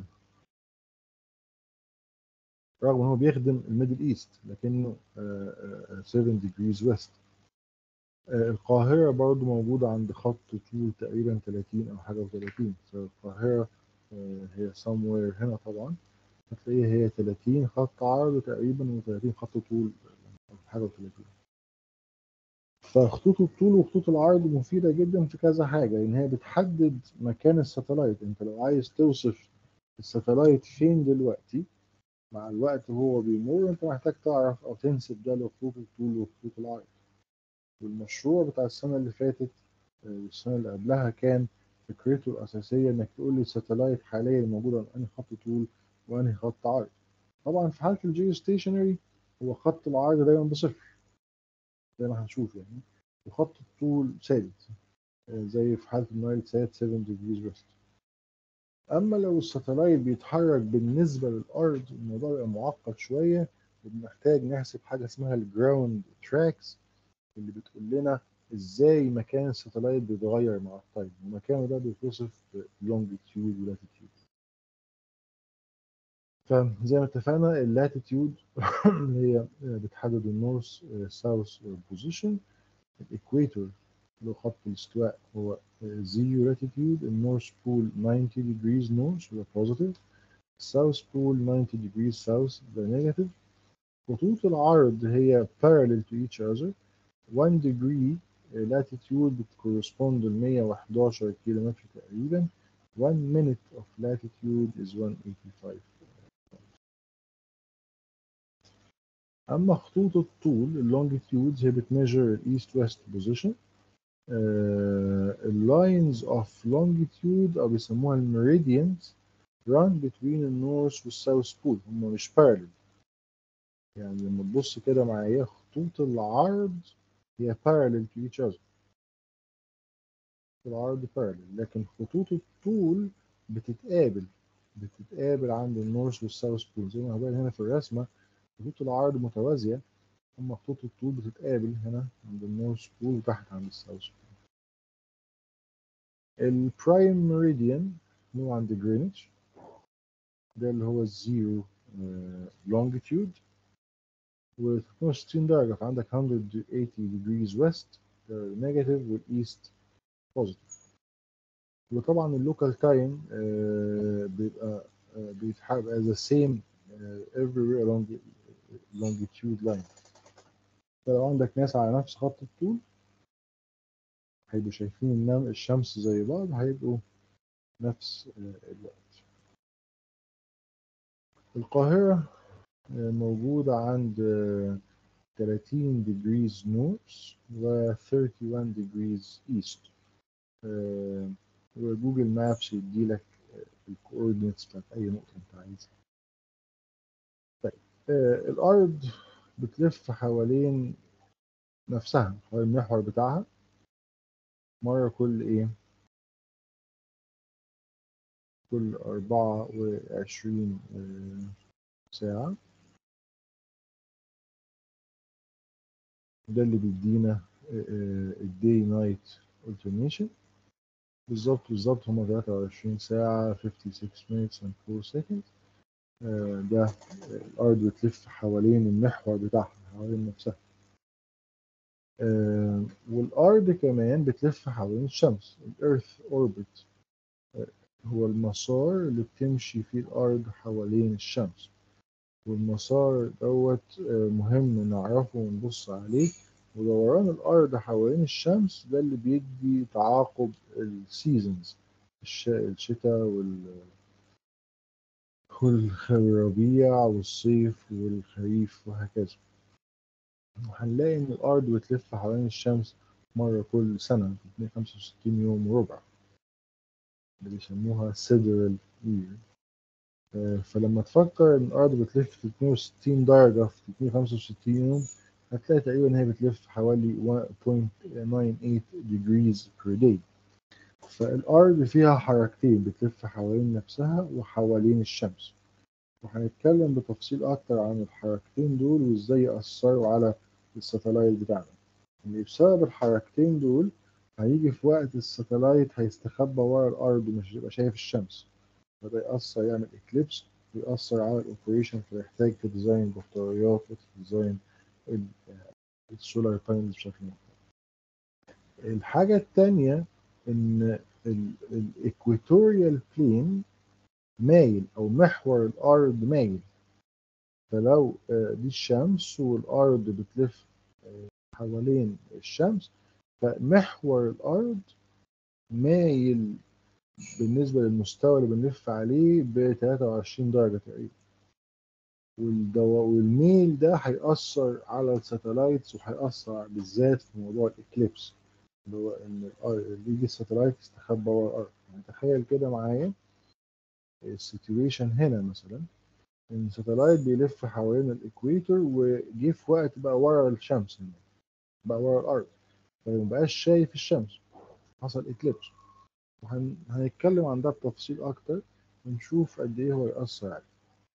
رغم ان هو بيخدم الميدل ايست لكنه آه، آه، 7 degrees west آه، القاهرة برضو موجودة عند خط طول تقريبا 30 أو حاجة و30 فالقاهرة آه، هي somewhere هنا طبعا هتلاقيها هي 30 خط عرض تقريبا و30 خط طول أو حاجة و30 فخطوط الطول وخطوط العرض مفيدة جدا في كذا حاجة لأن هي بتحدد مكان الساتلايت أنت لو عايز توصف الساتلايت فين دلوقتي مع الوقت وهو بيمر أنت محتاج تعرف أو تنسب ده لخطوط الطول وخطوط العرض والمشروع بتاع السنة اللي فاتت آه، والسنة اللي قبلها كان فكرته الأساسية إنك تقول لي الساتلايت حاليا موجود على أنهي خط طول وأنهي خط عرض طبعا في حالة الجيو ستيشنري هو خط العرض دايما بصفر زي ما هنشوف يعني وخط الطول ثابت آه، زي في حالة النايل سات 7 degrees west أما لو الساتلايت بيتحرك بالنسبة للأرض الموضوع بيبقى معقد شوية وبنحتاج نحسب حاجة اسمها الجراوند تراكس اللي بتقول لنا ازاي مكان الساتلايت بيتغير مع التايم ومكانه ده بيتوصف بلونجيتيود ولاتيتيود فزي ما اتفقنا اللاتيتيود اللي هي بتحدد النورث ساوث بوزيشن الايكويتور اللي هو خط الاستواء هو زيرو لاتيتيود النورث بول 90 degrees north وده بوزيتيف الساوث بول 90 degrees south ده نيجاتيف خطوط العرض هي parallel to each other 1 degree latitude بتكورسبوند ل 111 كيلو متر تقريبا 1 minute of latitude is 185 أما خطوط الطول اللونجيتيودز هي بتميجر الإيست ويست بوزيشن اللاينز اوف longitude أو بيسموها الميريديانز run between النورث والساوث بول هم مش parallel يعني لما تبص كده معايا خطوط العرض هي parallel to each other العرض parallel لكن خطوط الطول بتتقابل بتتقابل عند النورث والساوث بول زي ما هو باين هنا في الرسمة خطوط العرض متوازية أما خطوط الطول بتتقابل هنا عند النورث بول وتحت عند الساوث بول البرايم ميريديان اللي هو عند جرينتش ده اللي هو الزيرو لونجيتيود و 62 درجة فعندك 180 degrees west نيجاتيف والايست بوزيتيف وطبعا اللوكال تايم بيبقى آه، بيتحقق as the same uh, everywhere along the longitude line فلو عندك ناس على نفس خط الطول هيبقوا شايفين النم- الشمس زي بعض هيبقوا نفس آه، الوقت القاهرة آه، موجودة عند آه، 30 degrees north و 31 degrees east آه، وجوجل مابس يديلك الكوردينتس بتاعت أي نقطة أنت عايزها طيب آه، الأرض بتلف حوالين نفسها حوالين المحور بتاعها مرة كل إيه؟ كل أربعة وعشرين آه، ساعة ده اللي بيدينا الداي نايت alternation بالظبط بالظبط هما 23 ساعة 56 minutes and 4 seconds آه، ده آه، الأرض بتلف حوالين المحور بتاعها حوالين نفسها آه، والأرض كمان بتلف حوالين الشمس الإيرث أوربت هو المسار اللي بتمشي فيه الأرض حوالين الشمس والمسار دوت آه، مهم نعرفه ونبص عليه ودوران الأرض حوالين الشمس ده اللي بيدي تعاقب السيزونز الشتاء وال والخ- والربيع والصيف والخريف وهكذا وهنلاقي إن الأرض بتلف حوالين الشمس مرة كل سنة 365 يوم وربع اللي بيسموها sidereal year آه، فلما تفكر إن الأرض بتلف 360 درجة في 365 يوم هتلاقي تقريبا إن هي بتلف حوالي 1.98 degrees per day فالأرض فيها حركتين بتلف حوالين نفسها وحوالين الشمس وهنتكلم بتفصيل أكتر عن الحركتين دول وإزاي يأثروا على الساتلايت بتاعنا إن بسبب الحركتين دول هيجي في وقت الساتلايت هيستخبى ورا الأرض ومش هيبقى شايف الشمس فده يأثر يعمل إكليبس ويأثر على الأوبريشن فيحتاج تديزاين بطاريات وتديزاين ال- السولار بانلز بشكل مختلف الحاجة التانية إن الإكويتوريال بلين مايل أو محور الأرض مايل فلو آه، دي الشمس والأرض بتلف آه، حوالين الشمس فمحور الأرض مايل بالنسبة للمستوى اللي بنلف عليه ب 23 درجة تقريبا والدو... والميل ده هيأثر على الساتلايتس وهيأثر بالذات في موضوع الإكليبس اللي هو إن الأر- اللي يجي الساتلايت يستخبى ورا الأرض يعني تخيل كده معايا السيتويشن هنا مثلا إن الساتلايت بيلف حوالين الإكويتور وجه في وقت بقى ورا الشمس هنا بقى ورا الأرض فمبقاش شايف الشمس حصل إكليبس وهنتكلم عن ده بتفصيل أكتر ونشوف قد إيه هو يأثر عليه.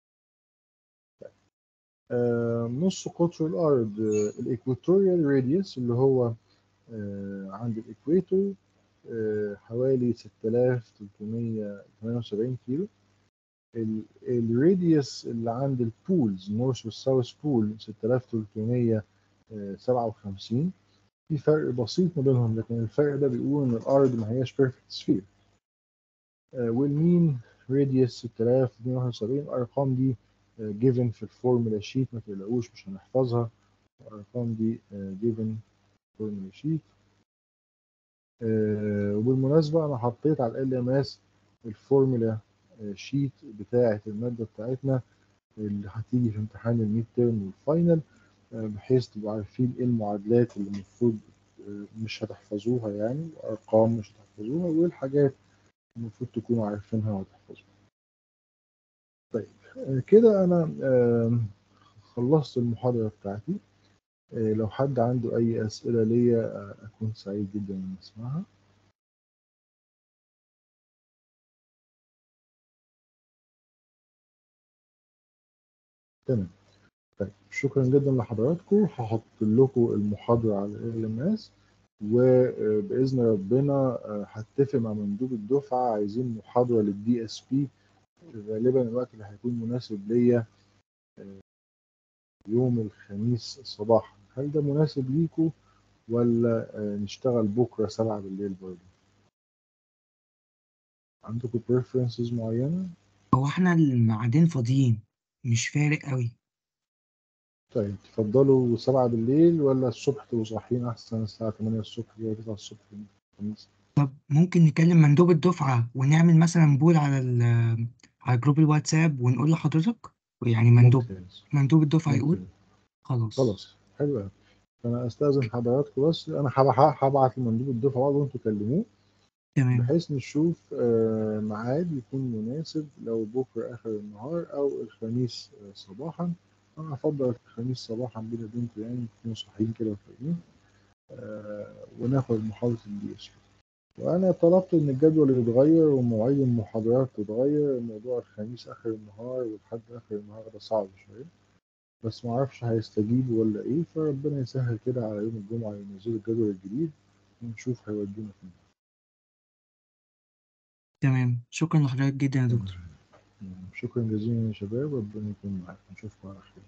آه، نص قطر الأرض الإكواتوريال راديوس اللي هو آه، عند الإكواتور آه، حوالي 6378 كيلو الراديوس اللي عند البولز نورث والساوث بول 6357 في فرق بسيط ما بينهم لكن الفرق ده بيقول ان الارض ما هياش بيرفكت سفير والمين راديوس 6271 الارقام دي جيفن في الفورمولا شيت ما تقلقوش مش هنحفظها الارقام دي جيفن فورمولا شيت وبالمناسبه انا حطيت على ال ام اس الفورمولا شيت بتاعه الماده بتاعتنا اللي هتيجي في امتحان الميد تيرم والفاينل بحيث تبقوا عارفين ايه المعادلات اللي المفروض مش هتحفظوها يعني ارقام مش هتحفظوها وايه الحاجات المفروض تكونوا عارفينها وتحفظوها طيب كده انا خلصت المحاضره بتاعتي لو حد عنده اي اسئله ليا اكون سعيد جدا ان اسمعها تمام طيب شكرا جدا لحضراتكم هحط لكم المحاضره على ال ام اس وباذن ربنا هتفق مع مندوب الدفعه عايزين محاضره للدي اس بي غالبا الوقت اللي هيكون مناسب ليا يوم الخميس صباحا هل ده مناسب ليكم ولا نشتغل بكره سبعة بالليل برضه عندكم preferences معينه هو احنا الميعادين فاضيين مش فارق قوي طيب تفضلوا سبعة بالليل ولا الصبح تبقوا صاحيين أحسن الساعة 8 الصبح ولا 9 الصبح الخميس طب ممكن نكلم مندوب الدفعة ونعمل مثلا بول على ال على جروب الواتساب ونقول لحضرتك يعني مندوب ممتاز مندوب الدفعة يقول ممتاز خلاص خلاص حلو قوي فأنا أستأذن حضراتكم بس أنا هبع- هبعت لمندوب الدفعة برضه وأنتوا كلموه تمام بحيث نشوف آه، ميعاد يكون مناسب لو بكرة آخر النهار أو الخميس آه، صباحا أنا أفضل الخميس صباحا بينا وبينكم يعني تكونوا صاحيين كده وفايقين آه، وناخد محاضرة الدي اس وأنا طلبت إن الجدول يتغير ومواعيد المحاضرات تتغير موضوع الخميس آخر النهار والحد آخر النهار ده صعب شوية بس معرفش هيستجيبوا ولا إيه فربنا يسهل كده على يوم الجمعة ينزلوا الجدول الجديد ونشوف هيودينا فين تمام شكرا لحضرتك جدا يا دكتور شكرا جزيلا يا شباب ربنا يكون معاكم نشوفكم على خير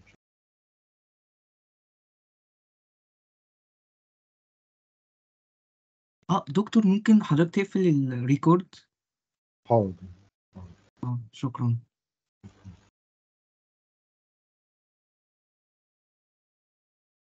اه دكتور ممكن حضرتك تقفل الريكورد حاضر اه شكرا